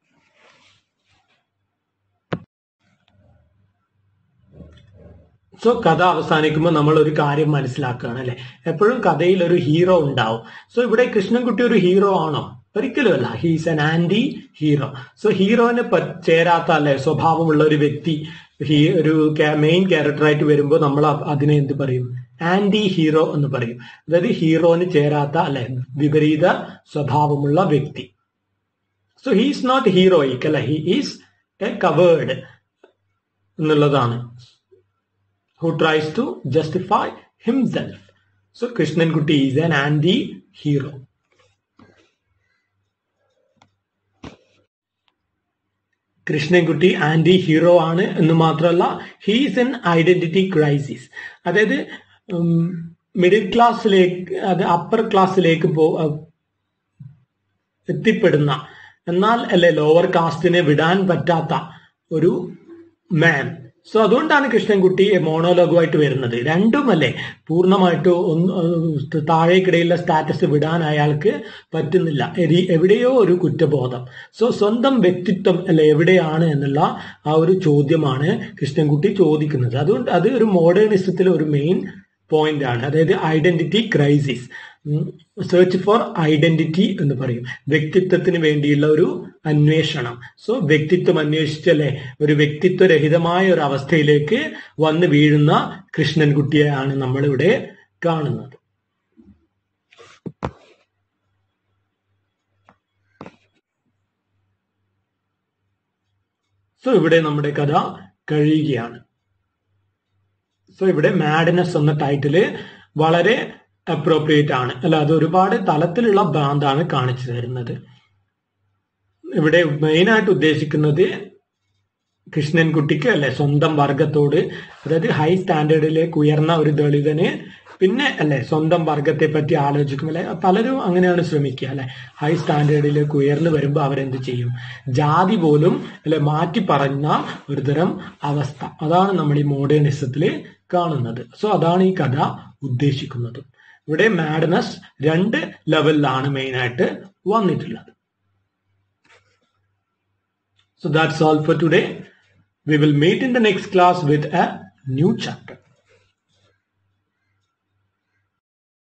സോ കഥ അവസാനിക്കുമ്പോൾ നമ്മൾ ഒരു കാര്യം മനസ്സിലാക്കുകയാണ് അല്ലെ എപ്പോഴും കഥയിൽ ഒരു ഹീറോ ഉണ്ടാവും സോ ഇവിടെ കൃഷ്ണൻകുട്ടി ഒരു ഹീറോ ആണോ ഒരിക്കലും അല്ല he's an anti hero so ഹീറോന് ചേരാത്ത അല്ലെ സ്വഭാവമുള്ള ഒരു വ്യക്തി ഹീ ഒരു മെയിൻ ക്യാരക്ടറായിട്ട് വരുമ്പോൾ നമ്മൾ അതിനെ എന്ത് പറയും ആന്റി ഹീറോ എന്ന് പറയും അതായത് ഹീറോന് ചേരാത്ത അല്ലെ വിപരീത സ്വഭാവമുള്ള വ്യക്തി സോ ഹീസ് നോട്ട് ഹീറോയിക് അല്ലെ ഹി ഈസ് എ കവേർഡ് എന്നുള്ളതാണ് who tries to justify himself. So Krishnankuti is an anti-hero. Krishnankutty anti hero ആണ് എന്ന് മാത്രമല്ല ഹീസ് എൻ ഐഡന്റിറ്റി ക്രൈസിസ് അതായത് മിഡിൽ ക്ലാസ്സിലേക്ക് അത് അപ്പർ ക്ലാസ്സിലേക്ക് പോ എത്തിപ്പെടുന്ന എന്നാൽ അല്ലെ ലോവർ കാസ്റ്റിനെ വിടാൻ പറ്റാത്ത ഒരു മാൻ സോ അതുകൊണ്ടാണ് കൃഷ്ണൻകുട്ടി മോണോലോഗുമായിട്ട് വരുന്നത് രണ്ടുമല്ലേ പൂർണ്ണമായിട്ട് ഒന്ന് താഴേക്കിടയിലുള്ള സ്റ്റാറ്റസ് വിടാൻ അയാൾക്ക് പറ്റുന്നില്ല എവിടെയോ ഒരു കുറ്റബോധം സോ സ്വന്തം വ്യക്തിത്വം അല്ലെ എവിടെയാണ് എന്നുള്ള ആ ഒരു ചോദ്യമാണ് കൃഷ്ണൻകുട്ടി ചോദിക്കുന്നത് അതുകൊണ്ട് അത് ഒരു മോഡേണിസത്തിൽ ഒരു മെയിൻ പോയിന്റ് ആണ് അതായത് identity crisis search for identity എന്ന് പറയും വ്യക്തിത്വത്തിന് വേണ്ടിയുള്ള ഒരു അന്വേഷണം സോ വ്യക്തിത്വം അന്വേഷിച്ചല്ലേ ഒരു വ്യക്തിത്വരഹിതമായ ഒരു അവസ്ഥയിലേക്ക് വന്ന് വീഴുന്ന കൃഷ്ണൻകുട്ടിയെയാണ് നമ്മളിവിടെ കാണുന്നത് സോ ഇവിടെ നമ്മുടെ കഥ കഴിയുകയാണ് സോ ഇവിടെ മാഡ്നസ് എന്ന ടൈറ്റില് വളരെ അപ്രോപ്രിയേറ്റ് ആണ് അല്ല അത് ഒരുപാട് തലത്തിലുള്ള ഭ്രാന്താണ് കാണിച്ചു തരുന്നത് ഇവിടെ മെയിനായിട്ട് ഉദ്ദേശിക്കുന്നത് കൃഷ്ണൻകുട്ടിക്ക് അല്ലെ സ്വന്തം വർഗത്തോട് അതായത് ഹൈ സ്റ്റാൻഡേർഡിലേക്ക് ഉയർന്ന ഒരു ദളിതന് പിന്നെ അല്ലെ സ്വന്തം വർഗത്തെ പറ്റി ആലോചിക്കും അല്ലെ പലരും അങ്ങനെയാണ് ശ്രമിക്കുക അല്ലെ ഹൈ സ്റ്റാൻഡേർഡിലേക്ക് ഉയർന്നു വരുമ്പോൾ അവരെന്ത് ചെയ്യും ജാതി പോലും അല്ലെ മാറ്റി പറഞ്ഞ ഒരുതരം അവസ്ഥ അതാണ് നമ്മൾ ഈ മോഡേണിസത്തിൽ കാണുന്നത് സോ അതാണ് ഈ കഥ ഉദ്ദേശിക്കുന്നത് ഇവിടെ മാഡ്നസ് രണ്ട് ലെവലിലാണ് മെയിനായിട്ട് വന്നിട്ടുള്ളത് So that's all for today. We will meet in the next class with a new chapter.